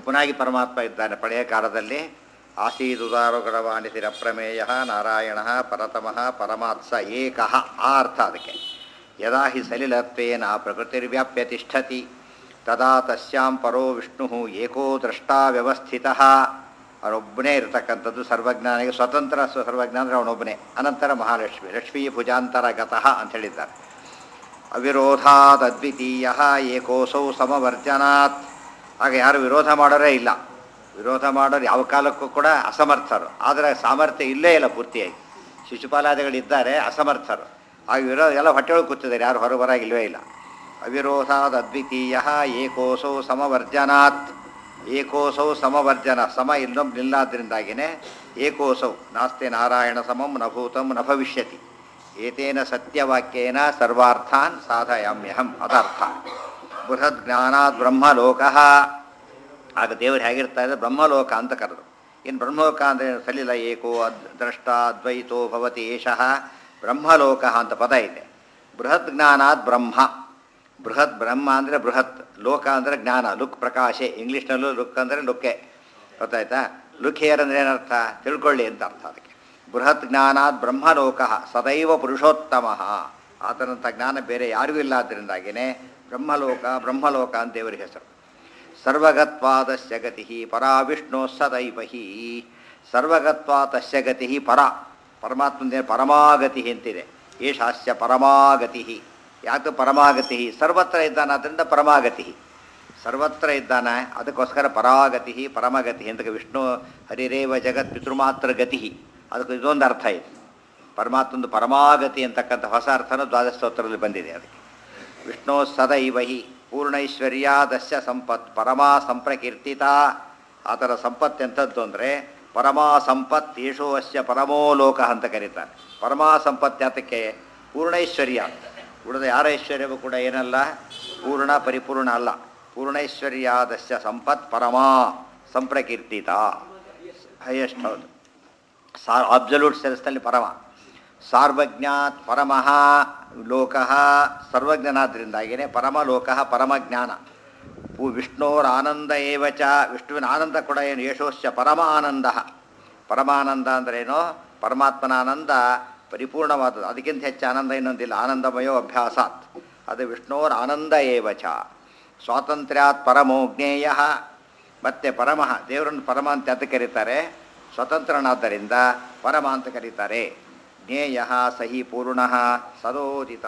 ಒಬ್ಬನಾಗಿ ಪರಮಾತ್ಮ ಇದ್ದಾನೆ ಪಳೆಯ ಕಾಲದಲ್ಲಿ ಆಸೀದುದಾರುಗಡವಾಣಿತಿರಪ್ರಮೇಯ ನಾರಾಯಣ ಪರತಮಃ ಪರಮಾತ್ಸ ಏಕಃ ಆ ಅರ್ಥ ಅದಕ್ಕೆ ಯದಾ ಹಿ ಸಲಿಲತ್ವೇನ ಪ್ರಕೃತಿರ್ವ್ಯಾಪ್ಯ ತಿಷ್ಠತಿ ತದಾ ತಸ್ಯಾಂ ಪರೋ ವಿಷ್ಣು ಏಕೋ ದ್ರಷ್ಟಾ ವ್ಯವಸ್ಥಿತ ಅವನೊಬ್ಬನೇ ಇರತಕ್ಕಂಥದ್ದು ಸರ್ವಜ್ಞಾನಿಗೆ ಸ್ವತಂತ್ರ ಸ- ಸರ್ವಜ್ಞ ಅಂದರೆ ಅವನೊಬ್ಬನೇ ಅನಂತರ ಮಹಾಲಕ್ಷ್ಮಿ ಲಕ್ಷ್ಮೀ ಭುಜಾಂತರಗತಃ ಅಂತ ಹೇಳಿದ್ದಾರೆ ಅವಿರೋಧಾತ್ ಅದ್ವಿತೀಯ ಏಕೋಸೌ ಸಮವರ್ಜನಾತ್ ಆಗ ಯಾರು ವಿರೋಧ ಮಾಡೋರೇ ಇಲ್ಲ ವಿರೋಧ ಮಾಡೋರು ಯಾವ ಕಾಲಕ್ಕೂ ಕೂಡ ಅಸಮರ್ಥರು ಆದರೆ ಸಾಮರ್ಥ್ಯ ಇಲ್ಲೇ ಇಲ್ಲ ಪೂರ್ತಿಯಾಗಿ ಶಿಶುಪಾಲಾದಿಗಳಿದ್ದಾರೆ ಅಸಮರ್ಥರು ಆಗ ವಿರೋಧ ಎಲ್ಲ ಹೊಟ್ಟೆಯೊಳಗೆ ಕೂತಿದ್ದಾರೆ ಯಾರು ಹೊರಬರಾಗಿ ಇಲ್ಲವೇ ಇಲ್ಲ ಅವಿರೋಧಾದ್ ಅದ್ವಿತೀಯ ಏಕೋಸೌ ಸಮವರ್ಜನಾತ್ ಏಕೋಸೌ ಸಮವರ್ಜನ ಸಮ ಇನ್ನೊಬ್ಬ ನಿಲ್ಲಾದ್ರಿಂದಾಗಿನೇ ಏಕೋಸೌ ನಾಸ್ತಿ ನಾರಾಯಣ ಸಮಂ ನ ಭೂತಂ ನ ಭವಿಷ್ಯತಿ ಏತೇನ ಸತ್ಯವಾಕ್ಯೇನ ಸರ್ವಾರ್ಥಾನ್ ಸಾಧಯಾಮ್ಯಹಂ ಅದರ್ಥ ಬೃಹದ್ ಜ್ಞಾನಾದ್ ಬ್ರಹ್ಮಲೋಕ ಆಗ ದೇವರು ಹೇಗಿರ್ತಾ ಇದೆ ಬ್ರಹ್ಮಲೋಕ ಅಂತ ಕರೆದು ಇನ್ನು ಬ್ರಹ್ಮಲೋಕ ಅಂದರೆ ಸಲಿಲ ಏಕೋ ಅದ್ ದ್ರಷ್ಟ ಅದ್ವೈತೋ ಭವತಿ ಏಷಃ ಬ್ರಹ್ಮಲೋಕ ಅಂತ ಪದ ಇದೆ ಬೃಹತ್ ಜ್ಞಾನಾದ್ ಬ್ರಹ್ಮ ಬೃಹತ್ ಬ್ರಹ್ಮ ಅಂದರೆ ಬೃಹತ್ ಲೋಕ ಅಂದರೆ ಜ್ಞಾನ ಲುಕ್ ಪ್ರಕಾಶೆ ಇಂಗ್ಲೀಷ್ನಲ್ಲೂ ಲುಕ್ ಅಂದರೆ ಲುಕ್ಕೆ ಗೊತ್ತಾಯ್ತಾ ಲುಕ್ ಹೇರ್ ಅಂದರೆ ಏನರ್ಥ ತಿಳ್ಕೊಳ್ಳಿ ಅಂತ ಅರ್ಥ ಅದಕ್ಕೆ ಬೃಹತ್ ಜ್ಞಾನಾದ್ ಬ್ರಹ್ಮಲೋಕ ಸದೈವ ಪುರುಷೋತ್ತಮ ಆತನಂಥ ಜ್ಞಾನ ಬೇರೆ ಯಾರಿಗೂ ಇಲ್ಲ ಆದ್ದರಿಂದಾಗಿಯೇ ಬ್ರಹ್ಮಲೋಕ ಬ್ರಹ್ಮಲೋಕ ಅಂತ ದೇವರ ಹೆಸರು ಸರ್ವಗತ್ವಾದಸ್ಯ ಗತಿ ಪರಾ ವಿಷ್ಣು ಸದೈವ ಹಿ ಸರ್ವಗತ್ವಾತಸ್ಯ ಗತಿ ಪರ ಪರಮಾತ್ಮಂದೇ ಪರಮಾಗತಿ ಅಂತಿದೆ ಏಷಾಸ್ಯ ಪರಮಾಗತಿ ಯಾಕೆ ಪರಮಾಗತಿ ಸರ್ವತ್ರ ಇದ್ದಾನೆ ಆದ್ದರಿಂದ ಪರಮಾಗತಿ ಸರ್ವತ್ರ ಇದ್ದಾನೆ ಅದಕ್ಕೋಸ್ಕರ ಪರಾಗತಿ ಪರಮಗತಿ ಅಂತ ವಿಷ್ಣು ಹರಿರೇವ ಜಗತ್ ಪಿತೃಮಾತ್ರ ಗತಿ ಅದಕ್ಕೆ ಇದೊಂದು ಅರ್ಥ ಇದೆ ಪರಮಾತ್ಮಂದು ಪರಮಾಗತಿ ಅಂತಕ್ಕಂಥ ಹೊಸ ಅರ್ಥನೂ ದ್ವಾದಶ ಸ್ತೋತ್ರದಲ್ಲಿ ಬಂದಿದೆ ಅದಕ್ಕೆ ವಿಷ್ಣು ಸದೈವ ಹಿ ಪೂರ್ಣೈಶ್ವರ್ಯಾದಸ್ಯ ಸಂಪತ್ ಪರಮಾ ಸಂಪ್ರಕೀರ್ತಿತ ಆತನ ಸಂಪತ್ತು ಎಂಥದ್ದು ಅಂದರೆ ಪರಮಾ ಸಂಪತ್ ಯೇಷೋ ಅಸ್ಯ ಪರಮೋ ಲೋಕ ಅಂತ ಕರೀತಾರೆ ಪರಮಾ ಸಂಪತ್ತು ಯಾತಕ್ಕೆ ಪೂರ್ಣೈಶ್ವರ್ಯ ಉಳಿದ ಯಾರ ಐಶ್ವರ್ಯವೂ ಕೂಡ ಏನಲ್ಲ ಪೂರ್ಣ ಪರಿಪೂರ್ಣ ಅಲ್ಲ ಪೂರ್ಣೈಶ್ವರ್ಯಾದಸ್ಯ ಸಂಪತ್ ಪರಮಾ ಸಂಪ್ರಕೀರ್ತಿತ ಹೈಯೆಸ್ಟ್ ಹೌದು ಸಾ ಅಬ್ಸಲ್ಯೂಟ್ ಸೆನ್ಸ್ನಲ್ಲಿ ಪರಮ ಸಾರ್ವಜ್ಞಾತ್ ಪರಮಃ ಲೋಕ ಸರ್ವಜ್ಞನಾದ್ರಿಂದಾಗಿಯೇ ಪರಮಲೋಕ ಪರಮಜ್ಞಾನ ಪು ವಿಷ್ಣೋರಾನಂದ ಏವ ಚ ವಿಷ್ಣುವಿನ ಆನಂದ ಕೂಡ ಏನು ಯಶೋಶ್ಚ ಪರಮ ಆನಂದ ಪರಮಾನಂದ ಅಂದ್ರೇನು ಪರಮಾತ್ಮನ ಆನಂದ ಪರಿಪೂರ್ಣವಾದದ್ದು ಅದಕ್ಕಿಂತ ಹೆಚ್ಚು ಆನಂದ ಇನ್ನೊಂದಿಲ್ಲ ಆನಂದಮಯೋ ಅಭ್ಯಾಸಾತ್ ಅದು ವಿಷ್ಣೋರ್ ಆನಂದ ಏವ ಚ ಸ್ವಾತಂತ್ರ್ಯಾತ್ ಪರಮೋ ಜ್ಞೇಯ ಮತ್ತು ಪರಮಃ ದೇವರನ್ನು ಪರಮ ಅಂತ ಅಂತ ಕರೀತಾರೆ ಸ್ವತಂತ್ರನಾದ್ದರಿಂದ ಪರಮ ಅಂತ ಕರೀತಾರೆ ಜ್ಞೇಯ ಸಹಿ ಪೂರ್ಣ ಸದೋದಿತ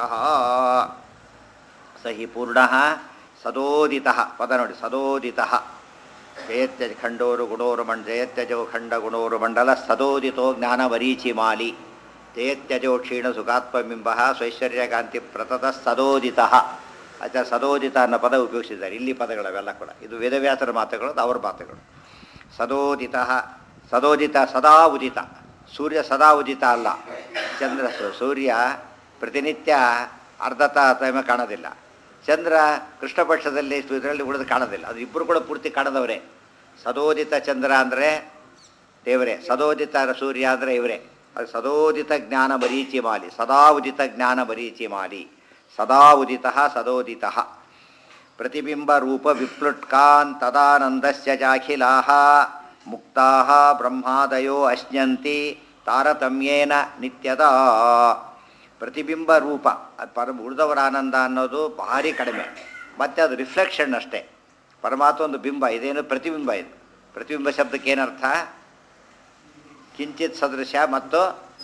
ಸಹಿ ಪೂರ್ಣ ಸದೋದಿತ ಪದ ನೋಡಿ ಸದೋದಿತ ಜಯತ್ಯ ಖಂಡೋರು ಗುಣೋರು ಮಂಡ ಜಯತ್ಯಜೋ ಖಂಡ ಗುಣೋರು ಮಂಡಲ ಸದೋದಿತೋ ಜ್ಞಾನವರೀಚಿ ಮಾಲಿ ಜಯತ್ಯಜೋ ಕ್ಷೀಣ ಸುಖಾತ್ಮಬಿಂಬ ಸ್ವೈಶ್ವರ್ಯಕಾಂತಿ ಪ್ರತತ ಸದೋದಿತ ಆಚ ಸದೋದಿತ ಅನ್ನೋ ಪದ ಉಪಯೋಗಿಸಿದ್ದಾರೆ ಇಲ್ಲಿ ಪದಗಳವೆಲ್ಲ ಕೂಡ ಇದು ವೇದವ್ಯಾಸರ ಮಾತುಗಳು ಅದು ಅವ್ರ ಮಾತುಗಳು ಸದೋದಿತ ಸದೋದಿತ ಸದಾ ಉದಿತ ಸೂರ್ಯ ಸದಾ ಉದಿತ ಅಲ್ಲ ಚಂದ್ರ ಸು- ಸೂರ್ಯ ಪ್ರತಿನಿತ್ಯ ಅರ್ಧತ ಟೈಮ ಕಾಣೋದಿಲ್ಲ ಚಂದ್ರ ಕೃಷ್ಣ ಪಕ್ಷದಲ್ಲಿ ಇದರಲ್ಲಿ ಉಳಿದು ಕಾಣೋದಿಲ್ಲ ಅದು ಇಬ್ಬರು ಕೂಡ ಪೂರ್ತಿ ಕಾಣದವರೇ ಸದೋದಿತ ಚಂದ್ರ ಅಂದರೆ ದೇವರೇ ಸದೋದಿತ ಸೂರ್ಯ ಅಂದರೆ ಇವರೇ ಅದು ಸದೋದಿತ ಜ್ಞಾನ ಮರೀಚಿ ಮಾಲಿ ಸದಾ ಉದಿತ ಜ್ಞಾನ ಮರೀಚಿ ಮಾಲಿ ಸದಾ ಉದಿತ ಸದೋದಿತ ಪ್ರತಿಬಿಂಬ ರೂಪ ವಿಪ್ಲುಟ್ಕಾನ್ ತದಾನಂದಸ್ಯ ಜಾಖಿಲಾ ಮುಕ್ತಾ ಬ್ರಹ್ಮಾದಯೋ ಅಶ್ನಂತಿ ತಾರತಮ್ಯೇನ ನಿತ್ಯದ ಪ್ರತಿಬಿಂಬ ರೂಪ ಅದು ಪರ ಉಳಿದವರ ಆನಂದ ಅನ್ನೋದು ಭಾರಿ ಕಡಿಮೆ ಮತ್ತು ಅದು ರಿಫ್ಲೆಕ್ಷನ್ ಅಷ್ಟೇ ಪರಮಾತ್ಮ ಒಂದು ಬಿಂಬ ಇದೇನು ಪ್ರತಿಬಿಂಬ ಇದು ಪ್ರತಿಬಿಂಬ ಶಬ್ದಕ್ಕೆ ಏನರ್ಥ ಕಿಂಚಿತ್ ಸದೃಶ ಮತ್ತು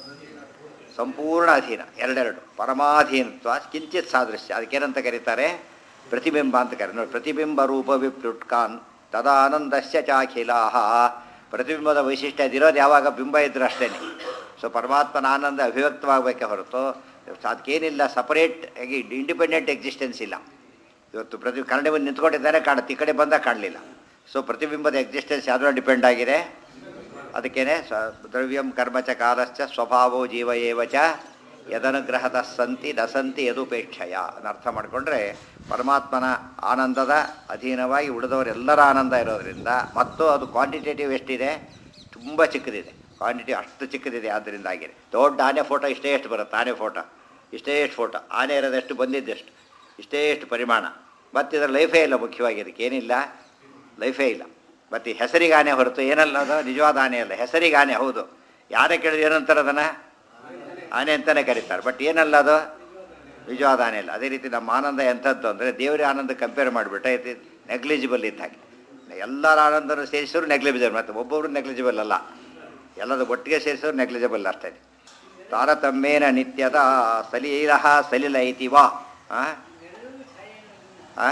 ಸಂಪೂರ್ಣ ಅಧೀನ ಎರಡೆರಡು ಪರಮಾಧೀನತ್ವ ಕಿಂಚಿತ್ ಸಾದೃಶ್ಯ ಅದಕ್ಕೇನಂತ ಕರೀತಾರೆ ಪ್ರತಿಬಿಂಬ ಅಂತ ಕರೀತಾರೆ ನೋಡಿ ಪ್ರತಿಬಿಂಬ ರೂಪ ವಿಪ್ಲುಟ್ಕಾನ್ ತದಾನಂದಸ್ಯ ಚಾಖಿಲಾಹ ಪ್ರತಿಬಿಂಬದ ವೈಶಿಷ್ಟ್ಯ ಇದಿರೋದು ಯಾವಾಗ ಬಿಂಬ ಇದ್ರೆ ಅಷ್ಟೇ ಸೊ ಪರಮಾತ್ಮನ ಆನಂದ ಅಭಿವ್ಯಕ್ತವಾಗಬೇಕೆ ಹೊರತು ಅದಕ್ಕೇನಿಲ್ಲ ಸಪರೇಟ್ ಆಗಿ ಇಂಡಿಪೆಂಡೆಂಟ್ ಎಕ್ಸಿಸ್ಟೆನ್ಸ್ ಇಲ್ಲ ಇವತ್ತು ಪ್ರತಿ ಕನ್ನಡ ಬಂದು ನಿಂತ್ಕೊಂಡಿದ್ದಾರೆ ಕಾಣುತ್ತೆ ಈ ಕಡೆ ಬಂದಾಗ ಕಾಣಲಿಲ್ಲ ಸೊ ಪ್ರತಿಬಿಂಬದ ಎಕ್ಸಿಸ್ಟೆನ್ಸ್ ಯಾವುದೋ ಡಿಪೆಂಡ್ ಆಗಿದೆ ಅದಕ್ಕೇನೆ ಸ ದ್ರವ್ಯಂ ಕರ್ಮಚ ಕಾಲಶ್ಚ ಸ್ವಭಾವೋ ಜೀವ ಏವ ಚ ಯದನುಗ್ರಹದ ಸಂತಿ ನಸಂತಿ ಯದುಪೇಕ್ಷಯ ಅದನ್ನ ಅರ್ಥ ಮಾಡಿಕೊಂಡ್ರೆ ಪರಮಾತ್ಮನ ಆನಂದದ ಅಧೀನವಾಗಿ ಉಳಿದವರೆಲ್ಲರ ಆನಂದ ಇರೋದ್ರಿಂದ ಮತ್ತು ಅದು ಕ್ವಾಂಟಿಟೇಟಿವ್ ಎಷ್ಟಿದೆ ತುಂಬ ಚಿಕ್ಕದಿದೆ ಕ್ವಾಂಟಿಟಿ ಅಷ್ಟು ಚಿಕ್ಕದಿದೆ ಆದ್ದರಿಂದಾಗಿದೆ ದೊಡ್ಡ ಆನೆ ಫೋಟೋ ಇಷ್ಟೇ ಎಷ್ಟು ಬರುತ್ತೆ ಆನೆ ಫೋಟೋ ಇಷ್ಟೇ ಎಷ್ಟು ಫೋಟೋ ಆನೆ ಇರೋದೆಷ್ಟು ಬಂದಿದ್ದೆಷ್ಟು ಇಷ್ಟೇ ಎಷ್ಟು ಪರಿಮಾಣ ಮತ್ತು ಇದರ ಲೈಫೇ ಇಲ್ಲ ಮುಖ್ಯವಾಗಿ ಇದಕ್ಕೆ ಏನಿಲ್ಲ ಲೈಫೇ ಇಲ್ಲ ಮತ್ತು ಹೆಸರಿಗೆ ಆನೆ ಹೊರತು ಏನಲ್ಲ ಅದು ನಿಜವಾದ ಆನೆ ಅಲ್ಲ ಹೆಸರಿಗೆ ಆನೆ ಹೌದು ಯಾರೇ ಕೇಳಿದ್ರೆ ಏನಂತಾರೆ ಅದನ್ನು ಆನೆ ಅಂತಲೇ ಕರೀತಾರೆ ಬಟ್ ಏನಲ್ಲ ಅದು ನಿಜವಾದ ಆನೆ ಅಲ್ಲ ಅದೇ ರೀತಿ ನಮ್ಮ ಆನಂದ ಎಂಥದ್ದು ಅಂದರೆ ದೇವರ ಆನಂದ ಕಂಪೇರ್ ಮಾಡಿಬಿಟ್ರೆ ಇದು ನೆಗ್ಲಿಜಿಬಲ್ ಇದ್ದ ಹಾಗೆ ಎಲ್ಲರ ಆನಂದನೂ ಸೇರಿಸಿದ್ರು ನೆಗ್ಲಿಜಿಬಲ್ ಮತ್ತು ಒಬ್ಬೊಬ್ರು ನೆಗ್ಲಿಜಿಬಲ್ ಅಲ್ಲ ಎಲ್ಲದ ಒಟ್ಟಿಗೆ ಸೇರಿಸಿದ್ರು ನೆಗ್ಲಿಜಿಬಲ್ ಅಷ್ಟೇ ತಾರತಮ್ಯೇನ ನಿತ್ಯದ ಸಲೀಲ ಸಲಿಲ ಐತಿ ವಾ ಆ? ಆ?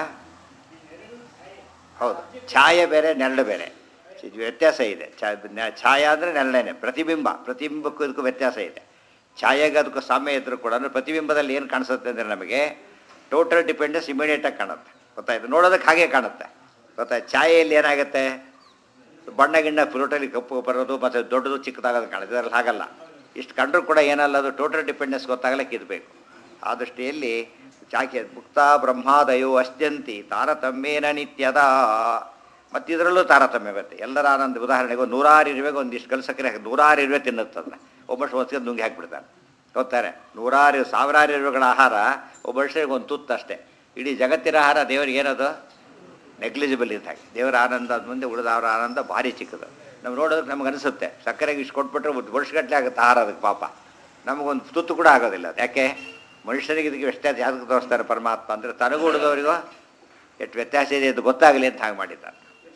ಹೌದು ಛಾಯೆ ಬೇರೆ ನೆರಳು ಬೇರೆ ಇದು ವ್ಯತ್ಯಾಸ ಇದೆ ಛಾ- ನ- ಛಾಯೆ ಅಂದರೆ ನೆರಳೇನೆ ಪ್ರತಿಬಿಂಬ ಪ್ರತಿಬಿಂಬಕ್ಕೂ ಇದಕ್ಕೂ ವ್ಯತ್ಯಾಸ ಇದೆ ಛಾಯೆಗೆ ಅದಕ್ಕೂ ಸಾಮ್ಯ ಇದ್ರೂ ಕೂಡ ಅಂದ್ರೆ ಪ್ರತಿಬಿಂಬದಲ್ಲಿ ಏನು ಕಾಣಿಸುತ್ತೆ ಅಂದರೆ ನಮಗೆ ಟೋಟಲ್ ಡಿಪೆಂಡೆನ್ಸ್ ಇಮಿಡಿಯೇಟಾಗಿ ಕಾಣುತ್ತೆ ಗೊತ್ತಾಯ್ತು ನೋಡೋದಕ್ಕೆ ಹಾಗೆ ಕಾಣುತ್ತೆ ಗೊತ್ತಾಯ್ತು ಛಾಯೆಯಲ್ಲಿ ಏನಾಗುತ್ತೆ ಬಣ್ಣ ಗಿಣ್ಣ ಫ್ರೂಟಲ್ಲಿ ಕಪ್ಪು ಬರೋದು ಮತ್ತು ದೊಡ್ಡದು ಚಿಕ್ಕದಾಗೋದು ಕಾಣುತ್ತೆ ಇದರಲ್ಲಿ ಹಾಗಲ್ಲ ಇಷ್ಟು ಕಂಡ್ರೂ ಕೂಡ ಏನಲ್ಲ ಅದು ಟೋಟಲ್ ಡಿಪೆಂಡೆನ್ಸ್ ಗೊತ್ತಾಗಲಿಕ್ಕೆ ಇರಬೇಕು ಆ ದೃಷ್ಟಿಯಲ್ಲಿ ಚಾಕೆ ಮುಕ್ತ ಬ್ರಹ್ಮಾದಯೋ ಅಶ್ಯಂತಿ ತಾರತಮ್ಯೇನ ನಿತ್ಯದ ಮತ್ತು ಇದರಲ್ಲೂ ತಾರತಮ್ಯ ಬರುತ್ತೆ ಎಲ್ಲರ ಆನಂದ ಉದಾಹರಣೆಗೆ ಒಂದು ನೂರಾರು ಇರುವೆಗೆ ಒಂದಿಷ್ಟು ಕಲ್ಸಕ್ಕರೆ ಹಾಕಿ ನೂರಾರು ಇರುವೆ ತಿನ್ನುತ್ತದನ್ನ ಒಬ್ಬಷ್ಟು ಹೊತ್ತಿಗೆ ನುಂಗಿ ಹಾಕಿಬಿಡ್ತಾನೆ ಗೊತ್ತಾರೆ ನೂರಾರು ಸಾವಿರಾರು ಇರುವೆಗಳ ಆಹಾರ ಒಬ್ಬರಿಗೆ ಒಂದು ತುತ್ತು ಅಷ್ಟೇ ಇಡೀ ಜಗತ್ತಿನ ಆಹಾರ ದೇವರಿಗೆ ಏನದು ನೆಗ್ಲಿಜಿಬಲ್ ಇದ್ದ ಹಾಗೆ ದೇವರ ಆನಂದ ಅದ್ ಮುಂದೆ ಉಳಿದ ಅವರ ಆನಂದ ಭಾರಿ ಚಿಕ್ಕದು ನಾವು ನೋಡೋದಕ್ಕೆ ನಮ್ಗೆ ಅನಿಸುತ್ತೆ ಸಕ್ಕರೆಗೆ ಇಷ್ಟು ಕೊಟ್ಬಿಟ್ರೆ ಒಂದು ವರ್ಷಗಟ್ಟಲೆ ಆಗುತ್ತೆ ಆಹಾರ ಅದಕ್ಕೆ ಪಾಪ ನಮಗೊಂದು ತುತ್ತು ಕೂಡ ಆಗೋದಿಲ್ಲ ಅದು ಯಾಕೆ ಮನುಷ್ಯರಿಗೆ ಇದಕ್ಕೆ ವ್ಯತ್ಯಾಸ ಯಾವ್ದಕ್ಕೆ ತೋರಿಸ್ತಾರೆ ಪರಮಾತ್ಮ ಅಂದರೆ ತನಗೂ ಉಳಿದವರಿಗೂ ಎಷ್ಟು ವ್ಯತ್ಯಾಸ ಇದೆ ಅಂತ ಗೊತ್ತಾಗಲಿ ಅಂತ ಹಾಗೆ ಮಾಡಿದ್ದಾರೆ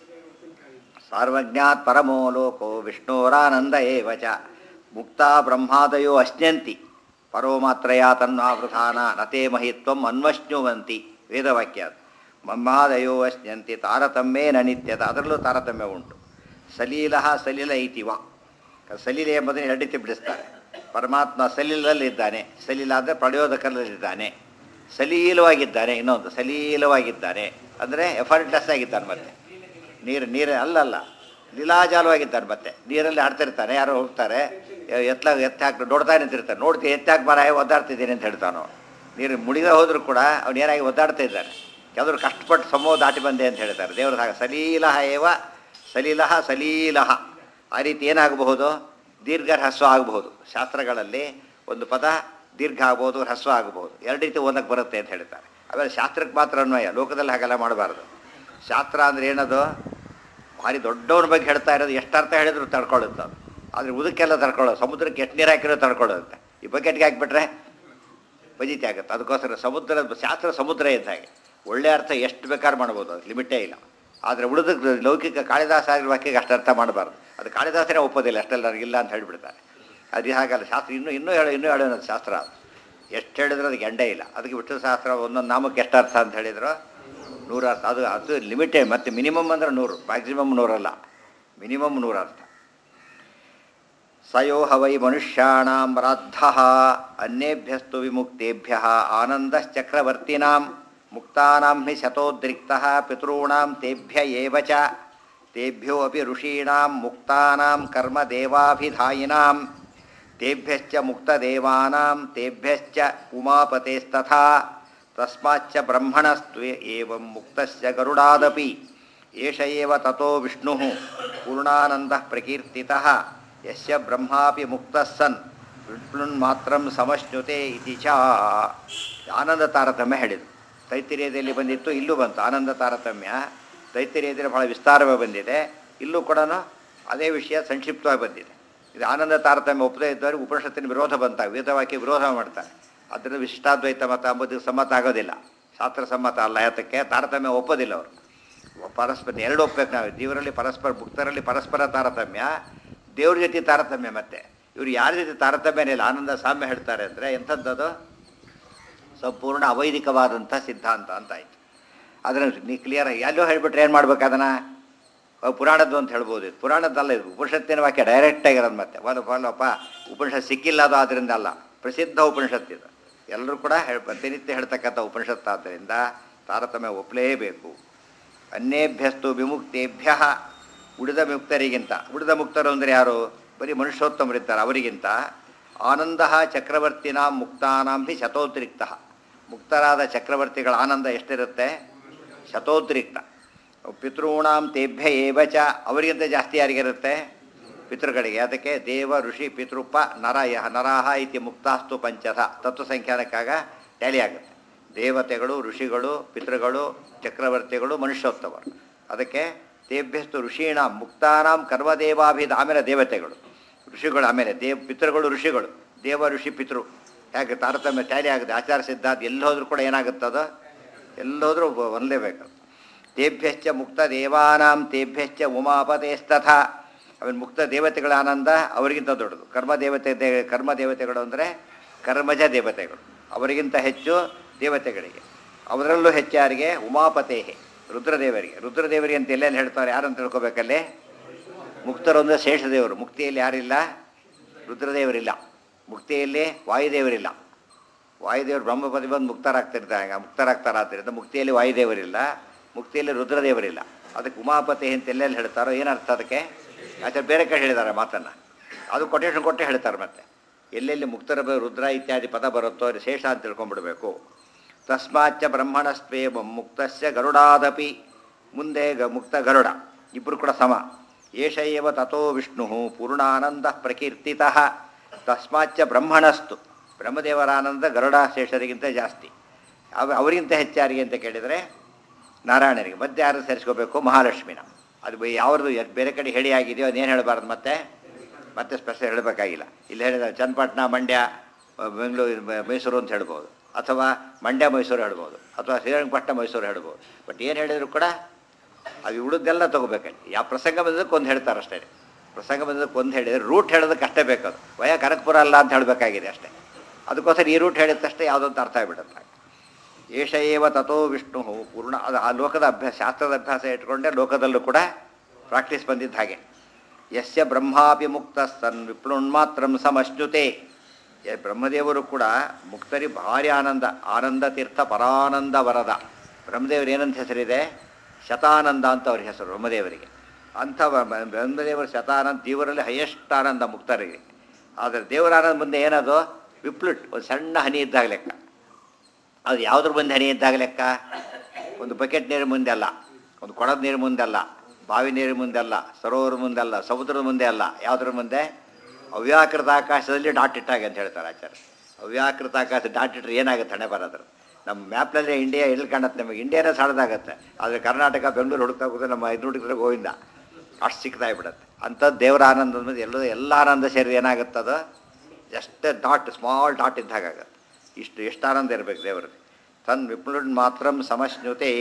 ಸಾರ್ವಜ್ಞಾತ್ ಪರಮೋ ಲೋಕೋ ವಿಷ್ಣೋರಾನಂದ ಏವ ಚ ಮುಕ್ತ ಬ್ರಹ್ಮಾದಯೋ ಅಶ್ನಂತಿ ಪರೋ ಮಾತ್ರಯ ತನ್ವಾವೃಧಾನ ನತೇ ಮಹಿತ್ವಂ ಅನ್ವಶ್ನುವಂತಿ ವೇದವಾಕ್ಯ ಅದು ಬ್ರಹ್ಮಾದಯೋ ಅಶ್ನಂತಿ ತಾರತಮ್ಯೇನ ನಿತ್ಯದ ಅದರಲ್ಲೂ ತಾರತಮ್ಯ ಉಂಟು ಸಲೀಲ ಸಲಿಲ ಐತಿ ವಾ ಸಲೀಲ ಎಂಬುದನ್ನು ಎರಡಿತಿ ಬಿಡಿಸ್ತಾರೆ ಪರಮಾತ್ಮ ಸಲೀಲಲ್ಲಿದ್ದಾನೆ ಸಲೀಲ ಅಂದರೆ ಪ್ರಯೋದಕರಲ್ಲಿದ್ದಾನೆ ಸಲೀಲವಾಗಿದ್ದಾನೆ ಇನ್ನೊಂದು ಸಲೀಲವಾಗಿದ್ದಾನೆ ಅಂದರೆ ಎಫರ್ಟ್ಲೆಸ್ ಆಗಿದ್ದಾನೆ ಮತ್ತೆ ನೀರು ನೀರು ಅಲ್ಲಲ್ಲ ಲೀಲಾಜಾಲವಾಗಿದ್ದಾನೆ ಮತ್ತೆ ನೀರಲ್ಲಿ ಆಡ್ತಿರ್ತಾನೆ ಯಾರೋ ಹೋಗ್ತಾರೆ ಎ- ಎತ್ತಲಾಗ ಎತ್ತ ಹಾಕಿ ನೋಡ್ತಾ ನಿಂತಿರ್ತಾನೆ ನೋಡ್ತೀನಿ ಎತ್ತಾಗಿ ಮರ ಒದ್ದಾಡ್ತಿದ್ದೀನಿ ಅಂತ ಹೇಳ್ತಾನೋ ನೀರು ಮುಡಿದ ಹೋದರೂ ಕೂಡ ಅವ್ನು ಏನಾಗಿ ಒದ್ದಾಡ್ತಾ ಇದ್ದಾನೆ ಯಾವ್ದಾದ್ರು ಕಷ್ಟಪಟ್ಟು ಸಮೋ ದಾಟಿ ಬಂದೆ ಅಂತ ಹೇಳ್ತಾರೆ ದೇವರ ಹಾಗೆ ಸಲೀಲಹ ಏವ ಸಲೀಲಹ ಸಲೀಲಹ ಆ ರೀತಿ ಏನಾಗಬಹುದು ದೀರ್ಘ ಹ್ರಸ್ವ ಆಗಬಹುದು ಶಾಸ್ತ್ರಗಳಲ್ಲಿ ಒಂದು ಪದ ದೀರ್ಘ ಆಗ್ಬೋದು ಹ್ರಸ್ವ ಆಗಬಹುದು ಎರಡು ರೀತಿ ಓದಕ್ಕೆ ಬರುತ್ತೆ ಅಂತ ಹೇಳ್ತಾರೆ ಆಮೇಲೆ ಶಾಸ್ತ್ರಕ್ಕೆ ಮಾತ್ರ ಅನ್ವಯ ಲೋಕದಲ್ಲಿ ಹಾಗೆಲ್ಲ ಮಾಡಬಾರ್ದು ಶಾಸ್ತ್ರ ಅಂದರೆ ಏನದು ಭಾರಿ ದೊಡ್ಡವ್ರ ಬಗ್ಗೆ ಹೇಳ್ತಾ ಇರೋದು ಎಷ್ಟು ಅರ್ಥ ಹೇಳಿದ್ರು ತಡ್ಕೊಳ್ಳುತ್ತೆ ಅದು ಆದರೆ ಉದಕ್ಕೆಲ್ಲ ತಡ್ಕೊಳ್ಳೋದು ಸಮುದ್ರಕ್ಕೆ ಎಷ್ಟು ನೀರು ಹಾಕಿರೋ ತಡ್ಕೊಳ್ಳುತ್ತೆ ಈ ಬಕೆಟ್ಗೆ ಹಾಕಿಬಿಟ್ರೆ ಫಜಿತಿ ಆಗುತ್ತೆ ಅದಕ್ಕೋಸ್ಕರ ಸಮುದ್ರ ಶಾಸ್ತ್ರ ಸಮುದ್ರ ಇದ್ದ ಹಾಗೆ ಒಳ್ಳೆ ಅರ್ಥ ಎಷ್ಟು ಬೇಕಾದ್ರೂ ಮಾಡ್ಬೋದು ಅದು ಲಿಮಿಟೇ ಇಲ್ಲ ಆದರೆ ಉಳಿದ ಲೌಕಿಕ ಕಾಳಿದಾಸ ಆಗಿರೋ ವಾಕ್ಯಕ್ಕೆ ಅಷ್ಟು ಅರ್ಥ ಮಾಡಬಾರ್ದು ಅದು ಕಾಳಿದಾಸನೇ ಒಪ್ಪೋದಿಲ್ಲ ಅಷ್ಟೆಲ್ಲ ನನಗಿಲ್ಲ ಅಂತ ಹೇಳಿಬಿಡ್ತಾರೆ ಅದು ಹಾಗಲ್ಲ ಶಾಸ್ತ್ರ ಇನ್ನೂ ಇನ್ನೂ ಹೇಳೋ ಇನ್ನೂ ಹೇಳೋ ಅನ್ನೋದು ಶಾಸ್ತ್ರ ಅದು ಎಷ್ಟು ಹೇಳಿದ್ರು ಅದಕ್ಕೆ ಎಂಡೇ ಇಲ್ಲ ಅದಕ್ಕೆ ವಿಷ್ಣು ಶಾಸ್ತ್ರ ಒಂದೊಂದು ನಾಮಕ್ಕೆ ಎಷ್ಟು ಅರ್ಥ ಅಂತ ಹೇಳಿದ್ರು ನೂರು ಅರ್ಥ ಅದು ಅದು ಲಿಮಿಟೇ ಮತ್ತು ಮಿನಿಮಮ್ ಅಂದರೆ ನೂರು ಮ್ಯಾಕ್ಸಿಮಮ್ ನೂರಲ್ಲ ಮಿನಿಮಮ್ ನೂರು ಅರ್ಥ ಸಯೋ ಹವೈ ಮನುಷ್ಯಾಣಾಂ ರಾದ್ಧ ಅನ್ಯೇಭ್ಯಸ್ತು ವಿಮುಕ್ತೇಭ್ಯ ಆನಂದಶ್ಚಕ್ರವರ್ತಿನಾಂ ಮುಕ್ತಾನಾಂ ಹಿ ಶತೋದ್ರಿಕ್ತಃ ಪಿತॄಣಾಂ ತೇಭ್ಯ ಏವ ಚ ತೇಭ್ಯೋ ಅಪಿ ಋಷೀಣಾಂ ಮುಕ್ತಾನಾಂ ಕರ್ಮದೇವಾಭಿಧಾಯಿನಾಂ ತೇಭ್ಯಶ್ಚ ಮುಕ್ತದೇವಾನಾಂ ತೇಭ್ಯಶ್ಚ ಉಮಾಪತೇಸ್ತಥಾ ತಸ್ಮಾಚ್ಚ ಬ್ರಹ್ಮಣಸ್ತ್ವ ಏವಂ ಮುಕ್ತಸ್ಯ ಗರುಡಾದಪಿ ಏಷ ಏವ ತಥೋ ವಿಷ್ಣು ಪೂರ್ಣಾನಂದಃ ಪ್ರಕೀರ್ತಿತಃ ಯಸ್ಯ ಬ್ರಹ್ಮಾಪಿ ಮುಕ್ತಃ ಸನ್ ವಿಷ್ಣುನ್ಮಾತ್ರಂ ಸಮಶ್ನುತೆ ಇತಿ ಚ ಆನಂದ ತಾರತಮ್ಯ ಹೇಳಿದರು ತೈತಿರಿಯದಲ್ಲಿ ಬಂದಿತ್ತು ಇಲ್ಲೂ ಬಂತು ಆನಂದ ತಾರತಮ್ಯ ತೈತಿರಿಯದಲ್ಲಿ ಬಹಳ ವಿಸ್ತಾರವಾಗಿ ಬಂದಿದೆ ಇಲ್ಲೂ ಕೂಡ ಅದೇ ವಿಷಯ ಸಂಕ್ಷಿಪ್ತವಾಗಿ ಬಂದಿದೆ ಇದು ಆನಂದ ತಾರತಮ್ಯ ಒಪ್ಪದೇ ಇದ್ದವರಿಗೆ ಉಪನಿಷತ್ತಿನ ವಿರೋಧ ಬಂತಾಗ ವೇದವಾಕ್ಯ ವಿರೋಧ ಮಾಡ್ತಾರೆ ಅದರಿಂದ ವಿಶಿಷ್ಟಾದ್ವೈತ ಮತ ಅಂಬುದಕ್ಕೆ ಸಮ್ಮತ ಆಗೋದಿಲ್ಲ ಶಾಸ್ತ್ರ ಸಮ್ಮತ ಅಲ್ಲ ಯಾತಕ್ಕೆ ತಾರತಮ್ಯ ಒಪ್ಪೋದಿಲ್ಲ ಅವರು ಪರಸ್ಪರ ಎರಡು ಒಪ್ಪಬೇಕು ನಾವು ಜೀವರಲ್ಲಿ ಪರಸ್ಪರ ಭಕ್ತರಲ್ಲಿ ಪರಸ್ಪರ ತಾರತಮ್ಯ ದೇವ್ರ ಜೊತೆ ತಾರತಮ್ಯ ಮತ್ತೆ ಇವರು ಯಾರ ಜೊತೆ ತಾರತಮ್ಯನೇ ಇಲ್ಲ ಆನಂದ ಸಾಮ್ಯ ಹೇಳ್ತಾರೆ ಅಂದರೆ ಎಂಥದ್ದದು ಸಂಪೂರ್ಣ ಅವೈದಿಕವಾದಂಥ ಸಿದ್ಧಾಂತ ಅಂತ ಆಯಿತು ಅದನ್ನು ನೀ ಕ್ಲಿಯರ್ ಎಲ್ಲೋ ಹೇಳಿಬಿಟ್ರೆ ಏನು ಮಾಡ್ಬೇಕು ಅದನ್ನು ಪುರಾಣದ್ದು ಅಂತ ಹೇಳ್ಬೋದು ಇದು ಪುರಾಣದ್ದಲ್ಲ ಇದು ಉಪನಿಷತ್ತಿನ ವಾಕ್ಯ ಡೈರೆಕ್ಟಾಗಿರೋದು ಮತ್ತೆ ಒಲ ಫಾಲೋಪ ಉಪನಿಷತ್ ಸಿಕ್ಕಿಲ್ಲ ಅದು ಆದ್ದರಿಂದ ಅಲ್ಲ ಪ್ರಸಿದ್ಧ ಉಪನಿಷತ್ ಇದು ಎಲ್ಲರೂ ಕೂಡ ಹೇಳ್ ಪ್ರತಿನಿತ್ಯ ಹೇಳ್ತಕ್ಕಂಥ ಉಪನಿಷತ್ತು ಆದ್ದರಿಂದ ತಾರತಮ್ಯ ಒಪ್ಪಲೇಬೇಕು ಅನ್ಯೇಭ್ಯಸ್ತು ವಿಮುಕ್ತೇಭ್ಯ ಉಳಿದ ಮುಕ್ತರಿಗಿಂತ ಉಳಿದ ಮುಕ್ತರು ಅಂದರೆ ಯಾರು ಬರೀ ಮನುಷ್ಯೋತ್ತಮರಿದ್ದಾರೆ ಅವರಿಗಿಂತ ಆನಂದ ಚಕ್ರವರ್ತಿನ ಮುಕ್ತಾನಾಂ ಹಿ ಶತೋದ್ರಿಕ್ತ ಮುಕ್ತರಾದ ಚಕ್ರವರ್ತಿಗಳ ಆನಂದ ಎಷ್ಟಿರುತ್ತೆ ಶತೋದ್ರಿಕ್ತ ಪಿತೃಣಾಂ ತೇಭ್ಯ ಏವ ಚ ಅವರಿಗಿಂತ ಜಾಸ್ತಿ ಯಾರಿಗಿರುತ್ತೆ ಪಿತೃಗಳಿಗೆ ಅದಕ್ಕೆ ದೇವ ಋಷಿ ಪಿತೃಪ ನರ ಯಹ ನರಾಹ ಇತಿ ಮುಕ್ತಾಸ್ತು ಪಂಚಥ ತತ್ವ ಸಂಖ್ಯಾನಕ್ಕಾಗ ಟ್ಯಾಲಿ ಆಗುತ್ತೆ ದೇವತೆಗಳು ಋಷಿಗಳು ಪಿತೃಗಳು ಚಕ್ರವರ್ತಿಗಳು ಮನುಷ್ಯೋತ್ತಮರು ಅದಕ್ಕೆ ತೇಭ್ಯಸ್ತು ಋಷೀಣಾಂ ಮುಕ್ತಾನಾಂ ಕರ್ಮದೇವಾಭಿದ ಆಮೇಲೆ ದೇವತೆಗಳು ಋಷಿಗಳು ಆಮೇಲೆ ದೇವ್ ಪಿತೃಗಳು ಋಷಿಗಳು ದೇವ ಋಷಿ ಪಿತೃ ಹೇಗೆ ತಾರತಮ್ಯ ಟ್ಯಾಲಿ ಆಗುತ್ತೆ ಆಚಾರ ಸಿದ್ಧಾಂತ ಎಲ್ಲಿ ಹೋದ್ರೂ ಕೂಡ ಏನಾಗುತ್ತದ ಎಲ್ಲೋದ್ರೂ ಒನ್ಲೇಬೇಕು ತೇಭ್ಯಶ್ಚ ಮುಕ್ತ ದೇವಾನಾಂ ತೇಭ್ಯಶ್ಚ ಉಮಾಪತೇಸ್ತಥ ಅವನ್ ಮುಕ್ತ ದೇವತೆಗಳ ಆನಂದ ಅವರಿಗಿಂತ ದೊಡ್ಡದು ಕರ್ಮ ದೇವತೆ ದೇ- ಕರ್ಮ ದೇವತೆಗಳು ಅಂದರೆ ಕರ್ಮಜ ದೇವತೆಗಳು ಅವರಿಗಿಂತ ಹೆಚ್ಚು ದೇವತೆಗಳಿಗೆ ಅವರಲ್ಲೂ ಹೆಚ್ಚಾರಿಗೆ ಉಮಾಪತೇಹೆ ರುದ್ರದೇವರಿಗೆ ರುದ್ರದೇವರಿಗೆ ಅಂತ ಎಲ್ಲೆಲ್ಲಿ ಹೇಳ್ತಾರೆ ಯಾರಂತ ತಿಳ್ಕೊಬೇಕಲ್ಲಿ ಮುಕ್ತರೊಂದು ಶೇಷದೇವರು ಮುಕ್ತಿಯಲ್ಲಿ ಯಾರಿಲ್ಲ ರುದ್ರದೇವರಿಲ್ಲ ಮುಕ್ತಿಯಲ್ಲಿ ವಾಯುದೇವರಿಲ್ಲ ವಾಯುದೇವರು ಬ್ರಹ್ಮಪದಿ ಬಂದು ಮುಕ್ತರಾಗ್ತಿರ್ತಾರೆ ಮುಕ್ತರಾಗ್ತಾರ ಆದ್ದರಿಂದ ಮುಕ್ತಿಯಲ್ಲಿ ವಾಯುದೇವರಿಲ್ಲ ಮುಕ್ತಿಯಲ್ಲಿ ರುದ್ರದೇವರಿಲ್ಲ ಅದಕ್ಕೆ ಉಮಾಪತಿ ಅಂತ ಎಲ್ಲೆಲ್ಲಿ ಹೇಳ್ತಾರೋ ಏನರ್ಥ ಅದಕ್ಕೆ ಆಚಾರ್ಯ ಬೇರೆ ಕಡೆ ಹೇಳಿದ್ದಾರೆ ಮಾತನ್ನು ಅದು ಕೊಟೇಶನ್ ಕೊಟ್ಟೆ ಹೇಳ್ತಾರೆ ಮತ್ತೆ ಎಲ್ಲೆಲ್ಲಿ ಮುಕ್ತರ ಬ- ರುದ್ರ ಇತ್ಯಾದಿ ಪದ ಬರುತ್ತೋ ಅದು ಶೇಷ ಅಂತ ತಿಳ್ಕೊಂಡ್ಬಿಡ್ಬೇಕು ತಸ್ಮಾಚ್ಚ ಬ್ರಹ್ಮಣಸ್ತ್ವೇ ಮುಕ್ತಸ್ಯ ಗರುಡಾದಪಿ ಮುಂದೆ ಗ ಮುಕ್ತ ಗರುಡ ಇಬ್ಬರು ಕೂಡ ಸಮ ಏಷ ಏವ ತಥೋ ವಿಷ್ಣು ಪೂರ್ಣಾನಂದ ಪ್ರಕೀರ್ತಿತಃ ತಸ್ಮಾಚ್ಚ ಬ್ರಹ್ಮಣಸ್ತು ಬ್ರಹ್ಮದೇವರ ಆನಂದ ಗರುಡ ಶೇಷರಿಗಿಂತ ಜಾಸ್ತಿ ಅವ ಅವರಿಗಿಂತ ಹೆಚ್ಚಾರಿಗೆ ಅಂತ ಕೇಳಿದರೆ ನಾರಾಯಣರಿಗೆ ಮತ್ತೆ ಯಾರು ಸೇರಿಸ್ಕೋಬೇಕು ಮಹಾಲಕ್ಷ್ಮಿನ ಅದು ಬೈ- ಯಾವ್ದು ಎದ್- ಬೇರೆ ಕಡೆ ಹೇಳಿ ಆಗಿದೆಯೋ ಅದೇನು ಹೇಳಬಾರ್ದು ಮತ್ತೆ ಮತ್ತೆ ಸ್ಪೆಷಲ್ ಹೇಳಬೇಕಾಗಿಲ್ಲ ಇಲ್ಲಿ ಹೇಳಿದ ಚನ್ನಪಟ್ಟಣ ಮಂಡ್ಯ ಆ, ಬೆಂಗಳೂರು ಬ- ಮೈಸೂರು ಅಂತ ಹೇಳ್ಬೋದು ಅಥವಾ ಮಂಡ್ಯ ಮೈಸೂರು ಹೇಳ್ಬೋದು ಅಥವಾ ಶ್ರೀರಂಗಪಟ್ಟಣ ಮೈಸೂರು ಹೇಳ್ಬೋದು ಬಟ್ ಏನು ಹೇಳಿದ್ರು ಕೂಡ ಅದು ಉಳಿದೆಲ್ಲ ತೊಗೋಬೇಕಲ್ಲಿ ಯಾವ ಪ್ರಸಂಗ ಬಂದದಕ್ಕೆ ಒಂದು ಹೇಳ್ತಾರೆ ಅಷ್ಟೇ ಪ್ರಸಂಗ ಬಂದದಕ್ಕೆ ಒಂದು ಹೇಳಿದರೆ ರೂಟ್ ಹೇಳೋದಕ್ಕೆ ಅಷ್ಟೇ ಬೇಕದು ವಯ ಕನಕಪುರ ಅಲ್ಲ ಅಂತ ಹೇಳಬೇಕಾಗಿದೆ ಅಷ್ಟೇ ಅದಕ್ಕೋಸ್ಕರ ಈ ರೂಟ್ ಹೇಳಿದ ತಕ್ಷಣ ಯಾವುದೋ ಅಂತ ಅರ್ಥ ಆಗಿಬಿಡುತ್ತೆ ಏಷ ಏವ ತಥೋ ವಿಷ್ಣು ಪೂರ್ಣ ಅದು ಆ ಲೋಕದ ಅಭ್ಯಾಸ ಶಾಸ್ತ್ರದ ಅಭ್ಯಾಸ ಇಟ್ಕೊಂಡೆ ಲೋಕದಲ್ಲೂ ಕೂಡ ಪ್ರಾಕ್ಟೀಸ್ ಬಂದಿದ್ದ ಹಾಗೆ ಯಸ್ಯ ಬ್ರಹ್ಮಾಪಿ ಮುಕ್ತ ಸನ್ ವಿಪ್ಲುನ್ಮಾತ್ರಂ ಸಮಶ್ನುತೆ ಏ ಬ್ರಹ್ಮದೇವರು ಕೂಡ ಮುಕ್ತರಿ ಭಾರಿ ಆನಂದ ಆನಂದ ತೀರ್ಥ ಪರಾನಂದ ವರದ ಬ್ರಹ್ಮದೇವರು ಏನಂತ ಹೆಸರಿದೆ ಶತಾನಂದ ಅಂತ ಅವ್ರ ಹೆಸರು ಬ್ರಹ್ಮದೇವರಿಗೆ ಅಂಥ ಬ- ಬ- ಬ್ರಹ್ಮದೇವರು ಶತಾನಂದ ದೇವರಲ್ಲಿ ಹೈಯೆಸ್ಟ್ ಆನಂದ ಮುಕ್ತರಿಗೆ ಆದರೆ ದೇವರ ಆನಂದ ಮುಂದೆ ಏನದು ವಿಪ್ಲುಟ್ ಒಂದು ಸಣ್ಣ ಹನಿ ಇದ್ದಾಗ ಲೆಕ್ಕ ಅದು ಯಾವುದ್ರ ಮುಂದೆ ಹನಿ ಇದ್ದಾಗ ಲೆಕ್ಕ ಒಂದು ಬಕೆಟ್ ನೀರು ಮುಂದೆ ಅಲ್ಲ ಒಂದು ಕೊಡದ ನೀರು ಮುಂದೆ ಅಲ್ಲ ಬಾವಿ ನೀರು ಮುಂದೆ ಅಲ್ಲ ಸರೋವರ ಮುಂದೆ ಅಲ್ಲ ಸಮುದ್ರದ ಮುಂದೆ ಅಲ್ಲ ಯಾವುದ್ರ ಮುಂದೆ ಅವ್ಯಾಕೃತ ಆಕಾಶದಲ್ಲಿ ಡಾಟ್ ಇಟ್ಟಾಗೆ ಅಂತ ಹೇಳ್ತಾರೆ ಆಚಾರ್ಯ ಅವ್ಯಾಕೃತ ಆಕಾಶ ಡಾಟ್ ಇಟ್ಟರೆ ಏನಾಗುತ್ತೆ ಹಣೆ ಬರೋದ್ರ ನಮ್ಮ ಮ್ಯಾಪ್ನಲ್ಲಿ ಇಂಡಿಯಾ ಎಲ್ಲಿ ಕಾಣುತ್ತೆ ನಮಗೆ ಇಂಡಿಯಾನೇ ಸಣ್ಣದಾಗತ್ತೆ ಆದರೆ ಕರ್ನಾಟಕ ಬೆಂಗಳೂರು ಹುಡುಕ್ತಾ ಹೋಗುತ್ತೆ ನಮ್ಮ ಐದು ಹುಡುಕಿದ್ರೆ ಗೋವಿಂದ ಅಷ್ಟು ಸಿಕ್ತಾಗ್ಬಿಡತ್ತೆ ಅಂಥದ್ದು ದೇವರ ಆನಂದದ ಮೇಲೆ ಎಲ್ಲೋ ಎಲ್ಲ ಆನಂದ ಸೇರಿ ಏನಾಗುತ್ತದು ಎಷ್ಟೇ ಡಾಟ್ ಸ್ಮಾಲ್ ಡಾಟ್ ಇದ್ದಾಗತ್ತೆ ಇಷ್ಟು ಎಷ್ಟು ಆನಂದ ಇರಬೇಕು ದೇವರಿಗೆ ತನ್ ವಿಪ್ಲುನ್ ಮಾತ್ರ ಸಮಶ್ನುತೆ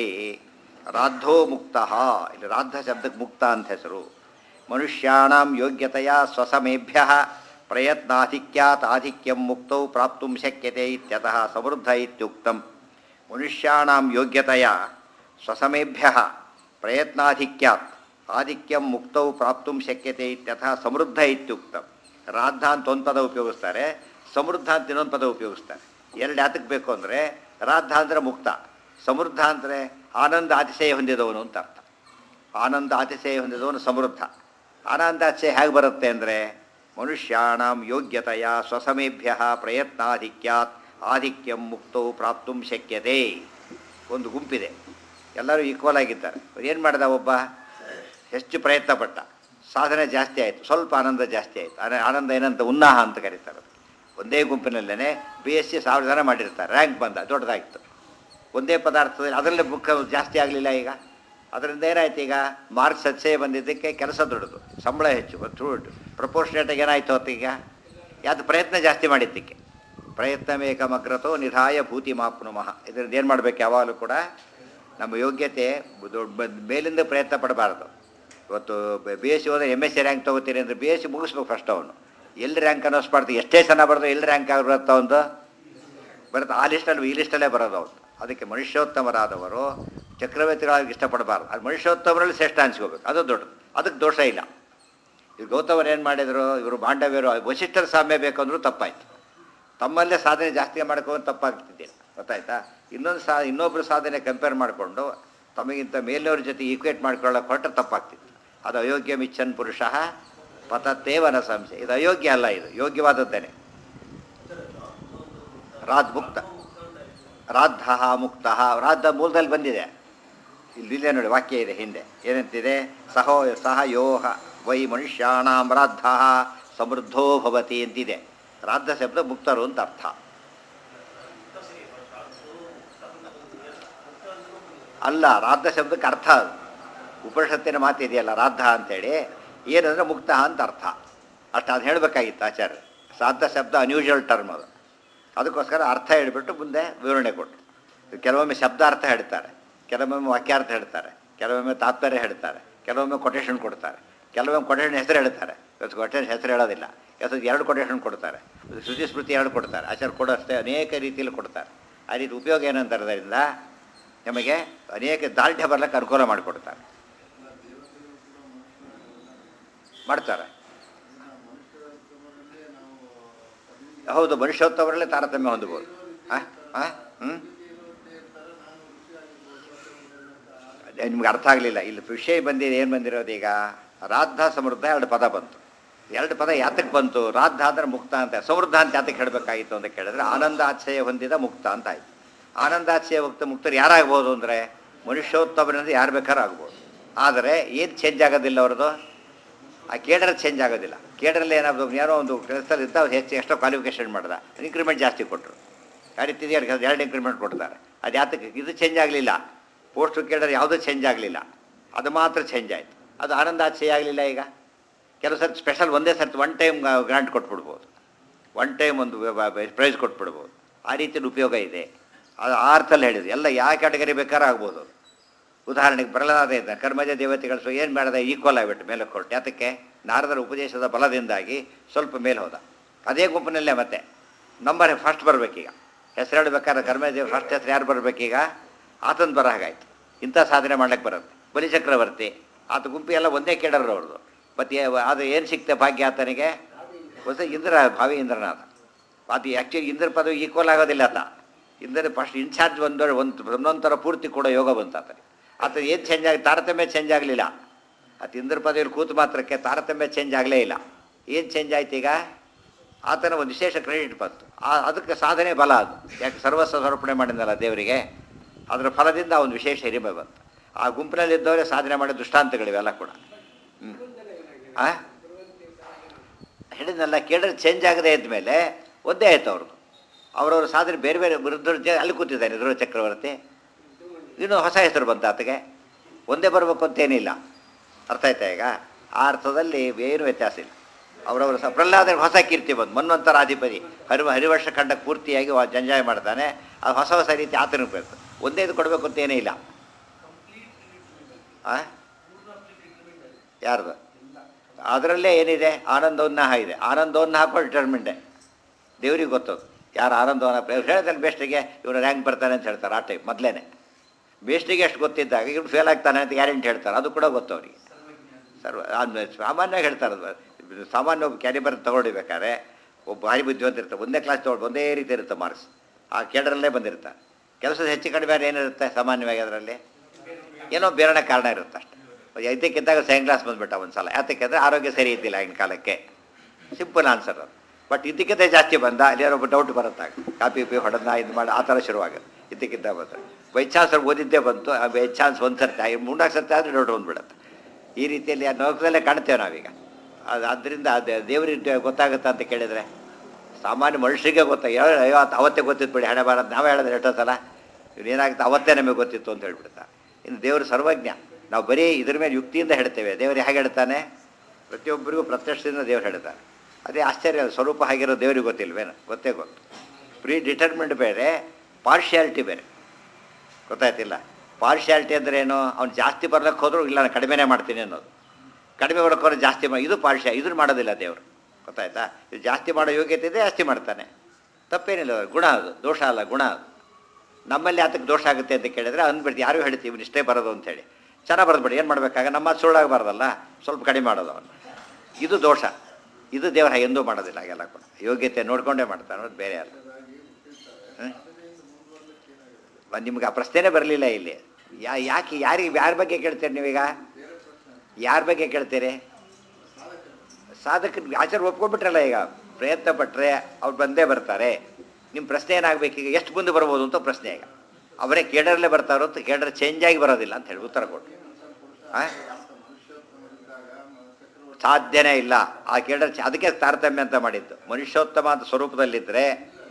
ರಾಧೋ ಮುಕ್ತ ಇಲ್ಲಿ ರಾಧ ಶಬ್ದಕ್ಕೆ ಮುಕ್ತ ಅಂತ ಹೆಸರು ಮನುಷ್ಯಾಣಂ ಯೋಗ್ಯತೆಯ ಸ್ವಸಮೇಭ್ಯ ಪ್ರಯತ್ನಾಧಿಕ್ಯಾತ್ ಆಧಿಕ್ಯಂ ಮುಕ್ತೌ ಪ್ರಾಪ್ತು ಶಕ್ಯತೆ ಇತ್ಯತಃ ಸಮೃದ್ಧ ಇತ್ಯುಕ್ತಂ ಮನುಷ್ಯಾಣಂ ಯೋಗ್ಯತೆಯ ಸ್ವಸಮೇಭ್ಯ ಪ್ರಯತ್ನಾಧಿಕ್ಯಾತ್ ಆಧಿಕ್ಯಂ ಮುಕ್ತೌ ಪ್ರಾಪ್ತು ಶಕ್ಯತೆ ಇತ್ಯತಃ ಸಮೃದ್ಧ ಇತ್ಯುಕ್ತಂ ರಾಧ ಅಂತ ಒಂದು ಪದ ಉಪಯೋಗಿಸ್ತಾರೆ ಸಮೃದ್ಧ ಅಂತ ಇನ್ನೊಂದು ಪದ ಉಪಯೋಗಿಸ್ತಾರೆ ಎರಡು ಯಾತಕ್ಕೆ ಬೇಕು ಅಂದರೆ ರಾಧ ಅಂದರೆ ಮುಕ್ತ ಸಮೃದ್ಧ ಅಂದರೆ ಆನಂದ ಅತಿಶಯ ಹೊಂದಿದವನು ಅಂತ ಅರ್ಥ ಆನಂದ ಅತಿಶಯ ಹೊಂದಿದವನು ಸಮೃದ್ಧ ಆನಂದ ಅತಿಶಯ ಹೇಗೆ ಬರುತ್ತೆ ಅಂದರೆ ಮನುಷ್ಯಾಣಂ ಯೋಗ್ಯತೆಯ ಸ್ವಸಮೇಭ್ಯ ಪ್ರಯತ್ನಾಧಿಕ್ಯಾತ್ ಆಧಿಕ್ಯಂ ಮುಕ್ತೌ ಪ್ರಾಪ್ತು ಶಕ್ಯತೆ ಒಂದು ಗುಂಪಿದೆ ಎಲ್ಲರೂ ಈಕ್ವಲ್ ಆಗಿದ್ದಾರೆ ಏನು ಮಾಡಿದ ಒಬ್ಬ ಹೆಚ್ಚು ಪ್ರಯತ್ನ ಪಟ್ಟ ಸಾಧನೆ ಜಾಸ್ತಿ ಆಯಿತು ಸ್ವಲ್ಪ ಆನಂದ ಜಾಸ್ತಿ ಆಯಿತು ಆನಂದ ಏನಂತ ಉನ್ನಾಹ ಅಂತ ಕರೀತಾರೆ ಅದಕ್ಕೆ. ಒಂದೇ ಗುಂಪಿನಲ್ಲೇ ಬಿ ಎಸ್ ಸಿ ಸಾವಿರ ಜನ ಮಾಡಿರ್ತಾರೆ ರ್ಯಾಂಕ್ ಬಂದ ದೊಡ್ಡದಾಗಿತ್ತು ಒಂದೇ ಪದಾರ್ಥದಲ್ಲಿ ಅದರಲ್ಲೇ ಮುಖ ಜಾಸ್ತಿ ಆಗಲಿಲ್ಲ ಈಗ ಅದರಿಂದ ಏನಾಯ್ತು ಈಗ ಮಾರ್ಕ್ಸ್ ಹೆಚ್ಚೇ ಬಂದಿದ್ದಕ್ಕೆ ಕೆಲಸ ದೊಡ್ಡದು ಸಂಬಳ ಹೆಚ್ಚು ಥ್ರೂ ಪ್ರಪೋರ್ಷನೇಟಾಗಿ ಏನಾಯ್ತು ಹೊತ್ತೀಗ ಯಾವುದು ಪ್ರಯತ್ನ ಜಾಸ್ತಿ ಮಾಡಿದ್ದಕ್ಕೆ ಪ್ರಯತ್ನಮೇಕಮಗ್ರತೋ ನಿಧಾಯ ಭೂತಿ ಮಾಪ್ನುಮಃ ಇದರಿಂದ ಏನು ಮಾಡಬೇಕು ಯಾವಾಗಲೂ ಕೂಡ ನಮ್ಮ ಯೋಗ್ಯತೆ ದೊಡ್ಡ ಮೇಲಿಂದ ಪ್ರಯತ್ನ ಪಡಬಾರ್ದು ಇವತ್ತು ಬಿ ಎಸ್ ಸಿ ಹೋದ್ರೆ ಎಮ್ ಎಸ್ ಸಿ ರ್ಯಾಂಕ್ ತೊಗೋತೀರಿ ಅಂದರೆ ಬಿ ಎಸ್ ಸಿ ಮುಗಿಸ್ಬೇಕು ಫಸ್ಟ್ ಅವನು ಎಲ್ಲಿ ರ್ಯಾಂಕ್ ಅನ್ನಿಸ್ಬಾರ್ದು ಎಷ್ಟೇ ಚೆನ್ನಾಗಿ ಬರೋದು ಎಲ್ಲಿ ರ್ಯಾಂಕ್ ಆಗಿರುತ್ತೋ ಒಂದು ಬರುತ್ತೆ ಆ ಲಿಸ್ಟಲ್ಲಿ ಈ ಲಿಸ್ಟಲ್ಲೇ ಬರೋದು ಅವ್ರು ಅದಕ್ಕೆ ಮನುಷ್ಯೋತ್ತಮರಾದವರು ಚಕ್ರವರ್ತಿಗಳಾಗಿ ಇಷ್ಟಪಡಬಾರ್ದು ಅದು ಮನುಷ್ಯೋತ್ತಮರಲ್ಲಿ ಶ್ರೇಷ್ಠ ಅನ್ಸ್ಕೋಬೇಕು ಅದು ದೊಡ್ಡದು ಅದಕ್ಕೆ ದೋಷ ಇಲ್ಲ ಈಗ ಗೌತಮರು ಏನು ಮಾಡಿದರು ಇವರು ಬಾಂಡವ್ಯರು ವಶಿಷ್ಠರ ಸಾಮ್ಯ ಬೇಕಂದ್ರೂ ತಪ್ಪಾಯ್ತು ತಮ್ಮಲ್ಲೇ ಸಾಧನೆ ಜಾಸ್ತಿ ಮಾಡ್ಕೊಂಡು ತಪ್ಪಾಗ್ತಿದ್ದೀರ ಗೊತ್ತಾಯ್ತಾ ಇನ್ನೊಂದು ಸಾ ಇನ್ನೊಬ್ಬರು ಸಾಧನೆ ಕಂಪೇರ್ ಮಾಡಿಕೊಂಡು ತಮಗಿಂತ ಮೇಲಿನವ್ರ ಜೊತೆ ಈಕ್ವೇಟ್ ಮಾಡ್ಕೊಳ್ಳೋಕೆ ಹೊರಟು ತಪ್ಪಾಗ್ತಿತ್ತು ಅದು ಅಯೋಗ್ಯ ಮಿಚ್ಚನ್ ಪುರುಷ ಪತತ್ತೇವನ ಸಂಶಯ ಇದು ಅಯೋಗ್ಯ ಅಲ್ಲ ಇದು ಯೋಗ್ಯವಾದದ್ದೇನೆ ರಾದ್ ಮುಕ್ತ ರಾಧ ಮುಕ್ತ ರಾಧ ಮೂಲದಲ್ಲಿ ಬಂದಿದೆ ಇಲ್ಲಿ ಇಲ್ಲೇ ನೋಡಿ ವಾಕ್ಯ ಇದೆ ಹಿಂದೆ ಏನಂತಿದೆ ಸಹೋ ಸಹ ಯೋಹ ವೈ ಮನುಷ್ಯಾಣಾಂ ರಾಧ ಸಮೃದ್ಧೋ ಭವತಿ ಅಂತಿದೆ ರಾಧ ಶಬ್ದ ಮುಕ್ತರು ಅಂತ ಅರ್ಥ ಅಲ್ಲ ರಾಧ ಶಬ್ದಕ್ಕೆ ಅರ್ಥ ಅದು ಉಪನಿಷತ್ತಿನ ಮಾತಿದೆಯಲ್ಲ ರಾಧ ಅಂತೇಳಿ ಏನಂದರೆ ಮುಕ್ತ ಅಂತ ಅರ್ಥ ಅಷ್ಟು ಅದು ಹೇಳಬೇಕಾಗಿತ್ತು ಆಚಾರ್ಯ ಶ್ರಾದ್ದ ಶಬ್ದ ಅನ್ಯೂಶುವಲ್ ಟರ್ಮ್ ಅದು ಅದಕ್ಕೋಸ್ಕರ ಅರ್ಥ ಹೇಳಿಬಿಟ್ಟು ಮುಂದೆ ವಿವರಣೆ ಕೊಟ್ಟರು ಕೆಲವೊಮ್ಮೆ ಶಬ್ದಾರ್ಥ ಹೇಳ್ತಾರೆ ಕೆಲವೊಮ್ಮೆ ವಾಕ್ಯಾರ್ಥ ಹೇಳ್ತಾರೆ ಕೆಲವೊಮ್ಮೆ ತಾತ್ಪರ್ಯ ಹೇಳ್ತಾರೆ ಕೆಲವೊಮ್ಮೆ ಕೊಟೇಶನ್ ಕೊಡ್ತಾರೆ ಕೆಲವೊಮ್ಮೆ ಕೊಟೇಶನ್ ಹೆಸರು ಹೇಳ್ತಾರೆ ಇವತ್ತು ಕೊಟೇಶನ್ ಹೆಸರು ಹೇಳೋದಿಲ್ಲ ಇವತ್ತು ಎರಡು ಕೊಟೇಶನ್ ಕೊಡ್ತಾರೆ ಶ್ರುತಿ ಸ್ಮೃತಿ ಎರಡು ಕೊಡ್ತಾರೆ ಆಚಾರ ಕೊಡೋ ಅಷ್ಟೇ ಅನೇಕ ರೀತಿಯಲ್ಲಿ ಕೊಡ್ತಾರೆ ಆ ರೀತಿ ಉಪಯೋಗ ಏನಂತಾರೆ ಅದರಿಂದ ನಮಗೆ ಅನೇಕ ದಾರ್ಢ್ಯ ಬರ್ಲಿಕ್ಕೆ ಅನುಕೂಲ ಮಾಡಿಕೊಡ್ತಾರೆ ಮಾಡ್ತಾರೆ ಹೌದು ಮನುಷ್ಯೋತ್ತಮರಲ್ಲೇ ತಾರತಮ್ಯ ಹೊಂದಬಹುದು ಹಾಂ ಹಾಂ ಹ್ಞೂ ಅದೇ ನಿಮ್ಗೆ ಅರ್ಥ ಆಗಲಿಲ್ಲ ಇಲ್ಲಿ ವಿಷಯ ಬಂದಿದೆ ಏನು ಬಂದಿರೋದು ಈಗ ರಾಧ ಸಮೃದ್ಧ ಎರಡು ಪದ ಬಂತು ಎರಡು ಪದ ಯಾತಕ್ಕೆ ಬಂತು ರಾಧ ಅಂದ್ರೆ ಮುಕ್ತ ಅಂತ ಸಮೃದ್ಧ ಅಂತ ಯಾತಕ್ಕೆ ಹೇಳಬೇಕಾಗಿತ್ತು ಅಂತ ಕೇಳಿದ್ರೆ ಆನಂದಾಚಯ ಹೊಂದಿದ ಮುಕ್ತ ಅಂತ ಆಯ್ತು ಆನಂದಾಚಯ ಮುಕ್ತ ಮುಕ್ತರು ಯಾರಾಗ್ಬೋದು ಅಂದರೆ ಮನುಷ್ಯೋತ್ತಮರಿಂದ ಯಾರು ಬೇಕಾದ್ರೂ ಆಗ್ಬೋದು ಆದರೆ ಏನು ಚೇಂಜ್ ಆಗೋದಿಲ್ಲ ಅವ್ರದ್ದು ಆ ಕೇಡರ್ ಚೇಂಜ್ ಆಗೋದಿಲ್ಲ ಕೇಡರಲ್ಲಿ ಏನಾದ್ರು ಏನೋ ಒಂದು ಕೆಲಸದಲ್ಲಿ ಇದ್ದ ಅವ್ರು ಹೆಚ್ಚು ಎಕ್ಸ್ಟ್ರಾ ಕ್ವಾಲಿಫಿಕೇಷನ್ ಮಾಡ್ದ ಇನ್ಕ್ರಿಮೆಂಟ್ ಜಾಸ್ತಿ ಕೊಟ್ಟರು ಆ ರೀತಿ ಇದೆ, ಎರಡು ಎರಡು ಇನ್ಕ್ರಿಮೆಂಟ್ ಕೊಡ್ತಾರೆ ಅದು ಯಾತಕ್ಕೆ ಇದು ಚೇಂಜ್ ಆಗಲಿಲ್ಲ ಪೋಸ್ಟು ಕೇಡರ್ ಯಾವುದೂ ಚೇಂಜ್ ಆಗಲಿಲ್ಲ ಅದು ಮಾತ್ರ ಚೇಂಜ್ ಆಯಿತು ಅದು ಆನಂದಾಚಯ ಆಗಲಿಲ್ಲ ಈಗ ಕೆಲವು ಸರ್ತಿ ಸ್ಪೆಷಲ್ ಒಂದೇ ಸರ್ತಿ ಒನ್ ಟೈಮ್ ಗ್ರಾಂಟ್ ಕೊಟ್ಬಿಡ್ಬೋದು ಒನ್ ಟೈಮ್ ಒಂದು ಪ್ರೈಸ್ ಕೊಟ್ಬಿಡ್ಬೋದು ಆ ರೀತಿಯ ಉಪಯೋಗ ಇದೆ ಅದು ಆ ಅರ್ಥದಲ್ಲಿ ಹೇಳಿದ್ರು ಎಲ್ಲ ಯಾವ ಕ್ಯಾಟಗರಿ ಬೇಕಾದ್ರೂ ಆಗ್ಬೋದು ಉದಾಹರಣೆಗೆ ಪ್ರಹ್ಲಾದ ಇದ್ದ ಕರ್ಮಜ ದೇವತೆಗಳು ಸೊ ಏನು ಮಾಡಿದ ಈಕ್ವಲ್ ಆಗಿಬಿಟ್ಟು ಮೇಲೆ ಕೊಟ್ಟು ಯಾತಕ್ಕೆ ನಾರದರ ಉಪದೇಶದ ಬಲದಿಂದಾಗಿ ಸ್ವಲ್ಪ ಮೇಲೆ ಹೋದ ಅದೇ ಗುಂಪಿನಲ್ಲೇ ಮತ್ತೆ ನಂಬರ್ ಫಸ್ಟ್ ಬರಬೇಕೀಗ ಹೆಸರು ಹೇಳಬೇಕಾದ್ರೆ ಕರ್ಮಜ ದೇವ ಫಸ್ಟ್ ಹೆಸರು ಯಾರು ಬರಬೇಕೀಗ ಆತನ ಬರ ಹಾಗಾಯ್ತು ಇಂಥ ಸಾಧನೆ ಮಾಡ್ಲಿಕ್ಕೆ ಬರುತ್ತೆ ಬಲಿಚಕ್ರವರ್ತಿ ಆತ ಗುಂಪಿ ಎಲ್ಲ ಒಂದೇ ಕೇಳರು ಅವ್ರದ್ದು ಮತ್ತು ಅದು ಏನು ಸಿಕ್ತೆ ಭಾಗ್ಯ ಆತನಿಗೆ ಹೊಸ ಇಂದ್ರ ಭಾವಿ ಇಂದ್ರನಾಥ ಅದು ಆ್ಯಕ್ಚುಲಿ ಇಂದ್ರ ಪದವಿ ಈಕ್ವಲ್ ಆಗೋದಿಲ್ಲ ಆತ ಇಂದ್ರ ಫಸ್ಟ್ ಇನ್ಚಾರ್ಜ್ ಒಂದು ಒಂದು ಒಂದೊಂಥರ ಪೂರ್ತಿ ಕೂಡ ಯೋಗ ಬಂತು ಆತನಿಗೆ ಆತ ಏನು ಚೇಂಜ್ ಆಗಿ ತಾರತಮ್ಯ ಚೇಂಜ್ ಆಗಲಿಲ್ಲ ಆತ ಇಂದ್ರ ಪದವಿಯಲ್ಲಿ ಕೂತು ಮಾತ್ರಕ್ಕೆ ತಾರತಮ್ಯ ಚೇಂಜ್ ಆಗಲೇ ಇಲ್ಲ ಏನು ಚೇಂಜ್ ಆಯ್ತು ಈಗ ಆತನ ಒಂದು ವಿಶೇಷ ಕ್ರೆಡಿಟ್ ಬಂತು ಆ ಅದಕ್ಕೆ ಸಾಧನೆ ಬಲ ಅದು ಯಾಕೆ ಸರ್ವಸ್ವ ಸಮರ್ಪಣೆ ಮಾಡಿದ್ನಲ್ಲ ದೇವರಿಗೆ ಅದರ ಫಲದಿಂದ ಒಂದು ವಿಶೇಷ ಹಿರಿಮೆ ಬಂತು ಆ ಗುಂಪಿನಲ್ಲಿದ್ದವರೇ ಸಾಧನೆ ಮಾಡಿದ ದೃಷ್ಟಾಂತಗಳಿವೆಲ್ಲ ಕೂಡ ಹ್ಞೂ ಆ ಹೇಳಿದ್ನಲ್ಲ ಕೇಳಿದ್ರೆ ಚೇಂಜ್ ಆಗದೆ ಇದ್ಮೇಲೆ ಒಂದೇ ಆಯ್ತು ಅವ್ರದ್ದು ಅವರವ್ರ ಸಾಧನೆ ಬೇರೆ ಬೇರೆ ವಿರುದ್ಧ ಅಲ್ಲಿ ಕೂತಿದ್ದಾನೆ ಧ್ರುವ ಚಕ್ರವರ್ತಿ ಇನ್ನೂ ಹೊಸ ಹೆಸರು ಬಂತ ಆತಗೆ ಒಂದೇ ಬರಬೇಕು ಅಂತೇನಿಲ್ಲ ಅರ್ಥ ಆಯ್ತಾ ಈಗ ಆ ಅರ್ಥದಲ್ಲಿ ಏನು ವ್ಯತ್ಯಾಸ ಇಲ್ಲ ಅವರವರ ಸ ಪ್ರಹ್ಲಾದ ಹೊಸ ಕೀರ್ತಿ ಬಂದು ಮನ್ವಂತರ ಅಧಿಪತಿ ಹರಿ ಹರಿವರ್ಷ ಖಂಡ ಪೂರ್ತಿಯಾಗಿ ವ- ಜಂಜಾಯ ಮಾಡ್ತಾನೆ ಅದು ಹೊಸ ಹೊಸ ರೀತಿ ಆತನಿಗೆ ಬೇಕು ಒಂದೇ ಇದು ಕೊಡಬೇಕು ಅಂತೇನೇ ಇಲ್ಲ ಆ ಯಾರ್ದು ಅದರಲ್ಲೇ ಏನಿದೆ ಆನಂದೋನ್ನಾಹ ಇದೆ ಆನಂದೋನ್ನಾಹ ಕೂಡ ಡಿಟರ್ಮಿಂಡೆ ದೇವ್ರಿಗೆ ಗೊತ್ತದು ಯಾರು ಆನಂದವನ್ನ ಹೇಳ್ತಾನೆ ಬೇಸ್ಟಿಗೆ ಇವನು ರ್ಯಾಂಕ್ ಬರ್ತಾನೆ ಅಂತ ಹೇಳ್ತಾರೆ ಆ ಟೈಪ್ ಮೊದಲೇನೆ ಬೇಸ್ಟಿಗೆ ಎಷ್ಟು ಗೊತ್ತಿದ್ದಾಗ ಇವ್ನು ಫೇಲ್ ಆಗ್ತಾನೆ ಅಂತ ಗ್ಯಾರಂಟಿ ಹೇಳ್ತಾರೆ ಅದು ಕೂಡ ಗೊತ್ತು ಅವರಿಗೆ ಸರ್ವ ಅದು ಸಾಮಾನ್ಯವಾಗಿ ಹೇಳ್ತಾರೆ ಅದು ಸಾಮಾನ್ಯ ಒಬ್ಬ ಕ್ಯಾಲಿಬರ್ ತೊಗೊಂಡಿಬೇಕಾದ್ರೆ ಒಬ್ಬ ಭಾರಿ ಬುದ್ಧಿವಂತ ಇರ್ತಾರೆ ಒಂದೇ ಕ್ಲಾಸ್ ತೊಗೊಂಡು ಒಂದೇ ರೀತಿ ಇರುತ್ತೆ ಮಾರ್ಕ್ಸ್ ಆ ಕೇಡರಲ್ಲೇ ಬಂದಿರ್ತಾರೆ ಕೆಲಸದ ಹೆಚ್ಚು ಕಡಿಮೆ ಆದ್ರೆ ಏನಿರುತ್ತೆ ಸಾಮಾನ್ಯವಾಗಿ ಅದರಲ್ಲಿ ಏನೋ ಬೇರೆ ಕಾರಣ ಇರುತ್ತೆ ಅಷ್ಟೇ ಐದಕ್ಕಿದ್ದಾಗ ಸೆಕೆಂಡ್ ಕ್ಲಾಸ್ ಬಂದ್ಬಿಟ್ಟ ಒಂದು ಸಲ ಯಾತಕ್ಕೆ ಅಂದರೆ ಆರೋಗ್ಯ ಸರಿ ಇದ್ದಿಲ್ಲ ಆಗಿನ ಕಾಲಕ್ಕೆ ಸಿಂಪಲ್ ಆನ್ಸರ್ ಅದು ಬಟ್ ಇದಕ್ಕಿಂತ ಜಾಸ್ತಿ ಬಂದ ಅಲ್ಲಿ ಯಾರೋ ಒಬ್ಬ ಡೌಟ್ ಬರುತ್ತಾಗ ಕಾಪಿ ಪಿ ಹೊಡೆದ ಇದು ಮಾಡಿ ಆ ಥರ ಶುರುವಾಗುತ್ತೆ ಇದಕ್ಕಿಂತ ಬಂದರೆ ಬೈ ಚಾನ್ಸ್ ಅವ್ರು ಓದಿದ್ದೇ ಬಂತು ಆ ಬೈ ಚಾನ್ಸ್ ಒಂದು ಸರ್ತಿ ಆಗಿ ಮೂರ್ನಾಲ್ಕು ಸರ್ತಿ ಆದರೆ ಡೌಟ್ ಬಂದ್ಬಿಡುತ್ತೆ ಈ ರೀತಿಯಲ್ಲಿ ಆ ಲೋಕದಲ್ಲೇ ಕಾಣ್ತೇವೆ ನಾವೀಗ ಅದು ಆದ್ದರಿಂದ ಅದು ದೇವರಿಗೆ ಗೊತ್ತಾಗುತ್ತಾ ಅಂತ ಕೇಳಿದರೆ ಸಾಮಾನ್ಯ ಮನುಷ್ಯರಿಗೆ ಗೊತ್ತ ಅಯ್ಯೋ ಆತ ಅವತ್ತೇ ಗೊತ್ತಿತ್ತು ಬಿಡಿ ಹಣೆ ಬಾರದು ನಾವೇ ಹೇಳಿದ್ರೆ ಎಷ್ಟೋ ಸಲ ಏನಾಗುತ್ತೆ ಅವತ್ತೇ ನಮಗೆ ಗೊತ್ತಿತ್ತು ಅಂತ ಹೇಳ್ಬಿಡ್ತಾ ಇನ್ನು ದೇವರು ಸರ್ವಜ್ಞ ನಾವು ಬರೀ ಇದ್ರ ಮೇಲೆ ಯುಕ್ತಿಯಿಂದ ಹೇಳ್ತೇವೆ ದೇವರು ಹೇಗೆ ಹೇಳ್ತಾನೆ ಪ್ರತಿಯೊಬ್ಬರಿಗೂ ಪ್ರತ್ಯಕ್ಷದಿಂದ ದೇವರು ಹೇಳ್ತಾನೆ ಅದೇ ಆಶ್ಚರ್ಯ ಅದು ಸ್ವರೂಪ ಆಗಿರೋ ದೇವರಿಗೆ ಗೊತ್ತಿಲ್ವೇನು ಗೊತ್ತೇ ಗೊತ್ತು ಪ್ರೀ ಡಿಟರ್ಮೆಂಟ್ ಬೇರೆ ಪಾರ್ಶಿಯಾಲಿಟಿ ಬೇರೆ ಗೊತ್ತಾಯ್ತಿಲ್ಲ ಪಾರ್ಶಿಯಾಲಿಟಿ ಅಂದ್ರೆ ಏನು ಅವ್ನು ಜಾಸ್ತಿ ಬರ್ಲಿಕ್ಕೆ ಹೋದ್ರು ಇಲ್ಲ ನಾನು ಕಡಿಮೆನೇ ಮಾಡ್ತೀನಿ ಅನ್ನೋದು ಕಡಿಮೆ ಬರೋಕ್ಕೆ ಹೋದ್ರೆ ಜಾಸ್ತಿ ಮಾಡಿ ಇದು ಪಾರ್ಶ್ಯ ಇದನ್ನು ಮಾಡೋದಿಲ್ಲ ದೇವರು ಗೊತ್ತಾಯ್ತಾ ಇದು ಜಾಸ್ತಿ ಮಾಡೋ ಯೋಗ್ಯತೆ ಇದೆ ಜಾಸ್ತಿ ಮಾಡ್ತಾನೆ ತಪ್ಪೇನಿಲ್ಲ ಗುಣ ಅದು ದೋಷ ಅಲ್ಲ ಗುಣ ಅದು ನಮ್ಮಲ್ಲಿ ಆತಕ್ಕೆ ದೋಷ ಆಗುತ್ತೆ ಅಂತ ಕೇಳಿದ್ರೆ ಅಂದ್ಬಿಡ್ತು ಯಾರು ಹೇಳ್ತೀವಿ ಇವ್ನು ಇಷ್ಟೇ ಬರೋದು ಅಂತೇಳಿ ಚೆನ್ನಾಗಿ ಬರೆದ್ಬಿಡಿ ಏನು ಮಾಡಬೇಕಾಗ ನಮ್ಮ ಮಾತು ಸುಳ್ಳಾಗಬಾರ್ದಲ್ಲ ಸ್ವಲ್ಪ ಕಡಿಮೆ ಮಾಡೋದು ಅವನು ಇದು ದೋಷ ಇದು ದೇವರ ಎಂದೂ ಮಾಡೋದಿಲ್ಲ ಹಾಗೆಲ್ಲ ಕೂಡ ಯೋಗ್ಯತೆ ನೋಡ್ಕೊಂಡೇ ಮಾಡ್ತಾನೆ ಅನ್ನೋದು ಬೇರೆ ಅಲ್ಲ ಹ್ಮ್? ಮ- ನಿಮ್ಗೆ ಆ ಪ್ರಶ್ನೆನೇ ಬರಲಿಲ್ಲ ಇಲ್ಲಿ ಯಾ ಯಾಕೆ ಯಾರಿಗೆ ಯಾರ ಬಗ್ಗೆ ಕೇಳ್ತೀರಿ ನೀವೀಗ ಯಾರ ಬಗ್ಗೆ ಕೇಳ್ತೀರಿ ಸಾಧಕ ಆಚಾರ ಒಪ್ಕೊಂಡ್ಬಿಟ್ರಲ್ಲ ಈಗ ಪ್ರಯತ್ನ ಪಟ್ಟರೆ ಅವ್ರು ಬಂದೇ ಬರ್ತಾರೆ ನಿಮ್ಮ ಪ್ರಶ್ನೆ ಏನಾಗಬೇಕೀಗ ಎಷ್ಟು ಮುಂದೆ ಬರ್ಬೋದು ಅಂತ ಪ್ರಶ್ನೆ ಈಗ ಅವರೇ ಕೇಡರಲ್ಲೇ ಬರ್ತಾರೋ ಅಂತ ಕೇಡರ್ ಚೇಂಜ್ ಆಗಿ ಬರೋದಿಲ್ಲ ಅಂತ ಹೇಳಿ ಉತ್ತರ ಕೊಟ್ಟು ಆ? ಸಾಧ್ಯನೇ ಇಲ್ಲ ಆ ಕೇಡರ್ ಚ- ಅದಕ್ಕೆ ತಾರತಮ್ಯ ಅಂತ ಮಾಡಿದ್ದು ಮನುಷ್ಯೋತ್ತಮ ಅಂತ ಸ್ವರೂಪದಲ್ಲಿದ್ದರೆ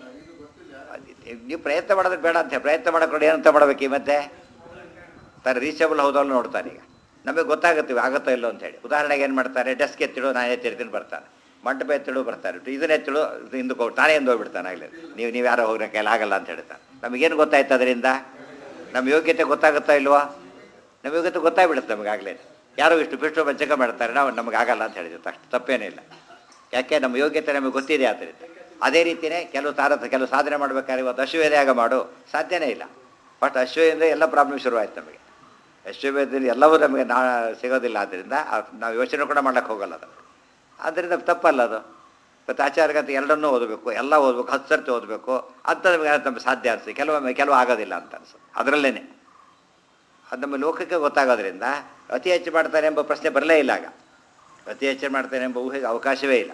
ನೀವು ಪ್ರಯತ್ನ ಮಾಡೋದು ಬೇಡ ಅಂತ ಪ್ರಯತ್ನ ಮಾಡೋಕೆ ಏನಂತ ಮಾಡ್ಬೇಕು ಈ ಮತ್ತೆ ತರ ರೀಚಬಲ್ ಹೌದಲ್ಲ ನೋಡ್ತಾನೆ ಈಗ ನಮಗೆ ಗೊತ್ತಾಗುತ್ತೆ ಇವು ಆಗುತ್ತೋ ಇಲ್ಲೋ ಅಂತೇಳಿ ಉದಾಹರಣೆಗೆ ಏನು ಮಾಡ್ತಾರೆ ಡೆಸ್ಕ್ ಎತ್ತಿಡು ನಾನು ಎತ್ತಿರ್ತೀನಿ ಬರ್ತಾನೆ ಮಂಟಪ ಎತ್ತಿಡು ಬರ್ತಾರೆ ಇದನ್ನ ಎತ್ತಿಡು ಇದು ಹಿಂದಕ್ಕೆ ಹೋಗಿ ತಾನೇ ಹಿಂದೆ ಹೋಗ್ಬಿಡ್ತಾನೆ ಆಗಲಿ ನೀವು ನೀವು ಯಾರೋ ಹೋಗ್ರೆ ಕೈಲಿ ಆಗಲ್ಲ ಅಂತ ಹೇಳ್ತಾನೆ ನಮಗೇನು ಗೊತ್ತಾಯ್ತು ಅದರಿಂದ ನಮ್ಮ ಯೋಗ್ಯತೆ ಗೊತ್ತಾಗುತ್ತಾ ಇಲ್ವಾ ನಮ್ಮ ಯೋಗ್ಯತೆ ಗೊತ್ತಾಗ್ಬಿಡುತ್ತೆ ನಮಗಾಗಲೇ ಯಾರೋ ಇಷ್ಟು ಬಿಟ್ಟು ಬಂಚಕ ಮಾಡ್ತಾರೆ ನಾವು ನಮಗೆ ಆಗಲ್ಲ ಅಂತ ಹೇಳಿದ್ರು ಅಷ್ಟು ತಪ್ಪೇನಿಲ್ಲ ಯಾಕೆ ನಮ್ಮ ಯೋಗ್ಯತೆ ನಮಗೆ ಗೊತ್ತಿದೆ ಆದ್ದರಿಂದ ಅದೇ ರೀತಿಯೇ ಕೆಲವು ತಾರತ ಕೆಲವು ಸಾಧನೆ ಮಾಡ್ಬೇಕಾದ್ರೆ ಇವತ್ತು ಅಶ್ವವೇದ್ಯಾಗ ಮಾಡು ಸಾಧ್ಯನೇ ಇಲ್ಲ ಬಟ್ ಅಶ್ವದಿಂದ ಎಲ್ಲ ಪ್ರಾಬ್ಲಮ್ ಶುರುವಾಯ್ತು ನಮಗೆ ಅಶ್ವವೇದದಲ್ಲಿ ಎಲ್ಲವೂ ನಮಗೆ ನಾ ಸಿಗೋದಿಲ್ಲ ಆದ್ದರಿಂದ ಅದ್ ನಾವು ಯೋಚನೆ ಕೂಡ ಮಾಡೋಕ್ಕೆ ಹೋಗಲ್ಲ ಅದು ಆದ್ದರಿಂದ ತಪ್ಪಲ್ಲ ಅದು ಮತ್ತು ಆಚಾರಗಂತ ಎರಡನ್ನೂ ಓದಬೇಕು ಎಲ್ಲ ಓದಬೇಕು ಹತ್ತು ಸರ್ತಿ ಓದಬೇಕು ಅಂತ ನಮಗೆ ನಮಗೆ ಸಾಧ್ಯ ಅನಿಸ್ತದೆ ಕೆಲವೊಮ್ಮೆ ಕೆಲವು ಆಗೋದಿಲ್ಲ ಅಂತ ಅನಿಸುತ್ತೆ ಅದರಲ್ಲೇ ಅದು ನಮ್ಮ ಲೋಕಕ್ಕೆ ಗೊತ್ತಾಗೋದ್ರಿಂದ ಅತಿ ಹೆಚ್ಚು ಮಾಡ್ತಾನೆ ಎಂಬ ಪ್ರಶ್ನೆ ಬರಲೇ ಇಲ್ಲ ಆಗ ಅತಿ ಹೆಚ್ಚು ಮಾಡ್ತಾನೆ ಎಂಬ ಊಹೆಗೆ ಅವಕಾಶವೇ ಇಲ್ಲ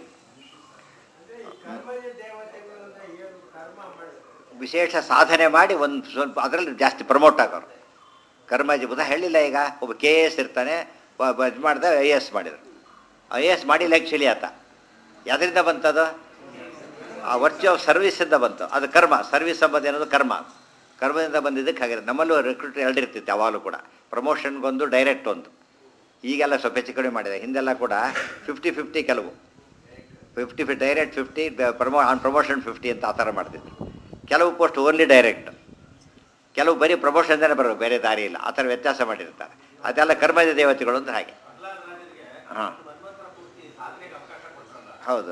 ವಿಶೇಷ ಸಾಧನೆ ಮಾಡಿ ಒಂದು ಸ್ವಲ್ಪ ಅದರಲ್ಲಿ ಜಾಸ್ತಿ ಪ್ರಮೋಟ್ ಆಗೋರು ಕರ್ಮಜಿ ಬುಧ ಹೇಳಿಲ್ಲ ಈಗ ಒಬ್ಬ ಕೆ ಎ ಎಸ್ ಇರ್ತಾನೆ ಇದು ಮಾಡಿದ ಐ ಎ ಎಸ್ ಮಾಡಿದ್ರು ಐ ಎ ಎಸ್ ಮಾಡಿಲ್ಲ ಆ್ಯಕ್ಚುಲಿ ಆತ ಯಾವ್ದರಿಂದ ಬಂತದು ಆ ವರ್ಚು ಆಫ್ ಸರ್ವಿಸಿಂದ ಬಂತು ಅದು ಕರ್ಮ ಸರ್ವಿಸ್ ಎಂಬುದು ಏನದು ಕರ್ಮ ಕರ್ಮದಿಂದ ಬಂದಿದ್ದಕ್ಕೆ ಹಾಗೆ ನಮ್ಮಲ್ಲೂ ರಿಕ್ರೂಟ್ ಎರಡು ಇರ್ತಿತ್ತು ಯಾವಾಗಲೂ ಕೂಡ ಪ್ರಮೋಷನ್ಗೊಂದು ಡೈರೆಕ್ಟ್ ಒಂದು ಈಗೆಲ್ಲ ಸ್ವಲ್ಪ ಹೆಚ್ಚು ಕಡಿಮೆ ಮಾಡಿದೆ ಹಿಂದೆಲ್ಲ ಕೂಡ ಫಿಫ್ಟಿ ಫಿಫ್ಟಿ ಕೆಲವು ಫಿಫ್ಟಿ ಫಿ ಡೈರೆಕ್ಟ್ ಫಿಫ್ಟಿ ಪ್ರಮೋ ಆನ್ ಪ್ರಮೋಷನ್ ಫಿಫ್ಟಿ ಅಂತ ಆ ಥರ ಮಾಡ್ತಿದ್ರು ಕೆಲವು ಪೋಸ್ಟ್ ಓನ್ಲಿ ಡೈರೆಕ್ಟ್ ಕೆಲವು ಬರೀ ಪ್ರಮೋಷನ್ದೇ ಬರೋದು ಬೇರೆ ದಾರಿ ಇಲ್ಲ ಆ ಥರ ವ್ಯತ್ಯಾಸ ಮಾಡಿರ್ತಾರೆ ಅದೆಲ್ಲ ಕರ್ಮದ ದೇವತೆಗಳು ಅಂತ ಹಾಗೆ ಹಾಂ ಹೌದು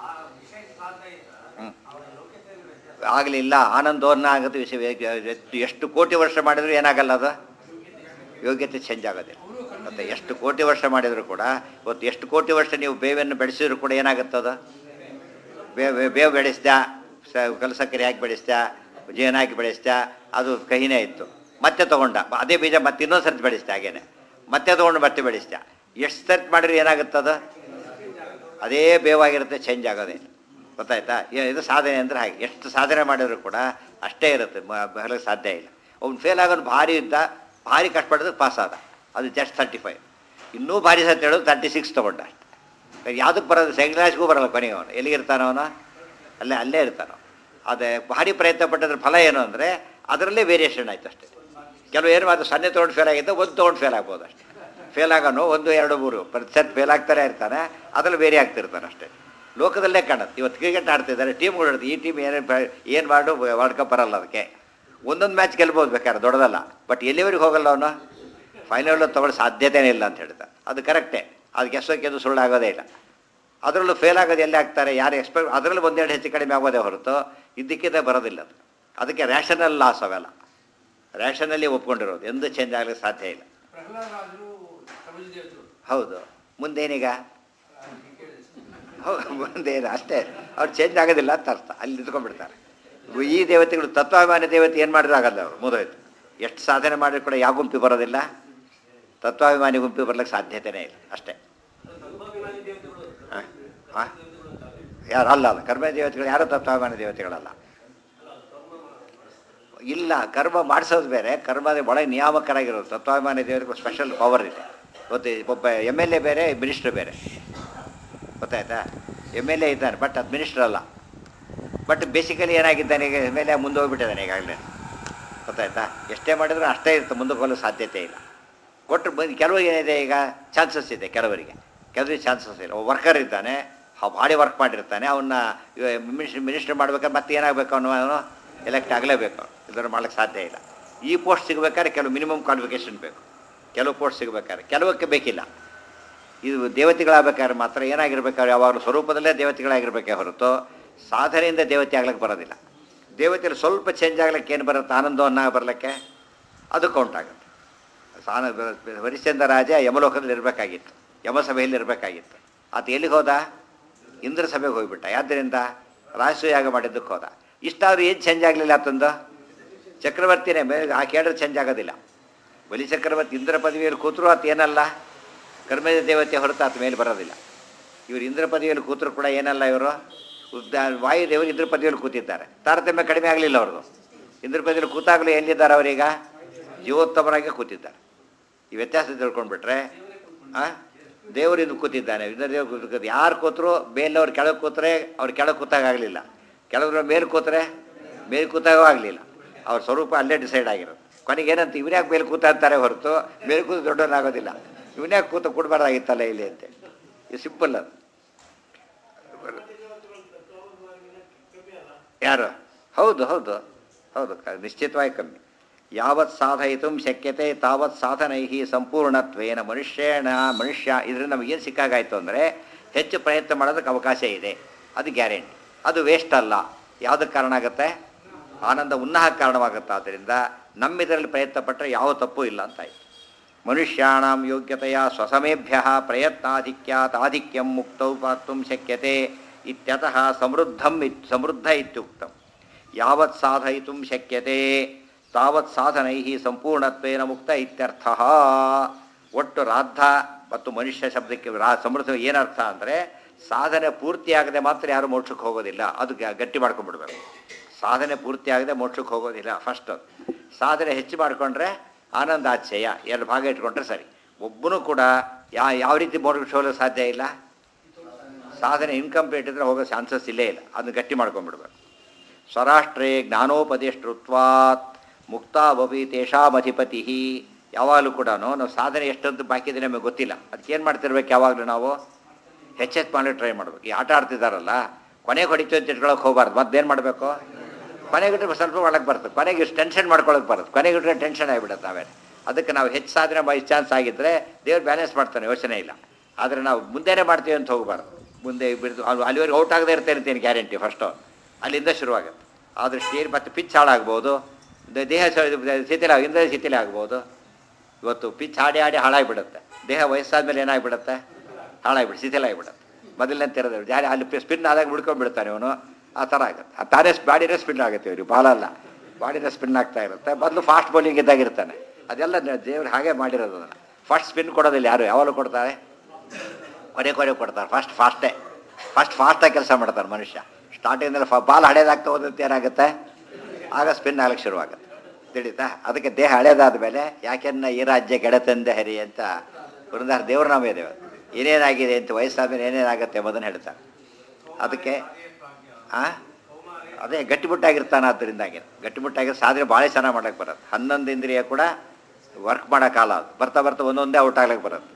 ಹ್ಞೂ ಆಗಲಿಲ್ಲ ಆನಂದೋನ್ನ ಆಗುತ್ತೆ ವಿಷಯ ಎಷ್ಟು- ಎಷ್ಟು ಕೋಟಿ ವರ್ಷ ಮಾಡಿದ್ರು ಏನಾಗಲ್ಲ ಅದು ಯೋಗ್ಯತೆ ಚೇಂಜ್ ಆಗೋದಿಲ್ಲ ಮತ್ತು ಎಷ್ಟು ಕೋಟಿ ವರ್ಷ ಮಾಡಿದರೂ ಕೂಡ ಇವತ್ತು ಎಷ್ಟು ಕೋಟಿ ವರ್ಷ ನೀವು ಬೇವನ್ನು ಬೆಳೆಸಿದ್ರು ಕೂಡ ಏನಾಗುತ್ತದ ಬೇವು ಬೇವು ಬೆಳೆಸ್ದ ಸ ಕಲಸಕ್ಕರೆ ಹಾಕಿ ಬೆಳೆಸ್ದ ಜೇನು ಹಾಕಿ ಬೆಳೆಸ್ದ ಅದು ಕಹಿನೇ ಇತ್ತು ಮತ್ತೆ ತೊಗೊಂಡ ಅದೇ ಬೀಜ ಮತ್ತೆ ಇನ್ನೊಂದು ಸರ್ತಿ ಬೆಳೆಸ್ದ ಹಾಗೇನೆ ಮತ್ತೆ ತೊಗೊಂಡು ಮತ್ತೆ ಬೆಳೆಸ್ದ ಎಷ್ಟು ಸರ್ತಿ ಮಾಡಿದ್ರೆ ಏನಾಗುತ್ತದ ಅದೇ ಬೇವಾಗಿರುತ್ತೆ ಚೇಂಜ್ ಆಗೋದೇ ಗೊತ್ತಾಯ್ತಾ ಏ- ಇದು ಸಾಧನೆ ಅಂದರೆ ಹಾಗೆ ಎಷ್ಟು ಸಾಧನೆ ಮಾಡಿದ್ರು ಕೂಡ ಅಷ್ಟೇ ಇರುತ್ತೆ ಬರಲಿಕ್ಕೆ ಸಾಧ್ಯ ಇಲ್ಲ ಅವ್ನು ಫೇಲ್ ಆಗೋನು ಭಾರಿ ಇದ್ದ ಭಾರಿ ಕಷ್ಟಪಡಿದ್ರೆ ಪಾಸ್ ಆದ ಅದು ಜಸ್ಟ್ ತರ್ಟಿ ಫೈವ್ ಇನ್ನೂ ಭಾರಿ ಸತ್ ಹೇಳೋದು ತರ್ಟಿ ಸಿಕ್ಸ್ ತೊಗೊಂಡ ಅಷ್ಟೆ ಯಾವುದಕ್ಕೆ ಬರೋದು ಸೆಕೆಂಡ್ ಕ್ಲಾಸ್ಗೂ ಬರಲ್ಲ ಕೊನೆಗೆ ಅವನು ಎಲ್ಲಿಗಿರ್ತಾನ ಅವನು ಅಲ್ಲೇ ಅಲ್ಲೇ ಇರ್ತಾನೋ ಅದೇ ಭಾರಿ ಪ್ರಯತ್ನ ಪಟ್ಟದ್ರ ಫಲ ಏನು ಅಂದರೆ ಅದರಲ್ಲೇ ವೇರಿಯೇಷನ್ ಆಯ್ತು ಅಷ್ಟೇ ಕೆಲವು ಏನು ಅದು ಸೊನ್ನೆ ತೊಗೊಂಡು ಫೇಲ್ ಆಗಿದ್ದ ಒಂದು ತೊಗೊಂಡು ಫೇಲ್ ಆಗ್ಬೋದು ಅಷ್ಟೇ ಫೇಲ್ ಆಗೋನು ಒಂದು ಎರಡು ಮೂರು ಪ್ರತಿಶತ ಫೇಲ್ ಆಗ್ತಾನೆ ಇರ್ತಾನೆ ಅದರಲ್ಲಿ ಬೇರೆ ಆಗ್ತಿರ್ತಾನೆ ಅಷ್ಟೇ ಲೋಕದಲ್ಲೇ ಕಾಣುತ್ತೆ ಇವತ್ತು ಕ್ರಿಕೆಟ್ ಆಡ್ತಿದ್ದಾರೆ ಟೀಮ್ಗಳು ಆಡ್ತಾರೆ ಈ ಟೀಮ್ ಏನು ಏನು ಮಾಡು ವರ್ಲ್ಡ್ ಕಪ್ ಬರಲ್ಲ ಅದಕ್ಕೆ ಒಂದೊಂದು ಮ್ಯಾಚ್ ಗೆಲ್ಬೋದು ಬೇಕಾದ್ರೆ ದೊಡ್ಡದಲ್ಲ ಬಟ್ ಎಲ್ಲಿವರೆಗೆ ಹೋಗಲ್ಲ ಅವನು ಫೈನಲ್ ತಗೊಳ್ಳೋ ಸಾಧ್ಯತೆನೇ ಇಲ್ಲ ಅಂತ ಹೇಳ್ತಾರೆ ಅದು ಕರೆಕ್ಟೇ ಅದಕ್ಕೆ ಎಷ್ಟೊಕ್ಕೆ ಅದು ಸುಳ್ಳು ಆಗೋದೇ ಇಲ್ಲ ಅದರಲ್ಲೂ ಫೇಲ್ ಆಗೋದು ಎಲ್ಲಿ ಆಗ್ತಾರೆ ಯಾರು ಎಕ್ಸ್ಪೆಕ್ಟ್ ಅದರಲ್ಲೂ ಒಂದೆರಡು ಹೆಚ್ಚು ಕಡಿಮೆ ಆಗೋದೇ ಹೊರತು ಇದ್ದಕ್ಕಿದ್ದೇ ಬರೋದಿಲ್ಲ ಅದು ಅದಕ್ಕೆ ರ್ಯಾಷನಲ್ ಲಾಸ್ ಅವೆಲ್ಲ ರ್ಯಾಷನಲ್ಲಿ ಒಪ್ಕೊಂಡಿರೋದು ಎಂದು ಚೇಂಜ್ ಆಗಲಿಕ್ಕೆ ಸಾಧ್ಯ ಇಲ್ಲ ಪ್ರಹ್ಲಾದರಾಜರು ಕಮಲ ದೇವತೆಗಳು ಹೌದು ಮುಂದೇನೀಗ ಹೌದು ಮುಂದೇನು ಅಷ್ಟೇ ಅವ್ರು ಚೇಂಜ್ ಆಗೋದಿಲ್ಲ ಅಂತ ಅರ್ಥ ಅಲ್ಲಿ ನಿಂತ್ಕೊಂಡ್ಬಿಡ್ತಾರೆ ಈ ದೇವತೆಗಳು ತತ್ವಾಭಿಮಾನಿ ದೇವತೆ ಏನು ಮಾಡಿದ್ರು ಆಗಲ್ಲ ಅವರು ಮುದೋಯ್ತು ಎಷ್ಟು ಸಾಧನೆ ಮಾಡಿದ್ರು ಕೂಡ ಯಾವ ಗುಂಪಿ ಬರೋದಿಲ್ಲ ತತ್ವಾಭಿಮಾನಿ ಗುಂಪಿ ಬರ್ಲಿಕ್ಕೆ ಸಾಧ್ಯತೆನೇ ಇಲ್ಲ ಅಷ್ಟೇ ಹಾಂ ಹಾಂ ಯಾರು ಅಲ್ಲ ಅಲ್ಲ ಕರ್ಮ ದೇವತೆಗಳು ಯಾರು ತತ್ವಾಭಿಮಾನಿ ದೇವತೆಗಳಲ್ಲ ಇಲ್ಲ ಕರ್ಮ ಮಾಡಿಸೋದು ಬೇರೆ ಕರ್ಮದ ಒಳಗೆ ನಿಯಾಮಕರಾಗಿರೋದು ತತ್ವಾಭಿಮಾನಿ ದೇವತೆಗಳು ಸ್ಪೆಷಲ್ ಪವರ್ ಇದೆ ಗೊತ್ತು ಒಬ್ಬ ಎಮ್ ಎಲ್ ಎ ಬೇರೆ ಮಿನಿಸ್ಟ್ರ್ ಬೇರೆ ಗೊತ್ತಾಯ್ತಾ ಎಮ್ ಎಲ್ ಎ ಇದ್ದಾನೆ ಬಟ್ ಅದು ಮಿನಿಸ್ಟರ್ ಅಲ್ಲ ಬಟ್ ಬೇಸಿಕಲಿ ಏನಾಗಿದ್ದಾನೆ ಈಗ ಎಮ್ ಎಲ್ ಎ ಮುಂದೆ ಹೋಗ್ಬಿಟ್ಟಿದ್ದಾನೆ ಈಗಾಗಲೇ ಗೊತ್ತಾಯ್ತಾ ಎಷ್ಟೇ ಮಾಡಿದ್ರು ಅಷ್ಟೇ ಇರುತ್ತೆ ಮುಂದಕ್ಕೆ ಹೋಗಲು ಸಾಧ್ಯತೆ ಇಲ್ಲ ಕೊಟ್ಟರು ಬಂದು ಕೆಲವರಿಗೆ ಏನಿದೆ ಈಗ ಚಾನ್ಸಸ್ ಇದೆ ಕೆಲವರಿಗೆ ಕೆಲವರಿಗೆ ಚಾನ್ಸಸ್ ಇಲ್ಲ ಒಬ್ಬ ವರ್ಕರ್ ಇದ್ದಾನೆ ಭಾರಿ ವರ್ಕ್ ಮಾಡಿರ್ತಾನೆ ಅವನ್ನ ಮಿನಿಸ್ಟರ್ ಮಿನಿಸ್ಟರ್ ಮಾಡ್ಬೇಕಾದ್ರೆ ಮತ್ತೆ ಏನಾಗಬೇಕು ಅವನು ಅವನು ಎಲೆಕ್ಟ್ ಆಗಲೇಬೇಕು ಇದನ್ನು ಮಾಡ್ಲಿಕ್ಕೆ ಸಾಧ್ಯ ಇಲ್ಲ ಈ ಪೋಸ್ಟ್ ಸಿಗಬೇಕಾದ್ರೆ ಕೆಲವು ಮಿನಿಮಮ್ ಕ್ವಾಲಿಫಿಕೇಷನ್ ಬೇಕು ಕೆಲವು ಪೋಸ್ಟ್ ಸಿಗಬೇಕಾದ್ರೆ ಕೆಲವಕ್ಕೆ ಬೇಕಿಲ್ಲ ಇದು ದೇವತೆಗಳಾಗಬೇಕಾದ್ರೆ ಮಾತ್ರ ಏನಾಗಿರ್ಬೇಕಾದ್ರೆ ಯಾವಾಗಲೂ ಸ್ವರೂಪದಲ್ಲೇ ದೇವತೆಗಳಾಗಿರ್ಬೇಕೇ ಹೊರತು ಸಾಧನೆಯಿಂದ ದೇವತೆ ಆಗ್ಲಿಕ್ಕೆ ಬರೋದಿಲ್ಲ ದೇವತೆಯಲ್ಲಿ ಸ್ವಲ್ಪ ಚೇಂಜ್ ಆಗ್ಲಿಕ್ಕೆ ಏನು ಬರುತ್ತೆ ಆನಂದವನ್ನ ಬರಲಿಕ್ಕೆ ಅದು ಕೌಂಟ್ ಆಗುತ್ತೆ ಸಾನ ಹರಿಶ್ಚಂದ್ರ ರಾಜ ಯಮಲೋಕದಲ್ಲಿ ಇರಬೇಕಾಗಿತ್ತು ಯಮಸಭೆಯಲ್ಲಿ ಇರಬೇಕಾಗಿತ್ತು ಆತ ಎಲ್ಲಿಗೆ ಹೋದ ಇಂದ್ರ ಸಭೆಗೆ ಹೋಗ್ಬಿಟ್ಟ ಯಾದ್ದರಿಂದ ರಾಜಸೂಯಾಗ ಮಾಡಿದ್ದಕ್ಕೆ ಹೋದ ಇಷ್ಟಾದ್ರೂ ಏನು ಚೇಂಜ್ ಆಗಲಿಲ್ಲ ಆತಂದು ಚಕ್ರವರ್ತಿನೇ ಮೇಲೆ ಆ ಕೇಳಿದ್ರೆ ಚೇಂಜ್ ಆಗೋದಿಲ್ಲ ಬಲಿ ಚಕ್ರವರ್ತಿ ಇಂದ್ರ ಪದವಿಯಲ್ಲಿ ಕೂತರು ಆತ ಏನಲ್ಲ ಕರ್ಮದ ದೇವತೆ ಹೊರತು ಆತ ಮೇಲೆ ಬರೋದಿಲ್ಲ ಇವರು ಇಂದ್ರ ಪದವಿಯಲ್ಲಿ ಕೂತರು ಕೂಡ ಏನಲ್ಲ ಇವರು ಉದ್ದ ವಾಯುದೇವರು ಇಂದ್ರ ಪದವಿಯಲ್ಲಿ ಕೂತಿದ್ದಾರೆ ತಾರತಮ್ಯ ಕಡಿಮೆ ಆಗಲಿಲ್ಲ ಅವ್ರದ್ದು ಇಂದ್ರ ಪದವಿಯಲ್ಲಿ ಕೂತಾಗಲೂ ಎಲ್ಲಿದ್ದಾರೆ ಅವರೀಗ ಜೀವೋತ್ತಮರಾಗಿ ಕೂತಿದ್ದಾರೆ ಈ ವ್ಯತ್ಯಾಸ ತಿಳ್ಕೊಂಡ್ಬಿಟ್ರೆ ಆ ದೇವರಿಂದ ಕೂತಿದ್ದಾನೆ ಇಂದ್ರ ದೇವರು ಕೂತ್ಕೊಂಡು ಯಾರು ಕೂತರು ಮೇಲವ್ರು ಕೆಳಗೆ ಕೂತ್ರೆ ಅವ್ರು ಕೆಳಗೆ ಕೂತಾಗ ಆಗಲಿಲ್ಲ ಕೆಳಗ್ರ ಮೇಲೆ ಕೂತ್ರೆ ಮೇಲೆ ಕೂತಾಗೂ ಆಗಲಿಲ್ಲ ಅವ್ರ ಸ್ವರೂಪ ಅಲ್ಲೇ ಡಿಸೈಡ್ ಆಗಿರೋದು ಕೊನೆಗೆ ಏನಂತ ಇವ್ರು ಯಾಕೆ ಮೇಲೆ ಕೂತಾ ಅಂತಾರೆ ಹೊರತು ಮೇಲೆ ಕೂತು ದೊಡ್ಡವನಾಗೋದಿಲ್ಲ ಇವನೇ ಕೂತು ಕೊಡಬಾರ್ದಾಗಿತ್ತಲ್ಲ ಇಲ್ಲಿ ಅಂತೇಳಿ ಇದು ಸಿಂಪಲ್ ಅದು ಯಾರು ಹೌದು ಹೌದು ಹೌದು ಕ- ನಿಶ್ಚಿತವಾಗಿ ಕಮ್ಮಿ ಯಾವತ್ ಸಾಧಯಿತು ಶಕ್ಯತೆ ತಾವತ್ ಸಾಧನೈ ಸಂಪೂರ್ಣತ್ವೇನ ಮನುಷ್ಯನ ಮನುಷ್ಯ ಇದರಿಂದ ನಮಗೇನು ಸಿಕ್ಕಾಗಾಯ್ತು ಅಂದರೆ ಹೆಚ್ಚು ಪ್ರಯತ್ನ ಮಾಡೋದಕ್ಕೆ ಅವಕಾಶ ಇದೆ ಅದು ಗ್ಯಾರಂಟಿ ಅದು ವೇಸ್ಟ್ ಅಲ್ಲ ಯಾವುದಕ್ಕೆ ಕಾರಣ ಆಗುತ್ತೆ ಆನಂದ ಉನ್ನಾಹ ಕಾರಣವಾಗುತ್ತೆ ಆದ್ದರಿಂದ ನಮ್ಮಿದರಲ್ಲಿ ಪ್ರಯತ್ನ ಪಟ್ಟರೆ ಯಾವ ತಪ್ಪು ಇಲ್ಲ ಅಂತಾಯ್ತು ಮನುಷ್ಯಾಣಂ ಯೋಗ್ಯತೆಯ ಸ್ವಸಮೇಭ್ಯ ಪ್ರಯತ್ನಾಧಿಕ್ಯಾತ್ ಆಧಿಕ್ಯಂ ಮುಕ್ತೌ ಪಾಕ್ತುಂ ಶಕ್ಯತೆ ಇತ್ಯತಃ ಸಮೃದ್ಧಂ ಇತ್ ಸಮೃದ್ಧ ಇತ್ಯುಕ್ತಂ ಯಾವತ್ ಸಾಧಯಿತು ಶಕ್ಯತೆ ತಾವತ್ ಸಾಧನೈ ಸಂಪೂರ್ಣತ್ವೇನ ಮುಕ್ತ ಇತ್ಯರ್ಥ ಒಟ್ಟು ರಾಧ ಮತ್ತು ಮನುಷ್ಯ ಶಬ್ದಕ್ಕೆ ರಾ ಸಮೃದ್ಧ ಏನರ್ಥ ಅಂದರೆ ಸಾಧನೆ ಪೂರ್ತಿಯಾಗದೆ ಮಾತ್ರ ಯಾರು ಮೋಕ್ಷಕ್ಕೆ ಹೋಗೋದಿಲ್ಲ ಅದು ಗ- ಗಟ್ಟಿ ಮಾಡ್ಕೊಂಡ್ಬಿಡ್ಬೇಕು ಸಾಧನೆ ಪೂರ್ತಿಯಾಗದೆ ಮೋಕ್ಷಕ್ಕೆ ಹೋಗೋದಿಲ್ಲ ಫಸ್ಟ್ ಸಾಧನೆ ಹೆಚ್ಚು ಮಾಡಿಕೊಂಡ್ರೆ ಆನಂದಾಚಯ ಎರಡು ಭಾಗ ಇಟ್ಕೊಂಡ್ರೆ ಸರಿ ಒಬ್ಬನೂ ಕೂಡ ಯಾ ಯಾವ ರೀತಿ ಮೋಕ್ಷಕ್ಕೆ ಹೋಗಲು ಸಾಧ್ಯ ಇಲ್ಲ ಸಾಧನೆ ಇನ್ಕಂಪ್ಲೀಟ್ ಇದ್ರೆ ಹೋಗೋ ಚಾನ್ಸಸ್ ಇಲ್ಲೇ ಇಲ್ಲ ಅದನ್ನ ಗಟ್ಟಿ ಮಾಡ್ಕೊಂಡ್ಬಿಡ್ಬೇಕು ಸ್ವರಾಷ್ಟ್ರೇ ಜ್ಞಾನೋಪದೇಷ್ಟೃತ್ವಾತ್ ಮುಕ್ತಾವಪಿ ತೇಷಾಮಧಿಪತಿ ಯಾವಾಗಲೂ ಕೂಡ ನಾವು ಸಾಧನೆ ಎಷ್ಟಂತ ಬಾಕಿ ಇದೆ ನಮಗೆ ಗೊತ್ತಿಲ್ಲ ಅದಕ್ಕೇನು ಮಾಡ್ತಿರ್ಬೇಕು ಯಾವಾಗಲೂ ನಾವು ಹೆಚ್ಚೆಚ್ಚು ಮಾಡಿ ಟ್ರೈ ಮಾಡ್ಬೇಕು ಈ ಆಟ ಆಡ್ತಿದ್ದಾರಲ್ಲ ಕೊನೆಗೆ ಹೊಡಿತು ಅಂತ ಇಟ್ಕೊಳಕ್ಕೆ ಹೋಗ್ಬಾರ್ದು ಮತ್ತೇನು ಮಾಡಬೇಕು ಕೊನೆಗೆ ಇಟ್ಟರೆ ಸ್ವಲ್ಪ ಒಳಗೆ ಬರ್ತದೆ ಕೊನೆಗೆ ಇಷ್ಟು ಟೆನ್ಷನ್ ಮಾಡ್ಕೊಳಕ್ಕೆ ಬರುತ್ತೆ ಕೊನೆಗೆ ಇಟ್ಟರೆ ಟೆನ್ಷನ್ ಆಗಿಬಿಡುತ್ತೆ ಆಮೇಲೆ ಅದಕ್ಕೆ ನಾವು ಹೆಚ್ಚು ಸಾಧನೆ ಬೈ ಚಾನ್ಸ್ ಆಗಿದ್ದರೆ ದೇವ್ರು ಬ್ಯಾಲೆನ್ಸ್ ಮಾಡ್ತಾನೆ ಯೋಚನೆ ಇಲ್ಲ ಆದರೆ ನಾವು ಮುಂದೆನೇ ಮಾಡ್ತೀವಿ ಅಂತ ಹೋಗಬಾರ್ದು ಮುಂದೆ ಬಿಡ್ದು ಅಲ್ಲಿ ಅಲ್ಲಿವರೆಗೆ ಔಟ್ ಆಗದೆ ಇರ್ತೇನೆ ಅಂತೇನು ಗ್ಯಾರಂಟಿ ಫಸ್ಟು ಅಲ್ಲಿಂದ ಶುರುವಾಗುತ್ತೆ ಆ ದೃಷ್ಟಿಯಲ್ಲಿ ಮತ್ತೆ ಪಿಚ್ ಹಾಳಾಗ್ಬೋದು ದ- ದೇಹ ಸ- ಶಿಥಿಲ ಇಂದ ಶಿಥಿಲ ಆಗ್ಬೋದು ಇವತ್ತು ಪಿಚ್ ಆಡಿ ಆಡಿ ಹಾಳಾಗಿಬಿಡುತ್ತೆ ದೇಹ ವಯಸ್ಸಾದ್ಮೇಲೆ ಏನಾಗ್ಬಿಡುತ್ತೆ ಹಾಳಾಗ್ಬಿಡು ಶಿಥಿಲ ಆಗಿಬಿಡುತ್ತೆ ಮೊದಲನೇ ತೆರೆದ ಜಾರಿ ಅಲ್ಲಿ ಸ್ಪಿನ್ ಆದಾಗ ಬಿಡ್ಕೊಂಡ್ಬಿಡ್ತಾನೆ ಅವನು ಆ ಥರ ಆಗುತ್ತೆ ಆ ತಾನೇ ಬಾಡಿನೇ ಸ್ಪಿನ್ ಆಗುತ್ತೆ ಇವ್ರಿಗೆ ಬಾಲ ಅಲ್ಲ ಬಾಡಿನೇ ಸ್ಪಿನ್ ಆಗ್ತಾ ಇರುತ್ತೆ ಮೊದಲು ಫಾಸ್ಟ್ ಬೌಲಿಂಗ್ ಇದ್ದಾಗಿರ್ತಾನೆ ಅದೆಲ್ಲ ನ- ದೇವ್ರು ಹಾಗೆ ಮಾಡಿರೋದು ಅದನ್ನು ಫಸ್ಟ್ ಸ್ಪಿನ್ ಕೊಡೋದಿಲ್ಲ ಯಾರು ಯಾವಾಗಲೂ ಕೊಡ್ತಾರೆ ಕೊನೆ ಕೊನೆ ಕೊಡ್ತಾರೆ ಫಸ್ಟ್ ಫಾಸ್ಟೇ ಫಸ್ಟ್ ಫಾಸ್ಟಾಗಿ ಕೆಲಸ ಮಾಡ್ತಾರೆ ಮನುಷ್ಯ ಸ್ಟಾರ್ಟಿಂಗಲ್ಲಿ ಫ ಬಾಲ್ ಹಳೇದಾಗ್ತಾ ಹೋದಂತೆ ಏನಾಗುತ್ತೆ ಆಗ ಸ್ಪಿನ್ ಆಗ್ಲಿಕ್ಕೆ ಶುರುವಾಗುತ್ತೆ ತಿಳಿತಾ ಅದಕ್ಕೆ ದೇಹ ಹಳೇದಾದ ಮೇಲೆ ಯಾಕೆನ್ನ ಈ ರಾಜ್ಯ ಗೆಡತಂದೆ ಹರಿ ಅಂತ ವೃಂದಾರ ದೇವ್ರ ನಾಮ ಇದೆ ಇವತ್ತು. ಏನೇನಾಗಿದೆ ಅಂತ ವಯಸ್ಸಾದ್ಮೇಲೆ ಏನೇನಾಗುತ್ತೆ ಎಂಬುದನ್ನು ಹೇಳ್ತಾರೆ ಅದಕ್ಕೆ ಆ ಅದೇ ಗಟ್ಟಿಮುಟ್ಟಾಗಿರ್ತಾನೆ ಆದ್ದರಿಂದಾಗಿ ಗಟ್ಟಿಮುಟ್ಟಾಗಿ ಸಾಧನೆ ಭಾಳ ಚೆನ್ನಾಗಿ ಮಾಡಕ್ಕೆ ಬರುತ್ತೆ ಹನ್ನೊಂದು ಇಂದ್ರಿಯ ಕೂಡ ವರ್ಕ್ ಮಾಡೋ ಕಾಲ ಅದು ಬರ್ತಾ ಬರ್ತಾ ಒಂದೊಂದೇ ಔಟ್ ಆಗ್ಲಿಕ್ಕೆ ಬರುತ್ತೆ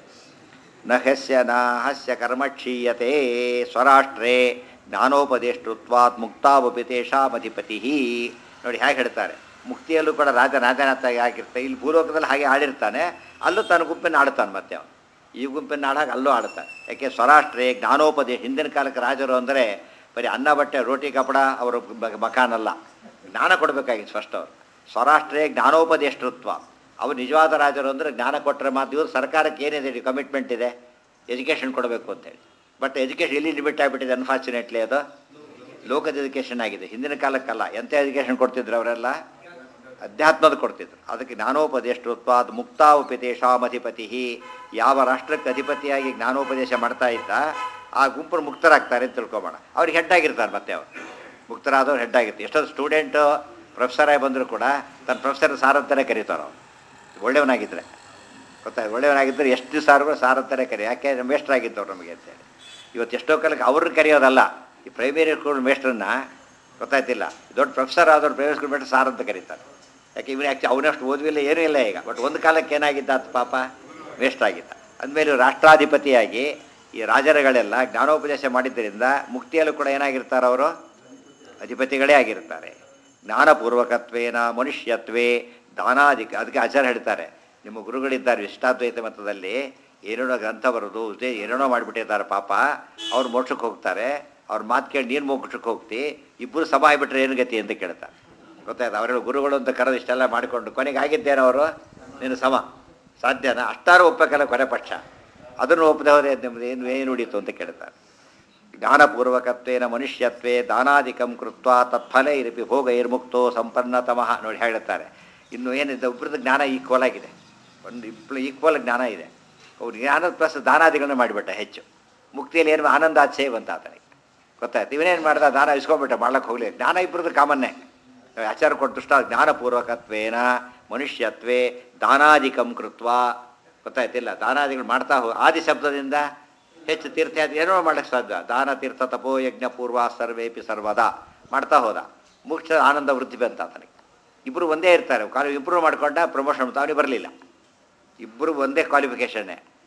ನ ಹಸ್ಯ ನ ಹಸ್ಯ ಕರ್ಮಕ್ಷೀಯತೆ ಸ್ವರಾಷ್ಟ್ರೇ ಜ್ಞಾನೋಪದೇಷ್ಟೃತ್ವಾತ್ ಮುಕ್ತಾವಪಿ ತೇಷಾಮಧಿಪತಿ ನೋಡಿ ಹೇಗೆ ಹೇಳ್ತಾರೆ ಮುಕ್ತಿಯಲ್ಲೂ ಕೂಡ ರಾಜ ರಾಜನಾಥಾಗಿ ಆಗಿರ್ತಾನೆ ಇಲ್ಲಿ ಭೂಲೋಕದಲ್ಲಿ ಹಾಗೆ ಆಡಿರ್ತಾನೆ ಅಲ್ಲೂ ತನ್ನ ಗುಂಪಿನ ಆಡ್ತಾನೆ ಮತ್ತೆ ಅವನು ಈ ಗುಂಪಿನ ಆಡಾಗ ಅಲ್ಲೂ ಆಡ್ತಾನೆ ಯಾಕೆ ಸ್ವರಾಷ್ಟ್ರೇ ಜ್ಞಾನೋಪದೇಶ ಹಿಂದಿನ ಕಾಲಕ್ಕೆ ರಾಜರು ಅಂದರೆ ಬರೀ ಅನ್ನ ಬಟ್ಟೆ ರೋಟಿ ಕಪಡ ಅವರ ಮಕಾನಲ್ಲ ಜ್ಞಾನ ಕೊಡಬೇಕಾಗಿತ್ತು ಫಸ್ಟ್ ಅವರು ಸ್ವರಾಷ್ಟ್ರೇ ಜ್ಞಾನೋಪದೇಷ್ಟೃತ್ವ ಅವು ನಿಜವಾದ ರಾಜರು ಅಂದರೆ ಜ್ಞಾನ ಕೊಟ್ಟರೆ ಮಾತು ಇವರು ಸರ್ಕಾರಕ್ಕೆ ಏನಿದೆ ಕಮಿಟ್ಮೆಂಟ್ ಇದೆ ಎಜುಕೇಷನ್ ಕೊಡಬೇಕು ಅಂತೇಳಿ ಬಟ್ ಎಜುಕೇಷನ್ ಎಲ್ಲಿ ಲಿಮಿಟ್ ಆಗಿಬಿಟ್ಟಿದೆ ಅನ್ಫಾರ್ಚುನೇಟ್ಲಿ ಅದು ಲೋಕದ ಎಜುಕೇಷನ್ ಆಗಿದೆ ಹಿಂದಿನ ಕಾಲಕ್ಕಲ್ಲ ಎಂಥ ಎಜುಕೇಷನ್ ಕೊಡ್ತಿದ್ರು ಅವರೆಲ್ಲ ಅಧ್ಯಾತ್ಮದ ಕೊಡ್ತಿದ್ರು ಅದಕ್ಕೆ ಜ್ಞಾನೋಪದೇಷ್ಟೃತ್ವಾದ ಮುಕ್ತಾವುಪದೇಶಾಮಧಿಪತಿ ಯಾವ ರಾಷ್ಟ್ರಕ್ಕೆ ಅಧಿಪತಿಯಾಗಿ ಜ್ಞಾನೋಪದೇಶ ಮಾಡ್ತಾ ಇದ್ದ ಆ ಗುಂಪರು ಮುಕ್ತರಾಗ್ತಾರೆ ಅಂತ ತಿಳ್ಕೊಬೋಣ ಅವ್ರಿಗೆ ಹೆಡ್ ಆಗಿರ್ತಾರೆ ಮತ್ತೆ ಅವರು ಮುಕ್ತರಾದವ್ರು ಹೆಡ್ ಆಗಿರ್ತಾರೆ ಎಷ್ಟೊಂದು ಸ್ಟೂಡೆಂಟು ಪ್ರೊಫೆಸರಾಗಿ ಬಂದರೂ ಕೂಡ ತನ್ನ ಪ್ರೊಫೆಸರ್ ಸಾರ್ ಅಂತಾನೆ ಕರೀತಾರೆ ಅವ್ರು ಒಳ್ಳೆಯವನಾಗಿದ್ದರೆ ಗೊತ್ತಾಯ್ತು ಒಳ್ಳೆಯವನಾಗಿದ್ದರೆ ಎಷ್ಟು ದಿವಸ ಆದ್ರೂ ಸಾರ್ ಅಂತಾನೆ ಕರಿ ಯಾಕೆ ಮೇಷ್ಟ್ರಾಗಿದ್ದವ್ರು ನಮಗೆ ಅಂತೇಳಿ ಇವತ್ತು ಎಷ್ಟೋ ಕಾಲಕ್ಕೆ ಅವ್ರನ್ನ ಕರೆಯೋದಲ್ಲ ಈ ಪ್ರೈಮರಿ ಸ್ಕೂಲ್ ಮೇಷ್ಟ್ರನ್ನ ಗೊತ್ತಾಯ್ತಿಲ್ಲ ದೊಡ್ಡ ಪ್ರೊಫೆಸರ್ ಆದವ್ರು ಪ್ರೈಮರಿ ಸ್ಕೂಲ್ ಮೇಷ್ಟ್ರು ಸಾರ್ ಅಂತ ಕರೀತಾರೆ ಯಾಕೆ ಇವನು ಆ್ಯಕ್ಚುಲಿ ಅವನಷ್ಟು ಓದುವಿಲ್ಲ ಏನೂ ಇಲ್ಲ ಈಗ ಬಟ್ ಒಂದು ಕಾಲಕ್ಕೆ ಏನಾಗಿದ್ದ ಆತ ಪಾಪ ವೇಸ್ಟ್ ಆಗಿದ್ದ ಅಂದಮೇಲೆ ರಾಷ್ಟ್ರಾಧಿಪತಿಯಾಗಿ ಈ ರಾಜರುಗಳೆಲ್ಲ ಜ್ಞಾನೋಪದೇಶ ಮಾಡಿದ್ದರಿಂದ ಮುಕ್ತಿಯಲ್ಲೂ ಕೂಡ ಏನಾಗಿರ್ತಾರೆ ಅವರು ಅಧಿಪತಿಗಳೇ ಆಗಿರ್ತಾರೆ ಜ್ಞಾನಪೂರ್ವಕತ್ವೇನ ಮನುಷ್ಯತ್ವೇ ದಾನಾಧಿಕ ಅದಕ್ಕೆ ಆಚಾರ್ಯ ಹೇಳ್ತಾರೆ ನಿಮ್ಮ ಗುರುಗಳಿದ್ದಾರೆ ಇಷ್ಟಾದ್ವೈತ ಮತದಲ್ಲಿ ಏನೇನೋ ಗ್ರಂಥ ಬರೋದು ಉದ್ದೇ ಏನೇನೋ ಮಾಡಿಬಿಟ್ಟಿದ್ದಾರೆ ಪಾಪ ಅವ್ರು ಮೋಕ್ಷಕ್ಕೆ ಹೋಗ್ತಾರೆ ಅವ್ರ ಮಾತು ಕೇಳಿ ನೀನು ಮೋಕ್ಷಕ್ಕೆ ಹೋಗ್ತಿ ಇಬ್ಬರು ಸಮ ಆಗಿಬಿಟ್ರೆ ಏನು ಗತಿ ಅಂತ ಕೇಳ್ತಾರೆ ಗೊತ್ತಾಯ್ತು ಅವರೆಲ್ಲ ಗುರುಗಳು ಅಂತ ಕರೆದು ಇಷ್ಟೆಲ್ಲ ಮಾಡಿಕೊಂಡು ಕೊನೆಗೆ ಆಗಿದ್ದೇನೋ ಅವರು ನೀನು ಸಮ ಸಾಧ್ಯನಾ ಅಷ್ಟಾರು ಒಪ್ಪಬೇಕಲ್ಲ ಕೊನೆ ಪಕ್ಷ ಅದನ್ನು ಒಪ್ಪದೆ ಹೋದ್ರೆ ನಿಮ್ದು ಏನು ಏನು ಉಡೀತು ಅಂತ ಕೇಳ್ತಾರೆ ಜ್ಞಾನಪೂರ್ವಕತ್ವೇನ ಮನುಷ್ಯತ್ವೇ ದಾನಾಧಿಕಂ ಕೃತ್ವ ತತ್ಫಲ ಇರಪಿ ಭೋಗ ಇರ್ಮುಕ್ತೋ ಸಂಪನ್ನತಮಃ ನೋಡಿ ಹೇಳ್ತಾರೆ ಇನ್ನು ಏನಿದೆ ಒಬ್ಬರದ್ದು ಜ್ಞಾನ ಈಕ್ವಲ್ ಆಗಿದೆ ಒಂದು ಇಬ್ಬರು ಈಕ್ವಲ್ ಜ್ಞಾನ ಇದೆ ಅವ್ರು ಜ್ಞಾನದ ಪ್ಲಸ್ ದಾನಾದಿಗಳನ್ನ ಮಾಡಿಬಿಟ್ಟ ಹೆಚ್ಚು ಮುಕ್ತಿಯಲ್ಲಿ ಏನು ಆನಂದಾಚೆ ಬಂತ ಆತನಿಗೆ ಗೊತ್ತಾಯ್ತು ಇವನೇನು ಮಾಡ್ದ ದಾನ ಇಸ್ಕೊಂಡ್ಬಿಟ್ಟ ಮಾಡ್ಲಕ್ಕೆ ಹೋಗಲಿ ಜ್ಞಾನ ಇಬ್ಬರದ್ದು ಕಾಮನ್ನೇ ಆಚಾರ ಕೊಟ್ಟುಷ್ಟ ಜ್ಞಾನಪೂರ್ವಕತ್ವೇನ ಮನುಷ್ಯತ್ವೇ ದಾನಾದಿಕಂ ಕೃತ್ವ ಗೊತ್ತಾಯ್ತಿಲ್ಲ ದಾನಾದಿಗಳು ಮಾಡ್ತಾ ಹೋ ಆದಿ ಶಬ್ದದಿಂದ ಹೆಚ್ಚು ತೀರ್ಥಯಾತ್ರೆ ಏನೋ ಮಾಡಕ್ಕೆ ಸಾಧ್ಯ ದಾನ ತೀರ್ಥ ತಪೋ ಯಜ್ಞ ಪೂರ್ವ ಸರ್ವೇಪಿ ಸರ್ವದಾ ಮಾಡ್ತಾ ಹೋದ ಮುಖ್ಯ ಆನಂದ ವೃದ್ಧಿ ಬಂತ ಆತನಿಗೆ ಇಬ್ಬರು ಒಂದೇ ಇರ್ತಾರೆ ಕಾಲು ಇಂಪ್ರೂವ್ ಮಾಡ್ಕೊಂಡ ಪ್ರಮೋಷನ್ ಅವನಿಗೆ ಬರಲಿಲ್ಲ ಇಬ್ಬರು ಒಂದೇ ಕ್ವಾಲಿಫಿಕೇಷನ್ನೇ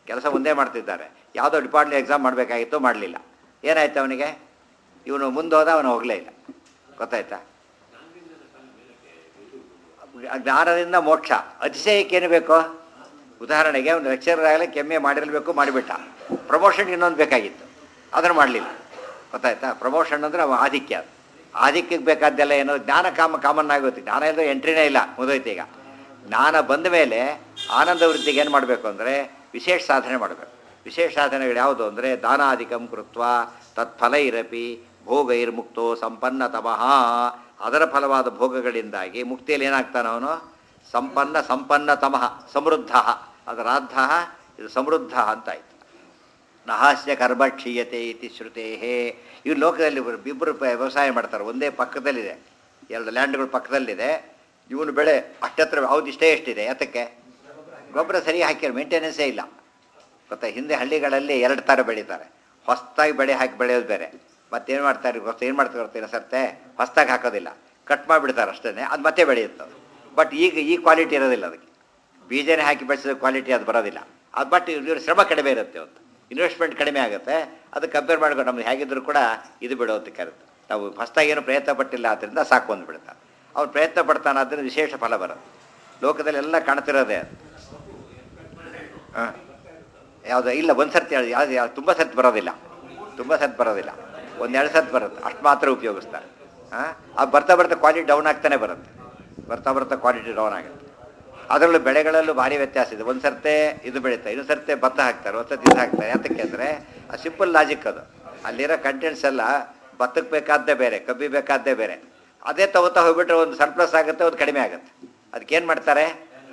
ಕೆಲಸ ಮುಂದೆ ಮಾಡ್ತಿದ್ದಾರೆ ಯಾವುದೋ ಡಿಪಾರ್ಟ್ಮೆಂಟ್ ಎಕ್ಸಾಮ್ ಮಾಡಬೇಕಾಗಿತ್ತು ಮಾಡಲಿಲ್ಲ ಏನಾಯ್ತು ಅವನಿಗೆ ಇವನು ಮುಂದೆ ಹೋದ ಅವನು ಹೋಗಲೇ ಇಲ್ಲ ಗೊತ್ತಾಯ್ತಾ ಜ್ಞಾನದಿಂದ ಮೋಕ್ಷ ಅತಿಶಯಕ್ಕೇನು ಬೇಕು ಉದಾಹರಣೆಗೆ ಒಂದು ಲೆಕ್ಚರರ್ ಆಗಲಿ ಕೆಮ್ಮೆ ಮಾಡಿರಬೇಕು ಮಾಡಿಬಿಟ್ಟ ಪ್ರಮೋಷನ್ ಇನ್ನೊಂದು ಬೇಕಾಗಿತ್ತು ಅದನ್ನು ಮಾಡಲಿಲ್ಲ ಗೊತ್ತಾಯ್ತಾ ಪ್ರಮೋಷನ್ ಅಂದರೆ ಅವ ಆಧಿಕ್ಯ ಅದು ಆಧಿಕ್ಯಕ್ಕೆ ಬೇಕಾದ್ದೆಲ್ಲ ಏನೋ ಜ್ಞಾನ ಕಾಮ ಕಾಮನ್ ಆಗುತ್ತೆ ಜ್ಞಾನ ಇಲ್ಲದೆ ಎಂಟ್ರಿನೇ ಇಲ್ಲ ಮುಗಿದೋಯ್ತು ಈಗ ಜ್ಞಾನ ಬಂದ ಮೇಲೆ ಆನಂದ ವೃತ್ತಿಗೆ ಏನು ಮಾಡಬೇಕು ಅಂದರೆ ವಿಶೇಷ ಸಾಧನೆ ಮಾಡಬೇಕು ವಿಶೇಷ ಸಾಧನೆಗಳು ಯಾವುದು ಅಂದರೆ ದಾನಾಧಿಕಂ ಕೃತ್ವ ತತ್ಫಲ ಇರಪಿ ಭೋಗೈರ್ಮುಕ್ತೋ ಸಂಪನ್ನ ತಮಃ ಅದರ ಫಲವಾದ ಭೋಗಗಳಿಂದಾಗಿ ಮುಕ್ತಿಯಲ್ಲಿ ಏನಾಗ್ತಾನೆ ಅವನು ಸಂಪನ್ನ ಸಂಪನ್ನ ತಮಃ ಸಮೃದ್ಧ ಅದರಾದ್ಧ ಇದು ಸಮೃದ್ಧ ಅಂತಾಯ್ತು ನಹಾಸ್ಯ ಕರ್ಮ ಕ್ಷೀಯತೆ ಇತಿ ಶ್ರುತೇ ಇವು ಲೋಕದಲ್ಲಿ ಇಬ್ಬರು ವ್ಯವಸಾಯ ಮಾಡ್ತಾರೆ ಒಂದೇ ಪಕ್ಕದಲ್ಲಿದೆ ಎರಡು ಲ್ಯಾಂಡ್ಗಳು ಪಕ್ಕದಲ್ಲಿದೆ ಇವನು ಬೆಳೆ ಅಷ್ಟತ್ರ ಹೌದು ಇಷ್ಟೇ ಎಷ್ಟಿದೆ ಯಾತಕ್ಕೆ ಗೊಬ್ಬರ ಸರಿ ಹಾಕಿರೋ ಮೇಂಟೆನೆನ್ಸೇ ಇಲ್ಲ ಗೊತ್ತಾ ಹಿಂದೆ ಹಳ್ಳಿಗಳಲ್ಲಿ ಎರಡು ಥರ ಬೆಳೀತಾರೆ ಹೊಸ್ದಾಗಿ ಬೆಳೆ ಹಾಕಿ ಬೆಳೆಯೋದು ಬೇರೆ ಮತ್ತೇನು ಮಾಡ್ತಾರೆ ಗೊತ್ತಾ ಏನು ಮಾಡ್ತಾರೆ ಗೊತ್ತಾ ಸರ್ತೆ ಹೊಸ್ದಾಗಿ ಹಾಕೋದಿಲ್ಲ ಕಟ್ ಮಾಡಿಬಿಡ್ತಾರೆ ಅಷ್ಟೇ ಅದು ಮತ್ತೆ ಬೆಳೆಯುತ್ತೆ ಅದು ಬಟ್ ಈಗ ಈ ಕ್ವಾಲಿಟಿ ಇರೋದಿಲ್ಲ ಅದಕ್ಕೆ ಬೀಜನೇ ಹಾಕಿ ಬೆಳೆಸಿದ ಕ್ವಾಲಿಟಿ ಅದು ಬರೋದಿಲ್ಲ ಅದು ಬಟ್ ಇವ್ರ ಶ್ರಮ ಕಡಿಮೆ ಇರುತ್ತೆ ಅವತ್ತು ಇನ್ವೆಸ್ಟ್ಮೆಂಟ್ ಕಡಿಮೆ ಆಗುತ್ತೆ ಅದು ಕಂಪೇರ್ ಮಾಡ್ಕೊಂಡು ನಮ್ಗೆ ಹೇಗಿದ್ರು ಕೂಡ ಇದು ಬಿಡೋದು ಕರೆದು ನಾವು ಹೊಸ್ದಾಗಿ ಏನು ಪ್ರಯತ್ನ ಪಟ್ಟಿಲ್ಲ ಆದ್ದರಿಂದ ಸಾಕು ಒಂದು ಬಿಡ್ತಾನೆ ಅವ್ನು ಪ್ರಯತ್ನ ಪಡ್ತಾನೆ ಆದ್ದರಿಂದ ವಿಶೇಷ ಫಲ ಬರುತ್ತೆ ಲೋಕದಲ್ಲಿ ಎಲ್ಲ ಕಾಣ್ತಿರೋದೇ ಅದು ಹಾಂ ಯಾವುದು ಇಲ್ಲ ಒಂದು ಸರ್ತಿ ಯಾವುದು ಯಾವ್ದು ತುಂಬ ಸರ್ತಿ ಬರೋದಿಲ್ಲ ತುಂಬ ಸರ್ತಿ ಬರೋದಿಲ್ಲ ಒಂದೆರಡು ಸರ್ತಿ ಬರುತ್ತೆ ಅಷ್ಟು ಮಾತ್ರ ಉಪಯೋಗಿಸ್ತಾರೆ ಹಾಂ ಅದು ಬರ್ತಾ ಬರ್ತಾ ಕ್ವಾಲಿಟಿ ಡೌನ್ ಆಗ್ತಾನೆ ಬರುತ್ತೆ ಬರ್ತಾ ಬರ್ತಾ ಕ್ವಾಲಿಟಿ ಡೌನ್ ಆಗುತ್ತೆ ಅದರಲ್ಲೂ ಬೆಳೆಗಳಲ್ಲೂ ಭಾರಿ ವ್ಯತ್ಯಾಸ ಇದೆ ಒಂದು ಸರ್ತೆ ಇದು ಬೆಳೀತಾರೆ ಇನ್ನೊಂದು ಸರ್ತೆ ಭತ್ತ ಹಾಕ್ತಾರೆ ಒಂದು ಸರ್ತಿ ಇದು ಹಾಕ್ತಾರೆ ಯಾತಕ್ಕೆ ಅಂದರೆ ಆ ಸಿಂಪಲ್ ಲಾಜಿಕ್ ಅದು ಅಲ್ಲಿರೋ ಕಂಟೆಂಟ್ಸ್ ಎಲ್ಲ ಭತ್ತಕ್ಕೆ ಬೇಕಾದ್ದೇ ಬೇರೆ ಕಬ್ಬಿ ಬೇಕಾದ್ದೇ ಬೇರೆ ಅದೇ ತಗೋತಾ ಹೋಗ್ಬಿಟ್ರೆ ಒಂದು ಸರ್ಪ್ಲಸ್ ಆಗುತ್ತೆ ಒಂದು ಕಡಿಮೆ ಆಗುತ್ತೆ ಅದಕ್ಕೇನು ಮಾಡ್ತಾರೆ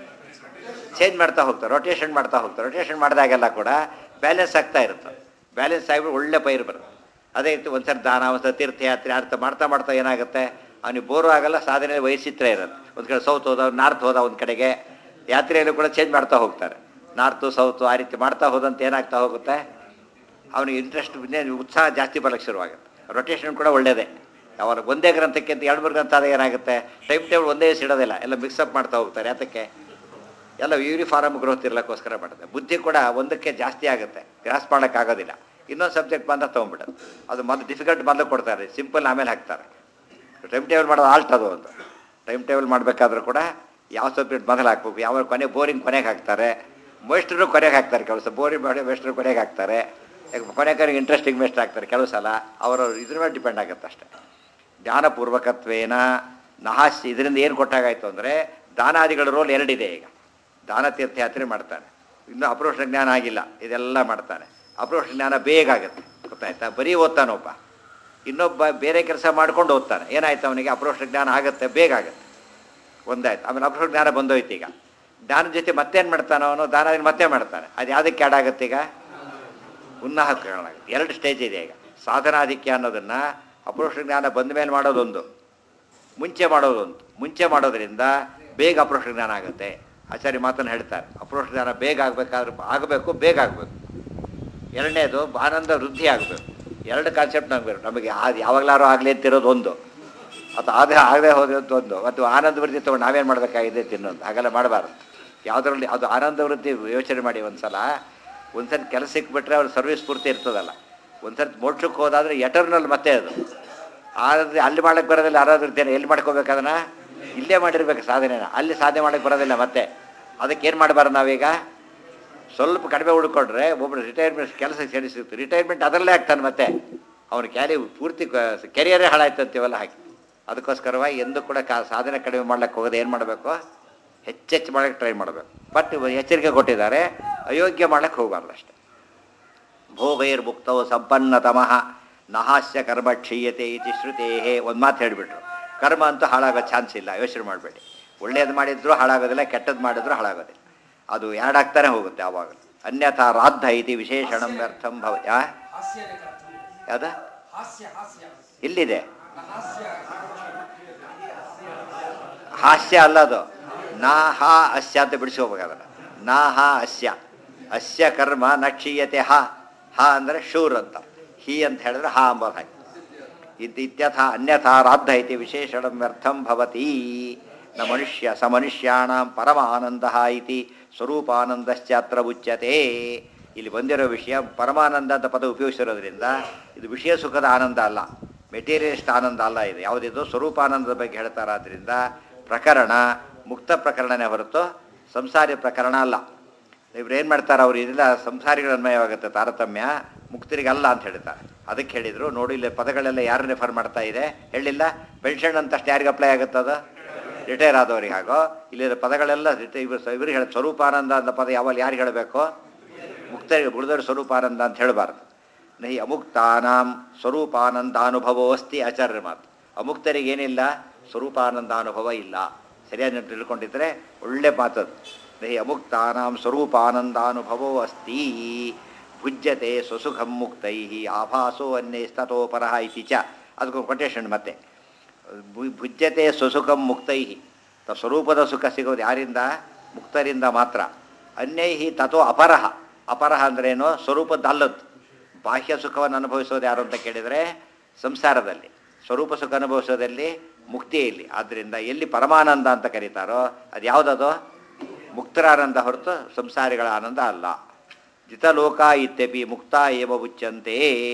ಚೇಂಜ್ ಮಾಡ್ತಾ ಹೋಗ್ತಾರೆ ರೊಟೇಷನ್ ಮಾಡ್ತಾ ಹೋಗ್ತಾರೆ ರೊಟೇಷನ್ ಮಾಡಿದಾಗೆಲ್ಲ ಕೂಡ ಬ್ಯಾಲೆನ್ಸ್ ಆಗ್ತಾ ಇರುತ್ತೆ ಬ್ಯಾಲೆನ್ಸ್ ಆಗಿಬಿಟ್ಟು ಒಳ್ಳೆ ಪೈರು ಬರುತ್ತೆ ಅದೇ ರೀತಿ ಒಂದ್ಸರಿ ದಾನ ಒಂದ್ಸರಿ ತೀರ್ಥಯಾತ್ರೆ ಅರ್ಥ ಮಾಡ್ತಾ ಮಾಡ್ತಾ ಏನಾಗುತ್ತೆ ಅವನಿಗೆ ಬೋರು ಆಗಲ್ಲ ಸಾಧನೆ ವೈಚಿತ್ರ ಇರುತ್ತೆ ಒಂದು ಕಡೆ ಸೌತ್ ಹೋದ ನಾರ್ತ್ ಹೋದ ಒಂದು ಕಡೆಗೆ ಯಾತ್ರೆಯಲ್ಲೂ ಕೂಡ ಚೇಂಜ್ ಮಾಡ್ತಾ ಹೋಗ್ತಾರೆ ನಾರ್ತು ಸೌತು ಆ ರೀತಿ ಮಾಡ್ತಾ ಹೋದಂತೆ ಏನಾಗ್ತಾ ಹೋಗುತ್ತೆ ಅವನಿಗೆ ಇಂಟ್ರೆಸ್ಟ್ ಉತ್ಸಾಹ ಜಾಸ್ತಿ ಬರಲಿಕ್ಕೆ ಶುರುವಾಗುತ್ತೆ ರೊಟೇಷನ್ ಕೂಡ ಒಳ್ಳೆಯದೇ ಯಾವಾಗ ಒಂದೇ ಗ್ರಂಥಕ್ಕೆ ಅಂತ ಎರಡು ಮೂರು ಗ್ರಂಥ ಆದಾಗ ಏನಾಗುತ್ತೆ ಟೈಮ್ ಟೇಬಲ್ ಒಂದೇ ದಿವಸ ಇಡೋದಿಲ್ಲ ಎಲ್ಲ ಮಿಕ್ಸಪ್ ಮಾಡ್ತಾ ಹೋಗ್ತಾರೆ ಯಾತಕ್ಕೆ ಎಲ್ಲ ಯೂನಿಫಾರ್ಮ್ ಗ್ರೋತ್ ಇರಲಿಕ್ಕೋಸ್ಕರ ಮಾಡುತ್ತೆ ಬುದ್ಧಿ ಕೂಡ ಒಂದಕ್ಕೆ ಜಾಸ್ತಿ ಆಗುತ್ತೆ ಗ್ರಾಸ್ ಮಾಡೋಕ್ಕಾಗೋದಿಲ್ಲ ಇನ್ನೊಂದು ಸಬ್ಜೆಕ್ಟ್ ಬಂದ ತೊಗೊಂಡ್ಬಿಡೋದು ಅದು ಮೊದಲು ಡಿಫಿಕಲ್ಟ್ ಮೊದಲು ಕೊಡ್ತಾರೆ ಸಿಂಪಲ್ ಆಮೇಲೆ ಹಾಕ್ತಾರೆ ಟೈಮ್ ಟೇಬಲ್ ಮಾಡೋದು ಆಲ್ಟ್ ಅದು ಒಂದು ಟೈಮ್ ಟೇಬಲ್ ಮಾಡಬೇಕಾದ್ರೂ ಕೂಡ ಯಾವ ಸಬ್ಜೆಕ್ಟ್ ಮೊದಲು ಹಾಕ್ಬೇಕು ಯಾವ ಕೊನೆ ಬೋರಿಂಗ್ ಕೊನೆಗೆ ಹಾಕ್ತಾರೆ ಮೇಸ್ಟ್ರು ಕೊನೆಗೆ ಹಾಕ್ತಾರೆ ಕೆಲವು ಸಲ ಬೋರಿಂಗ್ ಮಾಡಿ ಮೇಸ್ಟ್ರು ಕೊನೆಗೆ ಹಾಕ್ತಾರೆ ಕೊನೆಗೆ ಇಂಟ್ರೆಸ್ಟಿಂಗ್ ಮೇಸ್ಟ್ ಹಾಕ್ತಾರೆ ಕೆಲವು ಸಲ ಅವರ ಇದ್ರ ಮೇಲೆ ಡಿಪೆಂಡ್ ಆಗುತ್ತೆ ಅಷ್ಟೇ ಜ್ಞಾನಪೂರ್ವಕತ್ವೇನ ನಹಾಸ್ಯ ಇದರಿಂದ ಏನು ಕೊಟ್ಟಾಗಾಯ್ತು ಅಂದರೆ ದಾನಾದಿಗಳ ರೋಲ್ ಎರಡಿದೆ ಈಗ ದಾನ ತೀರ್ಥಯಾತ್ರೆ ಮಾಡ್ತಾನೆ ಇನ್ನೂ ಅಪ್ರೋಷ ಜ್ಞಾನ ಆಗಿಲ್ಲ ಇದೆಲ್ಲ ಮಾಡ್ತಾನೆ ಅಪ್ರೋಷ ಜ್ಞಾನ ಬೇಗ ಆಗುತ್ತೆ ಗೊತ್ತಾಯ್ತಾ ಬರೀ ಓದ್ತಾನೊಬ್ಬ ಇನ್ನೊಬ್ಬ ಬೇರೆ ಕೆಲಸ ಮಾಡ್ಕೊಂಡು ಓದ್ತಾನೆ ಏನಾಯ್ತು ಅವನಿಗೆ ಅಪ್ರೋಷ ಜ್ಞಾನ ಆಗುತ್ತೆ ಬೇಗ ಆಗುತ್ತೆ ಒಂದಾಯ್ತು ಆಮೇಲೆ ಅಪ್ರೋಷ ಜ್ಞಾನ ಬಂದೋಯ್ತು ಈಗ ಜ್ಞಾನದ ಜೊತೆ ಮತ್ತೇನು ಮಾಡ್ತಾನೆ ಅವನು ದಾನದಿಂದ ಮತ್ತೆ ಮಾಡ್ತಾನೆ ಅದು ಯಾವುದಕ್ಕೆ ಆಡ್ ಆಗುತ್ತೆ ಈಗ ಉನ್ನಾಹ ಕಾರಣ ಆಗುತ್ತೆ ಎರಡು ಸ್ಟೇಜ್ ಇದೆ ಈಗ ಸಾಧನಾಧಿಕ್ಯ ಅನ್ನೋದನ್ನು ಅಪ್ರೋಷ ಜ್ಞಾನ ಬಂದ ಮೇಲೆ ಮಾಡೋದೊಂದು ಮುಂಚೆ ಮಾಡೋದೊಂದು ಮುಂಚೆ ಮಾಡೋದ್ರಿಂದ ಬೇಗ ಅಪ್ರೋಷ ಜ್ಞಾನ ಆಗುತ್ತೆ ಆಚಾರ್ಯ ಮಾತನ್ನು ಹೇಳ್ತಾರೆ ಅಪ್ರೋಷ ಜ್ಞಾನ ಬೇಗ ಆಗಬೇಕಾದ್ರೆ ಆಗಬೇಕು ಬೇಗ ಆಗಬೇಕು ಎರಡನೇದು ಆನಂದ ವೃದ್ಧಿ ಆಗಬೇಕು ಎರಡು ಕಾನ್ಸೆಪ್ಟ್ ನಮ್ಗೆ ಬೇಕು ನಮಗೆ ಅದು ಯಾವಾಗಲಾರು ಆಗಲಿ ಅಂತಿರೋದು ಒಂದು ಅದು ಅದೇ ಆಗದೆ ಹೋದಿರೋದು ಒಂದು ಮತ್ತು ಆನಂದ ವೃದ್ಧಿ ತೊಗೊಂಡು ನಾವೇನು ಮಾಡಬೇಕಾಗಿದೆ ತಿನ್ನೋದು ಹಾಗೆಲ್ಲ ಮಾಡಬಾರ್ದು ಯಾವುದರಲ್ಲಿ ಅದು ಆನಂದ ವೃದ್ಧಿ ಯೋಚನೆ ಮಾಡಿ ಒಂದು ಸಲ ಒಂದು ಸಲ ಕೆಲಸ ಸಿಕ್ಬಿಟ್ರೆ ಅವ್ರ ಸರ್ವಿಸ್ ಪೂರ್ತಿ ಇರ್ತದಲ್ಲ ಒಂದು ಸರ್ತಿ ಮೋಕ್ಷಕ್ಕೆ ಹೋದಾದರೆ ಎಟರ್ನಲ್ ಮತ್ತೆ ಅದು ಆದ್ರೆ ಅಲ್ಲಿ ಮಾಡಕ್ಕೆ ಬರೋದಿಲ್ಲ ಆರಾಧನೆ ಎಲ್ಲಿ ಮಾಡ್ಕೋಬೇಕು ಅದನ್ನು ಇಲ್ಲೇ ಮಾಡಿರ್ಬೇಕು ಸಾಧನೆನ ಅಲ್ಲಿ ಸಾಧನೆ ಮಾಡಕ್ಕೆ ಬರೋದಿಲ್ಲ ಮತ್ತೆ ಅದಕ್ಕೆ ಏನು ಮಾಡಬಾರ್ದು ನಾವೀಗ ಸ್ವಲ್ಪ ಕಡಿಮೆ ಉಳ್ಕೊಂಡ್ರೆ ಒಬ್ಬರು ರಿಟೈರ್ಮೆಂಟ್ ಕೆಲಸಕ್ಕೆ ಸೇರಿಸಿರ್ತೀವಿ ರಿಟೈರ್ಮೆಂಟ್ ಅದರಲ್ಲೇ ಆಗ್ತಾನೆ ಮತ್ತೆ ಅವನ ಕ್ಯಾರಿ ಪೂರ್ತಿ ಕೆರಿಯರೇ ಹಾಳಾಯ್ತು ಅಂತೀವಲ್ಲ ಹಾಕಿ ಅದಕ್ಕೋಸ್ಕರವಾಗಿ ಎಂದೂ ಕೂಡ ಕಾ ಸಾಧನೆ ಕಡಿಮೆ ಮಾಡ್ಲಿಕ್ಕೆ ಹೋಗೋದು ಏನು ಮಾಡಬೇಕು ಹೆಚ್ಚೆಚ್ಚು ಮಾಡೋಕ್ಕೆ ಟ್ರೈ ಮಾಡಬೇಕು ಬಟ್ ಎಚ್ಚರಿಕೆ ಕೊಟ್ಟಿದ್ದಾರೆ ಅಯೋಗ್ಯ ಮಾಡ್ಲಿಕ್ಕೆ ಹೋಗಬಾರ್ದು ಅಷ್ಟೆ ಭೋಗೈರ್ಮುಕ್ತವು ಸಂಪನ್ನತಮಃ ನಹಾಸ್ಯ ಕರ್ಮ ಕ್ಷೀಯತೆ ಇತಿ ಶ್ರುತೇಹೇ ಒಂದು ಮಾತು ಹೇಳಿಬಿಟ್ರು ಕರ್ಮ ಅಂತೂ ಹಾಳಾಗೋ ಚಾನ್ಸ್ ಇಲ್ಲ ಯೋಚನೆ ಮಾಡಬೇಡಿ ಒಳ್ಳೇದು ಮಾಡಿದ್ರು ಹಾಳಾಗೋದಿಲ್ಲ ಕೆಟ್ಟದ್ದು ಮಾಡಿದ್ರು ಹಾಳಾಗೋದಿಲ್ಲ ಅದು ಎರಡಾಗ್ತಾನೆ ಹೋಗುತ್ತೆ ಆವಾಗ ಅನ್ಯಥಾ ರಾದ್ಧ ಇತಿ ವಿಶೇಷಣಂ ವ್ಯರ್ಥಂ ಭವ ಯಾ ಹಾಸ್ಯ ಬೇಕಾಗ್ತದೆ. ಯಾವ್ದು ಹಾಸ್ಯ ಹಾಸ್ಯ ಇಲ್ಲಿದೆ ಹಾಸ್ಯ ಹಾಸ್ಯ ಅಲ್ಲ ಅದು ನಾ ಹಾ ಅಸ್ಯ ಅಂತ ಬಿಡಿಸಿ ಹೋಗ್ಬೇಕಾದ್ರೆ ನಾ ಹಾ ಅಸ್ಯ ಅಸ್ಯ ಕರ್ಮ ನ ಕ್ಷೀಯತೆ ಹ ಹ ಅಂದರೆ ಶೂರ್ ಅಂತ ಹಿ ಅಂತ ಹೇಳಿದ್ರೆ ಹಾ ಅಂಬೋದು ಹಾಕಿ ಇದ್ ಇತ್ಯಥ ಅನ್ಯಥಾ ರಾದ್ಧ ಇತಿ ವಿಶೇಷಣಂ ವ್ಯರ್ಥಂ ಭವತಿ ನ ಮನುಷ್ಯ ಸ ಮನುಷ್ಯಾಣಂ ಪರಮ ಆನಂದ ಇತಿ ಸ್ವರೂಪಾನಂದಶ್ಚಾತ್ರ ಉಚ್ಯತೆ ಇಲ್ಲಿ ಬಂದಿರೋ ವಿಷಯ ಪರಮಾನಂದ ಅಂತ ಪದ ಉಪಯೋಗಿಸಿರೋದ್ರಿಂದ ಇದು ವಿಷಯ ಸುಖದ ಆನಂದ ಅಲ್ಲ ಮೆಟೀರಿಯಲಿಸ್ಟ್ ಆನಂದ ಅಲ್ಲ ಇದು ಯಾವುದಿದು ಸ್ವರೂಪಾನಂದದ ಬಗ್ಗೆ ಹೇಳ್ತಾರಾದ್ರಿಂದ ಪ್ರಕರಣ ಮುಕ್ತ ಪ್ರಕರಣನೇ ಹೊರತು ಸಂಸಾರಿ ಪ್ರಕರಣ ಅಲ್ಲ ಇವ್ರು ಏನು ಮಾಡ್ತಾರೆ ಅವ್ರು ಇದೆಲ್ಲ ಸಂಸಾರಿಗಳ ಅನ್ವಯವಾಗುತ್ತೆ ತಾರತಮ್ಯ ಮುಕ್ತರಿಗಲ್ಲ ಅಂತ ಹೇಳ್ತಾರೆ ಅದಕ್ಕೆ ಹೇಳಿದರು ನೋಡಿ ಇಲ್ಲಿ ಪದಗಳೆಲ್ಲ ಯಾರು ರೆಫರ್ ಮಾಡ್ತಾ ಇದೆ ಹೇಳಿಲ್ಲ ಪೆನ್ಷನ್ ಅಂತಷ್ಟು ಯಾರಿಗೆ ಅಪ್ಲೈ ಆಗುತ್ತದ ರಿಟೈರ್ ಆದವ್ರಿಗೆ ಹಾಗೋ ಇಲ್ಲಿ ಪದಗಳೆಲ್ಲ ರಿಟೈ- ಇವ್ರು ಸ- ಇವ್ರಿಗೆ ಹೇಳ ಸ್ವರೂಪಾನಂದ ಅಂತ ಪದ ಯಾವಾಗ ಯಾರಿಗೆ ಹೇಳಬೇಕು ಮುಕ್ತರಿಗೆ ಉಳಿದವರು ಸ್ವರೂಪಾನಂದ ಅಂತ ಹೇಳಬಾರ್ದು ನಹಿ ಅಮುಕ್ತಾನಾಂ ಸ್ವರೂಪಾನಂದಾನುಭವೋ ಅಸ್ತಿ ಆಚಾರ್ಯರ ಮಾತು ಅಮುಕ್ತರಿಗೆ ಏನಿಲ್ಲ ಸ್ವರೂಪಾನಂದಾನುಭವ ಇಲ್ಲ ಸರಿಯಾಗಿ ನೀವು ತಿಳ್ಕೊಂಡಿದ್ರೆ ಒಳ್ಳೆ ಮಾತದು ನಹಿ ಅಮುಕ್ತಾನಾಂ ಸ್ವರೂಪಾನಂದಾನುಭವೋ ಅಸ್ತಿ ಭುಜ್ಯತೆ ಸ್ವಸುಖಂ ಮುಕ್ತೈ ಆಭಾಸೋ ಅನ್ಯಸ್ತತೋಪರಃ ಇತಿ ಚ ಅದಕ್ಕೊಂದು ಕೊಟೇಶನ್ ಮತ್ತೆ ಭು- ಭುಜ್ಯತೆ ಸ್ವಸುಖಂ ಮುಕ್ತೈ ತ ಸ್ವರೂಪದ ಸುಖ ಸಿಗೋದು ಯಾರಿಂದ ಮುಕ್ತರಿಂದ ಮಾತ್ರ ಅನ್ಯೈಹಿ ತಥೋ ಅಪರಹ ಅಪರಹ ಅಂದ್ರೇನು ಸ್ವರೂಪದ್ದಲ್ಲದ್ದು ಬಾಹ್ಯ ಸುಖವನ್ನು ಅನುಭವಿಸೋದು ಯಾರು ಅಂತ ಕೇಳಿದರೆ ಸಂಸಾರದಲ್ಲಿ ಸ್ವರೂಪ ಸುಖ ಅನುಭವಿಸೋದಲ್ಲಿ ಮುಕ್ತಿಯಲ್ಲಿ ಆದ್ದರಿಂದ ಎಲ್ಲಿ ಪರಮಾನಂದ ಅಂತ ಕರೀತಾರೋ ಅದು ಯಾವುದದು ಮುಕ್ತರಾನಂದ ಹೊರತು ಸಂಸಾರಿಗಳ ಆನಂದ ಅಲ್ಲ ಜಿತಲೋಕ ಇತ್ಯಪಿ ಮುಕ್ತ ಏವ ಉಚ್ಯಂತೆ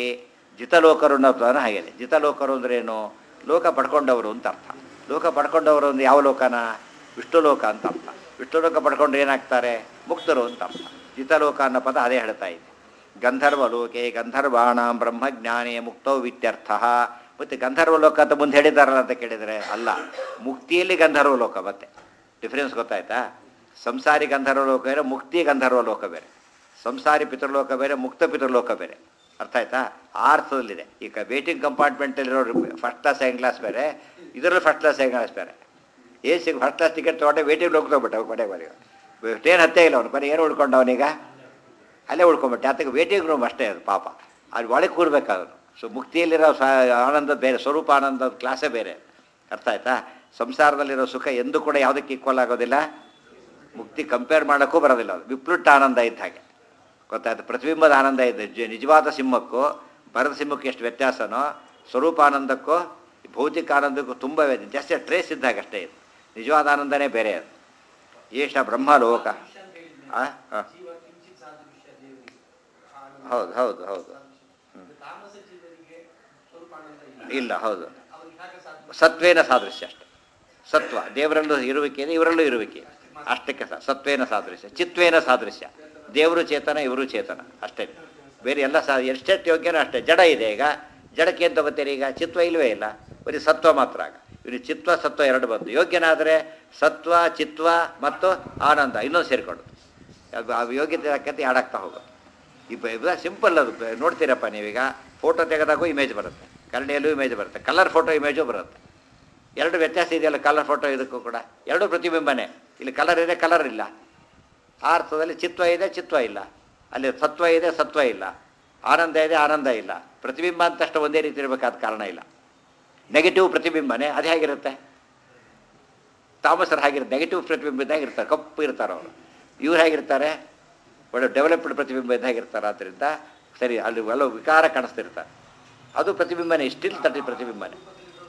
ಜಿತಲೋಕರು ಅನ್ನೋದು ಹಾಗೆ ಜಿತಲೋಕರು ಅಂದ್ರೇನು ಲೋಕ ಪಡ್ಕೊಂಡವರು ಅಂತ ಅರ್ಥ ಲೋಕ ಪಡ್ಕೊಂಡವರು ಅಂದ್ರೆ ಯಾವ ಲೋಕನ ವಿಷ್ಣು ಲೋಕ ಅಂತ ಅರ್ಥ ವಿಷ್ಣು ಲೋಕ ಪಡ್ಕೊಂಡ್ರೆ ಏನಾಗ್ತಾರೆ ಮುಕ್ತರು ಅಂತ ಅರ್ಥ ಜಿತಲೋಕ ಅನ್ನೋ ಪದ ಅದೇ ಹೇಳ್ತಾ ಇದೆ ಗಂಧರ್ವ ಲೋಕೆ ಗಂಧರ್ವಾಣ ಬ್ರಹ್ಮಜ್ಞಾನೇ ಮುಕ್ತೋ ವಿತ್ಯರ್ಥ ಮತ್ತು ಗಂಧರ್ವ ಲೋಕ ಅಂತ ಮುಂದೆ ಹೇಳಿದಾರಲ್ಲ ಅಂತ ಕೇಳಿದರೆ ಅಲ್ಲ ಮುಕ್ತಿಯಲ್ಲಿ ಗಂಧರ್ವ ಲೋಕ ಮತ್ತೆ ಡಿಫ್ರೆನ್ಸ್ ಗೊತ್ತಾಯ್ತಾ ಸಂಸಾರಿ ಗಂಧರ್ವ ಲೋಕ ಬೇರೆ ಮುಕ್ತಿ ಗಂಧರ್ವ ಲೋಕ ಬೇರೆ ಸಂಸಾರಿ ಪಿತೃಲೋಕ ಬೇರೆ ಮುಕ್ತ ಪಿತೃಲೋಕ ಬೇರೆ ಅರ್ಥ ಆಯ್ತಾ ಆ ಅರ್ಥದಲ್ಲಿದೆ ಈಗ ವೇಟಿಂಗ್ ಕಂಪಾರ್ಟ್ಮೆಂಟಲ್ಲಿರೋ ಫಸ್ಟ್ ಕ್ಲಾಸ್ ಸೆಕೆಂಡ್ ಕ್ಲಾಸ್ ಬೇರೆ ಇದರಲ್ಲಿ ಫಸ್ಟ್ ಕ್ಲಾಸ್ ಸೆಕೆಂಡ್ ಕ್ಲಾಸ್ ಬೇರೆ A C first class ticket ತೊಗೊಂಡೆ ವೇಟಿಂಗ್ ಹೋಗ್ತೋಗ್ಬಿಟ್ಟ ಕೊನೆ ಬರೀ ಟ್ರೈನ್ ಹತ್ತೇ ಇಲ್ಲ ಅವನು ಬರೀ ಏನು ಉಳ್ಕೊಂಡು ಅವನೀಗ ಅಲ್ಲೇ ಉಳ್ಕೊಂಬಿಟ್ಟೆ ಅದಕ್ಕೆ ವೇಟಿಂಗ್ ರೂಮ್ ಅಷ್ಟೇ ಅದು ಪಾಪ ಅಲ್ಲಿ ಒಳಗೆ ಕೂರ್ಬೇಕಾದ್ರು ಸೊ ಮುಕ್ತಿಯಲ್ಲಿರೋ ಸ ಆನಂದ ಬೇರೆ ಸ್ವರೂಪ ಆನಂದದ ಕ್ಲಾಸೇ ಬೇರೆ ಅರ್ಥ ಆಯ್ತಾ ಸಂಸಾರದಲ್ಲಿರೋ ಸುಖ ಎಂದೂ ಕೂಡ ಯಾವುದಕ್ಕೆ ಈಕ್ವಲ್ ಆಗೋದಿಲ್ಲ ಮುಕ್ತಿ ಕಂಪೇರ್ ಮಾಡೋಕ್ಕೂ ಬರೋದಿಲ್ಲ ಅದು ವಿಪ್ಲುಟ್ಟ ಆನಂದ ಇದ್ದ ಹಾಗೆ ಗೊತ್ತಾಯ್ತು ಪ್ರತಿಬಿಂಬದ ಆನಂದ ಇದೆ ಜ- ನಿಜವಾದ ಸಿಂಹಕ್ಕೂ ಭರದ ಸಿಂಹಕ್ಕೆ ಎಷ್ಟು ವ್ಯತ್ಯಾಸನೋ ಸ್ವರೂಪಾನಂದಕ್ಕೂ ಭೌತಿಕ ಆನಂದಕ್ಕೂ ತುಂಬ ವ್ಯತ್ಯಾಸ ಜಾಸ್ತಿ ಟ್ರೇಸ್ ಇದ್ದಾಗ ಅಷ್ಟೇ ಇದು ನಿಜವಾದ ಆನಂದನೇ ಬೇರೆ ಅದು ಏಷ ಬ್ರಹ್ಮಲೋಕ ಆ? ಆ. ಜೀವ ಕಿಂಚಿತ್ ಸಾದೃಶ್ಯ ದೇವರಿಗೆ ಆನಂದ. ಹೌದು ಹೌದು ಹೌದು ತಾಮಸ ಜೀವರಿಗೆ ಸ್ವರೂಪಾನಂದ ಇಲ್ಲ ಇಲ್ಲ ಹೌದು ಅವ್ರಿಗೆ ಹೇಗೆ ಸಾಧ್ಯ ಸತ್ವೇನ ಸಾದೃಶ್ಯ ಅಷ್ಟೆ ಸತ್ವ ದೇವರಲ್ಲೂ ಇರುವಿಕೆ ಇದೆ ಇವರಲ್ಲೂ ಇರುವಿಕೆ ಅಷ್ಟಕ್ಕೆ ಸ ಸತ್ವೇನ ಸಾದೃಶ್ಯ ಚಿತ್ವೇನ ಸಾದೃಶ್ಯ ದೇವರು ಚೇತನ ಇವರು ಚೇತನ ಅಷ್ಟೇ ಬೇರೆ ಎಲ್ಲ ಸಾ ಎಷ್ಟೆಷ್ಟು ಯೋಗ್ಯನೋ ಅಷ್ಟೇ ಜಡ ಇದೆ ಈಗ ಜಡಕ್ಕೆ ಏನು ತಗೋತೀರಿ ಈಗ ಚಿತ್ವ ಇಲ್ಲವೇ ಇಲ್ಲ ಬರೀ ಸತ್ವ ಮಾತ್ರ ಆಗ ಇವರು ಚಿತ್ವ ಸತ್ವ ಎರಡು ಬಂತು ಯೋಗ್ಯನಾದರೆ ಸತ್ವ ಚಿತ್ವ ಮತ್ತು ಆನಂದ ಇನ್ನೊಂದು ಸೇರಿಕೊಂಡು ಅದು ಆ ಯೋಗ್ಯತೆ ತಕ್ಕಂತೆ ಹಾಡಾಗ್ತಾ ಹೋಗೋದು ಈ ಸಿಂಪಲ್ ಅದು ಬ- ನೋಡ್ತೀರಪ್ಪ ನೀವೀಗ ಫೋಟೋ ತೆಗೆದಾಗೂ ಇಮೇಜ್ ಬರುತ್ತೆ ಕರಡಿಯಲ್ಲೂ ಇಮೇಜ್ ಬರುತ್ತೆ ಕಲರ್ ಫೋಟೋ ಇಮೇಜು ಬರುತ್ತೆ ಎರಡು ವ್ಯತ್ಯಾಸ ಇದೆಯಲ್ಲ ಕಲರ್ ಫೋಟೋ ಇದಕ್ಕೂ ಕೂಡ ಎರಡೂ ಪ್ರತಿಬಿಂಬನೇ ಇಲ್ಲಿ ಕಲರ್ ಇದೆ ಕಲರ್ ಇಲ್ಲ ಆ ಅರ್ಥದಲ್ಲಿ ಚಿತ್ವ ಇದೆ ಚಿತ್ವ ಇಲ್ಲ ಅಲ್ಲಿ ಸತ್ವ ಇದೆ ಸತ್ವ ಇಲ್ಲ ಆನಂದ ಇದೆ ಆನಂದ ಇಲ್ಲ ಪ್ರತಿಬಿಂಬ ಅಂತಷ್ಟು ಒಂದೇ ರೀತಿ ಇರಬೇಕಾದ ಕಾರಣ ಇಲ್ಲ ನೆಗೆಟಿವ್ ಪ್ರತಿಬಿಂಬನೇ ಅದು ಹೇಗಿರುತ್ತೆ ತಾಮಸರು ಹಾಗಿರುತ್ತೆ ನೆಗೆಟಿವ್ ಪ್ರತಿಬಿಂಬ ಇದ್ದಾಗ ಇರ್ತಾರೆ ಕಪ್ಪು ಇರ್ತಾರೆ ಅವರು ಇವ್ರು ಹೇಗಿರ್ತಾರೆ ಒಳ್ಳೆ ಡೆವಲಪ್ಡ್ ಪ್ರತಿಬಿಂಬ ಇದ್ದಾಗ ಇರ್ತಾರೆ ಆದ್ದರಿಂದ ಸರಿ ಅಲ್ಲಿ ಎಲ್ಲ ವಿಕಾರ ಕಾಣಿಸ್ತಿರ್ತಾರೆ ಅದು ಪ್ರತಿಬಿಂಬನೇ ಸ್ಟಿಲ್ ತಟ್ಟಿ ಪ್ರತಿಬಿಂಬನೇ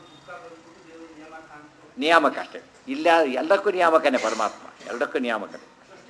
ನಿಯಾಮಕ ಅಷ್ಟೇ ಇಲ್ಲ ಎಲ್ಲಕ್ಕೂ ನಿಯಾಮಕನೇ ಪರಮಾತ್ಮ ಎಲ್ಲಕ್ಕೂ ನಿಯಾಮಕನೇ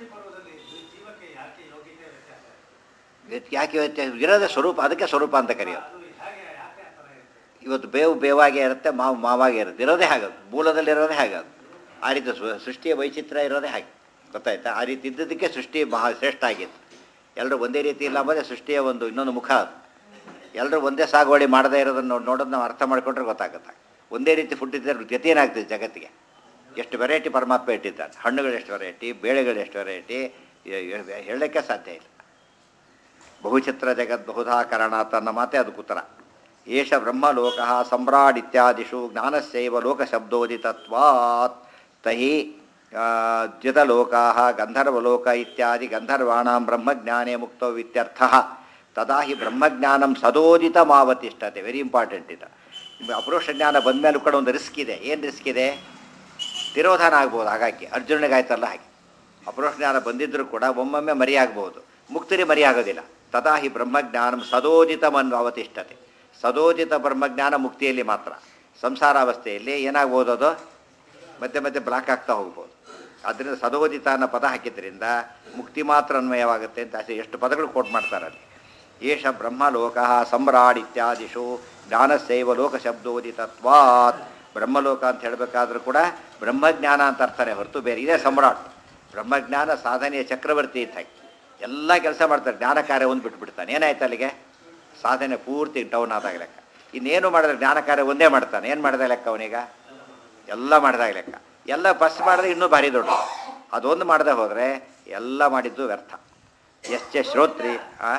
ವ್ಯತ್- ಯಾಕೆ ವ್ಯತ್ಯಾಸ ಇರೋದೇ ಸ್ವರೂಪ ಅದಕ್ಕೆ ಸ್ವರೂಪ ಅಂತ ಕರೆಯೋದು ಇವತ್ತು ಬೇವು ಬೇವಾಗೇ ಇರುತ್ತೆ ಮಾವು ಮಾವಾಗೇ ಇರುತ್ತೆ ಇರೋದೇ ಹಾಗದು ಮೂಲದಲ್ಲಿ ಇರೋದೇ ಹಾಗದು ಆ ರೀತಿ ಸೃ- ಸೃಷ್ಟಿಯ ವೈಚಿತ್ರ್ಯ ಇರೋದೇ ಹಾಗೆ ಗೊತ್ತಾಯ್ತಾ ಆ ರೀತಿ ಇದ್ದದಕ್ಕೆ ಸೃಷ್ಟಿ ಮಹಾ ಶ್ರೇಷ್ಠ ಆಗಿತ್ತು ಎಲ್ಲರೂ ಒಂದೇ ರೀತಿ ಇಲ್ಲ ಅಂಬೋದೇ ಸೃಷ್ಟಿಯ ಒಂದು ಇನ್ನೊಂದು ಮುಖ ಅದು ಎಲ್ಲರೂ ಒಂದೇ ಸಾಗುವಳಿ ಮಾಡದೇ ಇರೋದನ್ನು ನೋಡ್- ನೋಡೋದು ನಾವು ಅರ್ಥ ಮಾಡ್ಕೊಂಡ್ರೆ ಗೊತ್ತಾಗುತ್ತೆ ಒಂದೇ ರೀತಿ ಫುಡ್ ಇದ್ದರೆ ಗತಿ ಏನಾಗ್ತದೆ ಜಗತ್ತಿಗೆ ಎಷ್ಟು ವೆರೈಟಿ ಪರಮಾತ್ಮ ಇಟ್ಟಿದ್ದಾನೆ ಹಣ್ಣುಗಳು ಎಷ್ಟು ವೆರೈಟಿ ಬೇಳೆಗಳು ಎಷ್ಟು ವೆರೈಟಿ ಹೇಳೋಕ್ಕೆ ಸಾಧ್ಯ ಇಲ್ಲ ಬಹುಚಿತ್ರ ಜಗತ್ ಬಹುಧಾ ಕಾರಣಾತ್ ಅನ್ನೋ ಮಾತೆ ಅದಕ್ಕೆ ಉತ್ತರ ಏಷ ಬ್ರಹ್ಮಲೋಕ ಸಮ್ರಾಡ್ ಇತ್ಯಾದಿಷು ಜ್ಞಾನಸ್ಯೈವ ಲೋಕಶಬ್ದೋದಿತತ್ವಾತ್ ತಹಿ ದ್ಯುತಲೋಕಾ ಗಂಧರ್ವಲೋಕ ಇತ್ಯಾದಿ ಗಂಧರ್ವಾಣಾಂ ಬ್ರಹ್ಮಜ್ಞಾನೇ ಮುಕ್ತೋ ಇತ್ಯರ್ಥ ತದಾ ಹಿ ಬ್ರಹ್ಮಜ್ಞಾನಂ ಸದೋದಿತಮಾವತಿಷ್ಠತೆ ವೆರಿ ಇಂಪಾರ್ಟೆಂಟ್ ಇದು ಅಪರೋಕ್ಷ ಜ್ಞಾನ ಬಂದ ಮೇಲೂ ಕೂಡ ಒಂದು ರಿಸ್ಕ್ ಇದೆ ಏನು ರಿಸ್ಕ್ ಇದೆ ತಿರೋಧಾನ ಆಗ್ಬೋದು ಹಾಗಾಗಿ ಅರ್ಜುನಿಗೆ ಆಯ್ತಲ್ಲ ಹಾಗೆ ಅಪರೋಕ್ಷ ಜ್ಞಾನ ಬಂದಿದ್ದರೂ ಕೂಡ ಒಮ್ಮೊಮ್ಮೆ ಮರಿಯಾಗಬಹುದು ಮುಕ್ತರಿ ಮರಿಯಾಗೋದಿಲ್ಲ ತದಾ ಹಿ ಬ್ರಹ್ಮಜ್ಞಾನಂ ಸದೋದಿತಮನ್ ಅವತಿಷ್ಠತೆ ಸದೋದಿತ ಬ್ರಹ್ಮಜ್ಞಾನ ಮುಕ್ತಿಯಲ್ಲಿ ಮಾತ್ರ ಸಂಸಾರಾವಸ್ಥೆಯಲ್ಲಿ ಏನಾಗ್ಬೋದು ಅದು ಮಧ್ಯೆ ಮಧ್ಯೆ ಬ್ಲಾಕ್ ಆಗ್ತಾ ಹೋಗ್ಬೋದು ಅದರಿಂದ ಸದೋದಿತ ಅನ್ನೋ ಪದ ಹಾಕಿದ್ರಿಂದ ಮುಕ್ತಿ ಮಾತ್ರ ಅನ್ವಯವಾಗುತ್ತೆ ಅಂತ ಅಷ್ಟೇ ಎಷ್ಟು ಪದಗಳು ಕೋಟ್ ಮಾಡ್ತಾರೆ ಅಲ್ಲಿ ಏಷ ಬ್ರಹ್ಮಲೋಕ ಸಮ್ರಾಡ್ ಇತ್ಯಾದಿಷು ಜ್ಞಾನಸೈವ ಲೋಕ ಶಬ್ದೋದಿತತ್ವಾತ್ ಬ್ರಹ್ಮಲೋಕ ಅಂತ ಹೇಳಬೇಕಾದ್ರೂ ಕೂಡ ಬ್ರಹ್ಮಜ್ಞಾನ ಅಂತ ಅರ್ಥನೇ ಹೊರತು ಬೇರೆ ಇದೇ ಸಮ್ರಾಟ್ ಬ್ರಹ್ಮಜ್ಞಾನ ಸಾಧನೆಯ ಚಕ್ರವರ್ತಿ ಇದ್ದಾಗೆ ಎಲ್ಲ ಕೆಲಸ ಮಾಡ್ತಾರೆ ಜ್ಞಾನ ಕಾರ್ಯ ಒಂದು ಬಿಟ್ಬಿಡ್ತಾನೆ ಏನಾಯ್ತು ಅಲ್ಲಿಗೆ ಸಾಧನೆ ಪೂರ್ತಿ ಡೌನ್ ಆದಾಗ ಲೆಕ್ಕ ಇನ್ನೇನು ಮಾಡಿದ್ರೆ ಜ್ಞಾನ ಕಾರ್ಯ ಒಂದೇ ಮಾಡ್ತಾನೆ ಏನು ಮಾಡಿದ ಲೆಕ್ಕ ಅವನೀಗ ಎಲ್ಲ ಮಾಡಿದಾಗ ಲೆಕ್ಕ ಎಲ್ಲ ಬಸ್ ಮಾಡಿದ್ರೆ ಇನ್ನೂ ಭಾರಿ ದೊಡ್ಡ ಅದೊಂದು ಮಾಡದೆ ಹೋದರೆ ಎಲ್ಲ ಮಾಡಿದ್ದು ವ್ಯರ್ಥ ಎಷ್ಟ ಶ್ರೋತ್ರಿ ಆ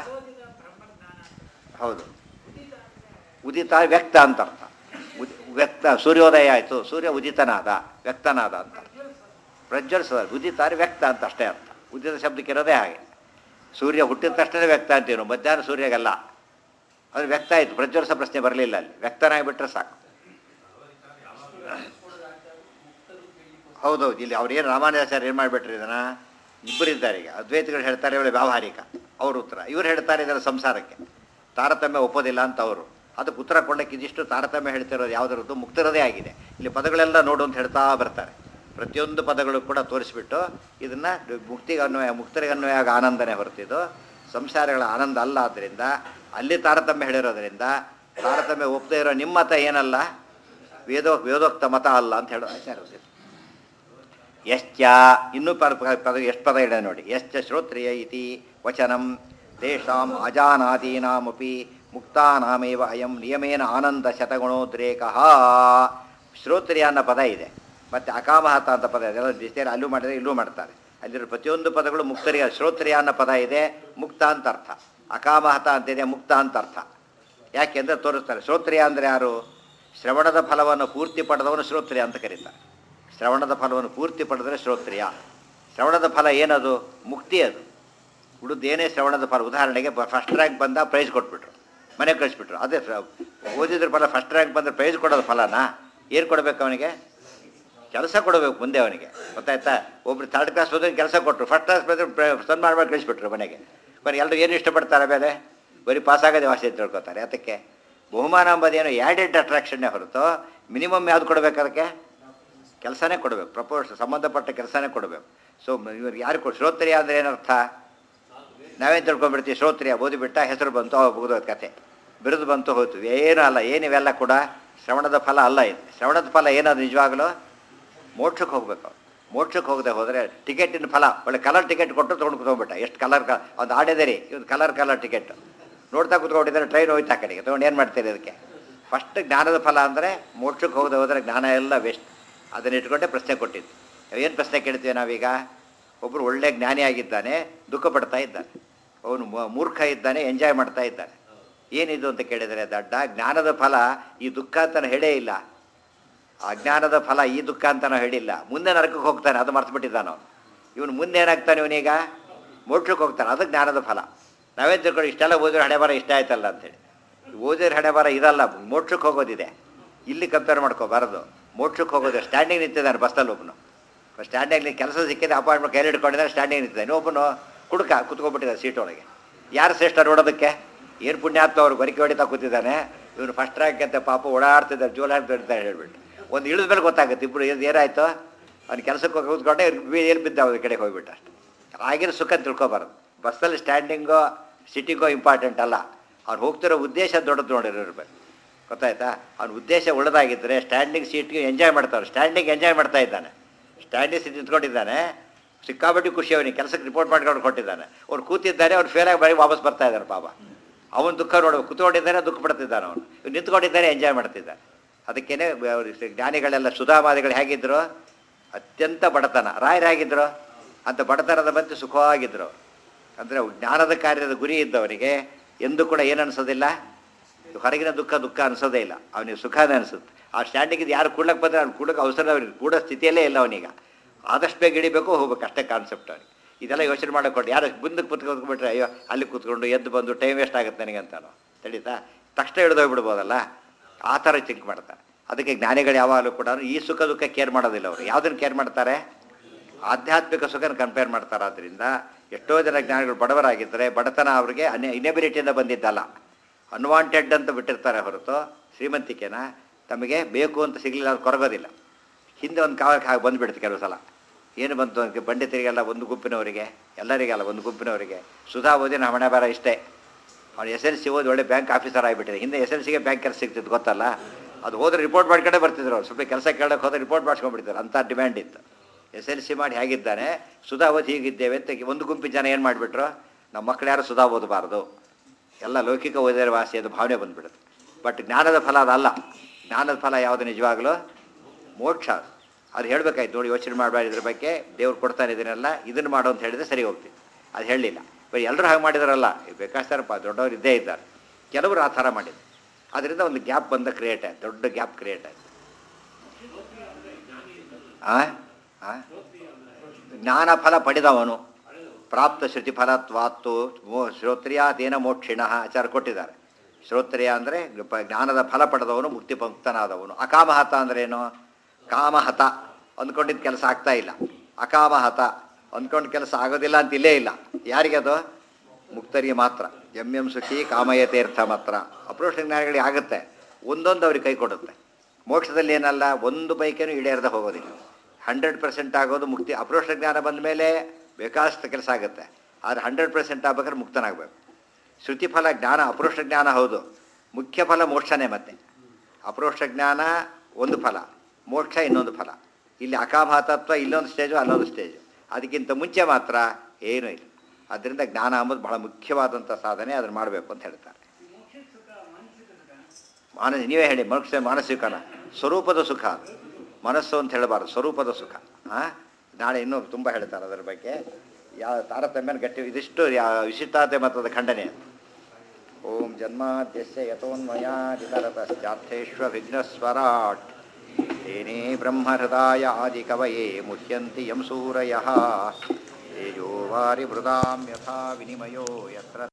ಹೌದು ಉದಿತ ವ್ಯಕ್ತ ಅಂತ ಅರ್ಥ ಉದಿ ವ್ಯಕ್ತ ಸೂರ್ಯೋದಯ ಆಯಿತು ಸೂರ್ಯ ಉದಿತನಾದ ವ್ಯಕ್ತನಾದ ಅಂತ ಪ್ರಜ್ವಲಿಸದ ಉದಿತ ಅಂದ್ರೆ ವ್ಯಕ್ತ ಅಂತ ಅಷ್ಟೇ ಅರ್ಥ ಉದಿತ ಶಬ್ದಕ್ಕೆ ಇರೋದೇ ಹಾಗೆ ಸೂರ್ಯ ಹುಟ್ಟಿದ ತಕ್ಷಣ ವ್ಯಕ್ತ ಅಂತೀವಿ ನಾವು ಮಧ್ಯಾಹ್ನ ಸೂರ್ಯಗಲ್ಲ ಅದು ವ್ಯಕ್ತ ಆಯಿತು ಪ್ರಜ್ವಲಿಸೋ ಪ್ರಶ್ನೆ ಬರಲಿಲ್ಲ ಅಲ್ಲಿ ವ್ಯಕ್ತನಾಗಿಬಿಟ್ರೆ ಸಾಕು ಹೌದೌದು ಇಲ್ಲಿ ಅವ್ರು ಏನು ರಾಮಾನುಜಾಚಾರ್ಯ ಏನು ಮಾಡಿಬಿಟ್ರಿ ಇದನ್ನ ಇಬ್ಬರಿದ್ದಾರೆ ಈಗ ಅದ್ವೈತಗಳು ಹೇಳ್ತಾರೆ ಇವಳು ವ್ಯಾವಹಾರಿಕ ಅವ್ರ ಉತ್ತರ ಇವ್ರು ಹೇಳ್ತಾರೆ ಇದರ ಸಂಸಾರಕ್ಕೆ ತಾರತಮ್ಯ ಒಪ್ಪೋದಿಲ್ಲ ಅಂತ ಅವರು ಅದಕ್ಕೆ ಉತ್ತರ ಕೊಡಲಿಕ್ಕೆ ಇದಿಷ್ಟು ತಾರತಮ್ಯ ಹೇಳ್ತಿರೋದು ಯಾವುದರದ್ದು ಮುಕ್ತಿರೋದೇ ಆಗಿದೆ ಇಲ್ಲಿ ಪದಗಳೆಲ್ಲ ನೋಡು ಅಂತ ಹೇಳ್ತಾ ಬರ್ತಾರೆ ಪ್ರತಿಯೊಂದು ಪದಗಳು ಕೂಡ ತೋರಿಸ್ಬಿಟ್ಟು ಇದನ್ನು ಮುಕ್ತಿಗೆ ಅನ್ವಯ ಮುಕ್ತರಿಗೆ ಅನ್ವಯ ಆಗ ಆನಂದನೇ ಹೊರತಿದ್ದು ಸಂಸಾರಗಳ ಆನಂದ ಅಲ್ಲ ಆದ್ದರಿಂದ ಅಲ್ಲಿ ತಾರತಮ್ಯ ಹೇಳಿರೋದ್ರಿಂದ ತಾರತಮ್ಯ ಒಪ್ಪದೇ ಇರೋ ನಿಮ್ಮ ಮತ ಏನಲ್ಲ ವೇದೋ ವೇದೋಕ್ತ ಮತ ಅಲ್ಲ ಅಂತ ಹೇಳೋ ಆಚಾರ ಯಶ್ಚ ಇನ್ನೂ ಪದ ಪದ ಎಷ್ಟು ಪದ ಇದೆ ನೋಡಿ ಯಶ್ಚ ಶ್ರೋತ್ರಿಯ ಇತಿ ವಚನಂ ತೇಷಾಂ ಅಜಾನಾದೀನಾಮಪಿ ಮುಕ್ತಾನಾಮೇವ ಅಯಂ ನಿಯಮೇನ ಆನಂದ ಶತಗುಣೋದ್ರೇಕ ಶ್ರೋತ್ರಿಯ ಅನ್ನೋ ಪದ ಇದೆ ಮತ್ತು ಅಕಾಮಹತ ಅಂತ ಪದ ಇದೆ ಎಲ್ಲ ಸೇರಿ ಅಲ್ಲೂ ಮಾಡಿದರೆ ಇಲ್ಲೂ ಮಾಡ್ತಾರೆ ಅಲ್ಲಿರೋ ಪ್ರತಿಯೊಂದು ಪದಗಳು ಮುಕ್ತರಿಯ ಶ್ರೋತ್ರಿಯ ಅನ್ನೋ ಪದ ಇದೆ ಮುಕ್ತ ಅಂತ ಅರ್ಥ ಅಕಾಮಹತ ಅಂತಿದೆ ಮುಕ್ತ ಅಂತ ಅರ್ಥ ಯಾಕೆಂದರೆ ತೋರಿಸ್ತಾರೆ ಶ್ರೋತ್ರಿಯ ಅಂದರೆ ಯಾರು ಶ್ರವಣದ ಫಲವನ್ನು ಪೂರ್ತಿ ಪಡೆದವನು ಶ್ರೋತ್ರಿಯ ಅಂತ ಕರೀತಾರೆ ಶ್ರವಣದ ಫಲವನ್ನು ಪೂರ್ತಿ ಪಡೆದರೆ ಶ್ರೋತ್ರಿಯ ಶ್ರವಣದ ಫಲ ಏನದು ಮುಕ್ತಿ ಅದು ಉಳಿದೇನೇ ಶ್ರವಣದ ಫಲ ಉದಾಹರಣೆಗೆ ಫಸ್ಟ್ ರ್ಯಾಂಕ್ ಬಂದ ಪ್ರೈಸ್ ಕೊಟ್ಬಿಟ್ರು ಮನೆಗೆ ಕಳಿಸ್ಬಿಟ್ರು ಅದೇ ಸ- ಓದಿದ್ರ ಫಲ ಫಸ್ಟ್ ರ್ಯಾಂಕ್ ಬಂದರೆ ಪ್ರೈಸ್ ಕೊಡೋದು ಫಲನಾ ಏನು ಕೊಡಬೇಕು ಅವನಿಗೆ ಕೆಲಸ ಕೊಡಬೇಕು ಮುಂದೆ ಅವನಿಗೆ ಗೊತ್ತಾಯ್ತಾ ಒಬ್ರು ಥರ್ಡ್ ಕ್ಲಾಸ್ ಹೋದ್ರೆ ಕೆಲಸ ಕೊಟ್ಟರು ಫಸ್ಟ್ ಕ್ಲಾಸ್ ಬಂದರೆ ಸನ್ಮಾನ ಮಾಡಿ ಕಳಿಸ್ಬಿಟ್ರು ಮನೆಗೆ ಬರೀ ಎಲ್ಲರೂ ಏನು ಇಷ್ಟಪಡ್ತಾರೆ ಬೇರೆ ಬರೀ ಪಾಸ್ ಆಗೋದೇ ವಾಸಿ ಅಂತ ತಿಳ್ಕೊತಾರೆ ಅದಕ್ಕೆ ಬಹುಮಾನ ಎಂಬುದೇನು ಆ್ಯಡೆಡ್ ಅಟ್ರಾಕ್ಷನ್ನೇ ಹೊರತು ಮಿನಿಮಮ್ ಯಾವ್ದು ಕೊಡಬೇಕು ಅದಕ್ಕೆ ಕೆಲಸನೇ ಕೊಡಬೇಕು ಪ್ರಪೋಸ್ ಸಂಬಂಧಪಟ್ಟ ಕೆಲಸನೇ ಕೊಡಬೇಕು ಸೊ ಇವ್ರಿಗೆ ಯಾರು ಕೊಡು ಶ್ರೋತ್ರಿಯ ಅಂದರೆ ಏನರ್ಥ ನಾವೇನು ತಿಳ್ಕೊಂಡ್ಬಿಡ್ತೀವಿ ಶ್ರೋತ್ರಿಯ ಓದಿಬಿಟ್ಟ ಹೆಸರು ಬಂತು ಅವಾಗ ಮುಗಿದೋದು ಕತೆ ಬಿರುದು ಬಂತು ಹೋಯ್ತು ಏನೂ ಅಲ್ಲ ಏನಿವೆಲ್ಲ ಕೂಡ ಶ್ರವಣದ ಫಲ ಅಲ್ಲ ಇದು ಶ್ರವಣದ ಫಲ ಏನದು ನಿಜವಾಗಲೂ ಮೋಕ್ಷಕ್ಕೆ ಹೋಗ್ಬೇಕು ಮೋಕ್ಷಕ್ಕೆ ಹೋಗದೆ ಹೋದರೆ ಟಿಕೆಟಿನ ಫಲ ಒಳ್ಳೆ ಕಲರ್ ಟಿಕೆಟ್ ಕೊಟ್ಟು ತೊಗೊಂಡು ಕುತ್ಕೊಂಡ್ಬಿಟ್ಟ ಎಷ್ಟು ಕಲರ್ ಕ ಒಂದು ಆಡಿದೆ ರೀ ಇವ್ನು ಕಲರ್ ಕಲರ್ ಟಿಕೆಟ್ ನೋಡ್ತಾ ಕುತ್ಕೊಂಡಿದ್ದಾರೆ ಟ್ರೈನ್ ಹೋಯ್ತು ಆ ಕಡೆಗೆ ತೊಗೊಂಡು ಏನು ಮಾಡ್ತೀರಿ ಅದಕ್ಕೆ ಫಸ್ಟ್ ಜ್ಞಾನದ ಫಲ ಅಂದರೆ ಮೋಕ್ಷಕ್ಕೆ ಹೋಗದೆ ಹೋದರೆ ಜ್ಞಾನ ಎಲ್ಲ ವೇಸ್ಟ್ ಅದನ್ನ ಇಟ್ಕೊಂಡೆ ಪ್ರಶ್ನೆ ಕೊಟ್ಟಿದ್ದು ಏನು ಪ್ರಶ್ನೆ ಕೇಳ್ತೀವಿ ನಾವೀಗ ಒಬ್ಬರು ಒಳ್ಳೆ ಜ್ಞಾನಿ ಆಗಿದ್ದಾನೆ ದುಃಖ ಪಡ್ತಾ ಇದ್ದಾನೆ ಅವನು ಮೂ- ಮೂರ್ಖ ಇದ್ದಾನೆ ಎಂಜಾಯ್ ಮಾಡ್ತಾ ಇದ್ದಾನೆ ಏನಿದು ಅಂತ ಕೇಳಿದರೆ ದಡ್ಡ ಜ್ಞಾನದ ಫಲ ಈ ದುಃಖ ಅಂತ ಹೇಳೇ ಇಲ್ಲ ಅಜ್ಞಾನದ ಫಲ ಈ ದುಃಖ ಅಂತ ನಾವು ಹೇಳಿಲ್ಲ ಮುಂದೆ ನರಕಕ್ಕೆ ಹೋಗ್ತಾನೆ ಅದು ಮರ್ತು ಬಿಟ್ಟಿದ್ದಾನೆ ಅವನು ಇವನು ಮುಂದೆ ಏನಾಗ್ತಾನೆ ಇವನೀಗ ಮೋಕ್ಷಕ್ಕೆ ಹೋಗ್ತಾನೆ ಅದು ಜ್ಞಾನದ ಫಲ ನಾವೇ ತಿಳ್ಕೊಂಡು ಇಷ್ಟೆಲ್ಲ ಓದಿರೋ ಹಣೆ ಬರ ಇಷ್ಟ ಆಯ್ತಲ್ಲ ಅಂತೇಳಿ ಓದಿರೋ ಹಣೆ ಬರ ಇದಲ್ಲ ಮೋಕ್ಷಕ್ಕೆ ಹೋಗೋದಿದೆ ಇಲ್ಲಿ ಕಂಪೇರ್ ಮಾಡ್ಕೋಬಾರದು ಮೋಕ್ಷಕ್ಕೆ ಹೋಗೋದು ಸ್ಟ್ಯಾಂಡಿಂಗ್ ನಿಂತಿದ್ದಾನೆ ಬಸ್ಸಲ್ಲಿ ಒಬ್ಬನು ಸ್ಟ್ಯಾಂಡಿಂಗ್ ಕೆಲಸ ಸಿಕ್ಕಿದೆ ಅಪಾಯಿಂಟ್ಮೆಂಟ್ ಕೈಲಿ ಹಿಡ್ಕೊಂಡಿದ್ದಾನೆ ಸ್ಟ್ಯಾಂಡಿಂಗ್ ನಿಂತಿದ್ದಾನೆ ಒಬ್ಬನು ಕುಡುಕ ಕುತ್ಕೊಂಡ್ಬಿಟ್ಟಿದ್ದಾನೆ ಸೀಟ್ ಒಳಗೆ ಯಾರು ಶ್ರೇಷ್ಠ ನೋಡೋದಕ್ಕೆ ಏನು ಪುಣ್ಯಾತ್ಮ ಅವ್ರು ಗೊರಿಕೆ ಹೊಡಿತಾ ಕೂತಿದ್ದಾನೆ ಇವನು ಫಸ್ಟ್ ರ್ಯಾಂಕ್ ಅಂತ ಪಾಪ ಓಡಾಡ್ತಿದ್ದಾರೆ ಜೋಲಾಗಿ ಬಿಡ್ತಾರೆ ಹೇಳ್ಬಿಟ್ಟು ಒಂದು ಇಳಿದ ಮೇಲೆ ಗೊತ್ತಾಗುತ್ತೆ ಇಬ್ಬರು ಇದು ಏನಾಯ್ತು ಅವ್ನು ಕೆಲಸಕ್ಕೆ ಹೋಗಿ ಕೂತ್ಕೊಂಡೆ ಎಲ್ಲಿ ಬಿದ್ದ ಅವ್ರ ಕಡೆಗೆ ಹೋಗ್ಬಿಟ್ಟು ಅಷ್ಟೆ ಆಗಿರೋ ಸುಖ ತಿಳ್ಕೊಬಾರ್ದು ಬಸ್ಸಲ್ಲಿ ಸ್ಟ್ಯಾಂಡಿಂಗೋ ಸಿಟ್ಟಿಂಗೋ ಇಂಪಾರ್ಟೆಂಟ್ ಅಲ್ಲ ಅವ್ನು ಹೋಗ್ತಿರೋ ಉದ್ದೇಶ ದೊಡ್ಡದು ನೋಡಿರ್ಬೇಕು ಗೊತ್ತಾಯ್ತಾ ಅವ್ನ ಉದ್ದೇಶ ಒಳ್ಳೆದಾಗಿದ್ದರೆ ಸ್ಟ್ಯಾಂಡಿಂಗ್ ಸೀಟ್ಗೆ ಎಂಜಾಯ್ ಮಾಡ್ತಾವ್ರು ಸ್ಟ್ಯಾಂಡಿಂಗ್ ಎಂಜಾಯ್ ಮಾಡ್ತಾ ಇದ್ದಾನೆ ಸ್ಟ್ಯಾಂಡಿಂಗ್ ಸೀಟ್ ನಿಂತ್ಕೊಂಡಿದ್ದಾನೆ ಸಿಕ್ಕಾಪಟ್ಟಿ ಖುಷಿ ಅವನಿಗೆ ಕೆಲಸಕ್ಕೆ ರಿಪೋರ್ಟ್ ಮಾಡ್ಕೊಂಡು ಕೊಟ್ಟಿದ್ದಾನೆ ಅವ್ರು ಕೂತಿದ್ದಾರೆ ಅವ್ರು ಫೇಲಾಗಿ ಬರೀ ವಾಪಸ್ ಬರ್ತಾ ಇದ್ದಾರೆ ಪಾಪ ಅವನು ದುಃಖ ನೋಡ್ಬೇಕು ಕೂತ್ಕೊಂಡಿದ್ದಾನೆ ದುಃಖ ಪಡ್ತಿದ್ದಾನೆ ಅವನು ಇವ್ನು ನಿಂತ್ಕೊಂಡಿದ್ದಾನೆ ಎಂಜಾಯ್ ಮಾಡ್ತಿದ್ದಾನೆ ಅದಕ್ಕೇನೆ ಅವ್ರು ಜ್ಞಾನಿಗಳೆಲ್ಲ ಸುಧಾಮಾದಿಗಳು ಹೇಗಿದ್ರು ಅತ್ಯಂತ ಬಡತನ ರಾಯರು ಹೇಗಿದ್ರು ಅಂತ ಬಡತನದ ಮಧ್ಯೆ ಸುಖವಾಗಿದ್ದರು ಅಂದರೆ ಜ್ಞಾನದ ಕಾರ್ಯದ ಗುರಿ ಇದ್ದವನಿಗೆ ಎಂದೂ ಕೂಡ ಏನು ಅನ್ಸೋದಿಲ್ಲ ಹೊರಗಿನ ದುಃಖ ದುಃಖ ಅನ್ಸೋದೇ ಇಲ್ಲ ಅವನಿಗೆ ಸುಖನೇ ಅನಿಸುತ್ತೆ ಆ ಸ್ಟ್ಯಾಂಡಿಗೆ ಇದು ಯಾರು ಕೂಡ್ಲಕ್ಕೆ ಬಂದರೆ ಅವ್ನು ಕೂಡಕ್ಕೆ ಅವಸರ ಅವ್ರಿಗೆ ಕೂಡ ಸ್ಥಿತಿಯಲ್ಲೇ ಇಲ್ಲ ಅವನೀಗ ಆದಷ್ಟು ಬೇಗ ಹಿಡಿಬೇಕು ಹೋಗ್ಬೇಕು ಅಷ್ಟೇ ಕಾನ್ಸೆಪ್ಟ್ ಅವ್ನಿಗೆ ಇದೆಲ್ಲ ಯೋಚನೆ ಮಾಡಿಕೊಂಡು ಯಾರು ಮುಂದಕ್ಕೆ ಕುತ್ಕೊಂಡ್ಬಿಟ್ರೆ ಅಯ್ಯೋ ಅಲ್ಲಿ ಕೂತ್ಕೊಂಡು ಎದ್ದು ಬಂದು ಟೈಮ್ ವೇಸ್ಟ್ ಆಗುತ್ತೆ ನನಗೆ ಅಂತಾನು ತಡೀತಾ ತಕ್ಷಣ ಹಿಡಿದೋಗ್ಬಿಡ್ಬೋದಲ್ಲ ಆ ಥರ ಥಿಂಕ್ ಮಾಡ್ತಾರೆ ಅದಕ್ಕೆ ಜ್ಞಾನಿಗಳು ಯಾವಾಗಲೂ ಕೂಡ ಈ ಸುಖ ದುಃಖ ಕೇರ್ ಮಾಡೋದಿಲ್ಲ ಅವರು ಯಾವುದನ್ನು ಕೇರ್ ಮಾಡ್ತಾರೆ ಆಧ್ಯಾತ್ಮಿಕ ಸುಖನ ಕಂಪೇರ್ ಮಾಡ್ತಾರೆ ಆದ್ದರಿಂದ ಎಷ್ಟೋ ಜನ ಜ್ಞಾನಿಗಳು ಬಡವರಾಗಿದ್ದರೆ ಬಡತನ ಅವರಿಗೆ ಅನ್ಯ ಇನೆಬಿಲಿಟಿಯಿಂದ ಬಂದಿದ್ದಲ್ಲ ಅನ್ವಾಂಟೆಡ್ ಅಂತ ಬಿಟ್ಟಿರ್ತಾರೆ ಹೊರತು ಶ್ರೀಮಂತಿಕೆನ ತಮಗೆ ಬೇಕು ಅಂತ ಸಿಗಲಿಲ್ಲ ಅದು ಕೊರಗೋದಿಲ್ಲ ಹಿಂದೆ ಒಂದು ಕಾಲಕ್ಕೆ ಹಾಗೆ ಬಂದುಬಿಡುತ್ತೆ ಕೆಲವು ಸಲ ಏನು ಬಂತು ಅದಕ್ಕೆ ಪಂಡಿತರಿಗೆಲ್ಲ ಒಂದು ಗುಂಪಿನವರಿಗೆ ಎಲ್ಲರಿಗೆಲ್ಲ ಒಂದು ಗುಂಪಿನವರಿಗೆ ಸುಧಾ ಓದಿನ ಹಣೆ ಬರ ಇಷ್ಟೇ ಅವ್ನು ಎಸ್ ಎಲ್ ಸಿ ಓದಿ ಒಳ್ಳೆ ಬ್ಯಾಂಕ್ ಆಫೀಸರ್ ಆಗಿಬಿಟ್ಟಿದೆ ಹಿಂದೆ ಎಸ್ ಎಲ್ ಸಿಗೆ ಬ್ಯಾಂಕ್ ಕೆಲಸ ಸಿಗ್ತಿತ್ತು ಗೊತ್ತಲ್ಲ ಅದು ಹೋದ್ರೆ ರಿಪೋರ್ಟ್ ಮಾಡ್ಕೊಂಡೇ ಬರ್ತಿದ್ರು ಅವ್ರು ಸ್ವಲ್ಪ ಕೆಲಸ ಕೇಳೋಕೆ ಹೋದ್ರೆ ರಿಪೋರ್ಟ್ ಮಾಡಿಸ್ಕೊಂಡ್ಬಿಡ್ತಾರೆ ಅಂಥ ಡಿಮ್ಯಾಂಡ್ ಇತ್ತು ಎಸ್ ಎಲ್ ಸಿ ಮಾಡಿ ಹೇಗಿದ್ದಾನೆ ಸುಧಾ ಓದಿ ಹೀಗಿದ್ದೇವೆ ಅಂತ ಒಂದು ಗುಂಪಿನ ಜನ ಏನು ಮಾಡಿಬಿಟ್ರು ನಮ್ಮ ಮಕ್ಕಳು ಯಾರು ಸುಧಾ ಓದಬಾರ್ದು ಎಲ್ಲ ಲೌಕಿಕ ಓದಿರೋ ವಾಸಿ ಅದು ಭಾವನೆ ಬಂದ್ಬಿಡುತ್ತೆ ಬಟ್ ಜ್ಞಾನದ ಫಲ ಅದಲ್ಲ ಜ್ಞಾನದ ಫಲ ಯಾವುದು ನಿಜವಾಗಲೂ ಮೋಕ್ಷ ಅದು. ಅದು ಹೇಳ್ಬೇಕಾಯ್ತು ನೋಡಿ ಯೋಚನೆ ಮಾಡಬಾರ್ದು ಇದ್ರ ಬಗ್ಗೆ ದೇವ್ರು ಕೊಡ್ತಾನೆ ಇದನ್ನೆಲ್ಲ ಇದನ್ನು ಮಾಡು ಅಂತ ಹೇಳಿದ್ರೆ ಸರಿ ಹೋಗ್ತೀವಿ ಅದು ಹೇಳಲಿಲ್ಲ ಬರೀ ಎಲ್ಲರೂ ಹಾಗೆ ಮಾಡಿದಾರಲ್ಲ ಬೇಕಾಗ್ತಾರಪ್ಪ ದೊಡ್ಡವರು ಇದ್ದೇ ಇದ್ದಾರೆ ಕೆಲವರು ಆ ಥರ ಮಾಡಿದ್ರು ಅದರಿಂದ ಒಂದು ಗ್ಯಾಪ್ ಬಂದ ಕ್ರಿಯೇಟ್ ಆಯ್ತು ದೊಡ್ಡ ಗ್ಯಾಪ್ ಕ್ರಿಯೇಟ್ ಆಯ್ತು ಆ ಆ? ಜ್ಞಾನ ಫಲ ಪಡೆದವನು ಪ್ರಾಪ್ತ ಶ್ರುತಿ ಫಲತ್ವಾತ್ತು ಮೋ ಶ್ರೋತ್ರಿಯಾದೇನ ಮೋಕ್ಷಿಣ ಆಚಾರ ಕೊಟ್ಟಿದ್ದಾರೆ ಶ್ರೋತ್ರಿಯ ಅಂದರೆ ಜ್ಞಾನದ ಫಲ ಪಡೆದವನು ಮುಕ್ತಿ ಮುಕ್ತನಾದವನು ಅಕಾಮಹತ ಅಂದ್ರೇನು ಕಾಮಹತ ಅಂದ್ಕೊಂಡಿದ್ದ ಕೆಲಸ ಆಗ್ತಾ ಇಲ್ಲ ಅಕಾಮಹತ ಅಂದ್ಕೊಂಡ ಕೆಲಸ ಆಗೋದಿಲ್ಲ ಅಂತ ಇಲ್ಲೇ ಇಲ್ಲ ಯಾರಿಗದು ಮುಕ್ತರಿಗೆ ಮಾತ್ರ ಎಂ ಎಂ ಸುಖಿ ಕಾಮಯತೀರ್ಥ ಮಾತ್ರ ಅಪ್ರೋಷ ಜ್ಞಾನಿಗಳಿಗೆ ಆಗುತ್ತೆ ಒಂದೊಂದು ಅವ್ರಿಗೆ ಕೈ ಕೊಡುತ್ತೆ ಮೋಕ್ಷದಲ್ಲಿ ಏನಲ್ಲ ಒಂದು ಬೈಕೇನು ಈಡೇರದೆ ಹೋಗೋದಿಲ್ಲ ಹಂಡ್ರೆಡ್ ಪರ್ಸೆಂಟ್ ಆಗೋದು ಮುಕ್ತಿ ಅಪ್ರೋಷ ಜ್ಞಾನ ಬಂದ ಮೇಲೆ ಬೇಕಾದಷ್ಟು ಕೆಲಸ ಆಗುತ್ತೆ ಆದರೆ ಹಂಡ್ರೆಡ್ ಪರ್ಸೆಂಟ್ ಆಗ್ಬೇಕಾದ್ರೆ ಮುಕ್ತನಾಗಬೇಕು ಶ್ರುತಿ ಫಲ ಜ್ಞಾನ ಅಪ್ರೋಷ ಜ್ಞಾನ ಹೌದು ಮುಖ್ಯ ಫಲ ಮೋಕ್ಷನೇ ಮತ್ತೆ ಅಪ್ರೋಷ ಜ್ಞಾನ ಒಂದು ಫಲ ಮೋಕ್ಷ ಇನ್ನೊಂದು ಫಲ ಇಲ್ಲಿ ಅಕಾಮಹತತ್ವ ಇಲ್ಲೊಂದು ಸ್ಟೇಜು ಅಲ್ಲೊಂದು ಸ್ಟೇಜು ಅದಕ್ಕಿಂತ ಮುಂಚೆ ಮಾತ್ರ ಏನೂ ಇಲ್ಲ ಅದರಿಂದ ಜ್ಞಾನ ಅಂಬುದು ಬಹಳ ಮುಖ್ಯವಾದಂಥ ಸಾಧನೆ ಅದನ್ನು ಮಾಡಬೇಕು ಅಂತ ಹೇಳ್ತಾರೆ ಮಾನಸ ನೀವೇ ಹೇಳಿ ಮನುಷ್ಯ ಮಾನಸಿಕನ ಸ್ವರೂಪದ ಸುಖ ಅದು. ಮನಸ್ಸು ಅಂತ ಹೇಳಬಾರ್ದು ಸ್ವರೂಪದ ಸುಖ ಹಾಂ ನಾಳೆ ಇನ್ನೂ ತುಂಬ ಹೇಳ್ತಾರೆ ಅದರ ಬಗ್ಗೆ ಯಾವ ತಾರತಮ್ಯನ ಗಟ್ಟಿ ಇದಿಷ್ಟು ಯಾವ ವಿಶಿಷ್ಟಾತೆ ಮತದ ಖಂಡನೆ ಅಂತ ಓಂ ಜನ್ಮಾದ್ಯಸ್ಯ ಯಥೋನ್ಮಯಾದಿತರತಶ್ಚಾರ್ಥೇಷ್ವವಿಘ್ನಸ್ವರಾಟ್ ತೇನೇ ಬ್ರಹ್ಮಹೃದಾಯ ಆದಿಕವಯೇ ಮುಹ್ಯಂತಿ ಯಂ ಸೂರಯಃ ತೇಜೋವಾರಿ ಮೃದಾಂ ಯಥಾ ವಿನಿಮಯೋ ಯತ್ರ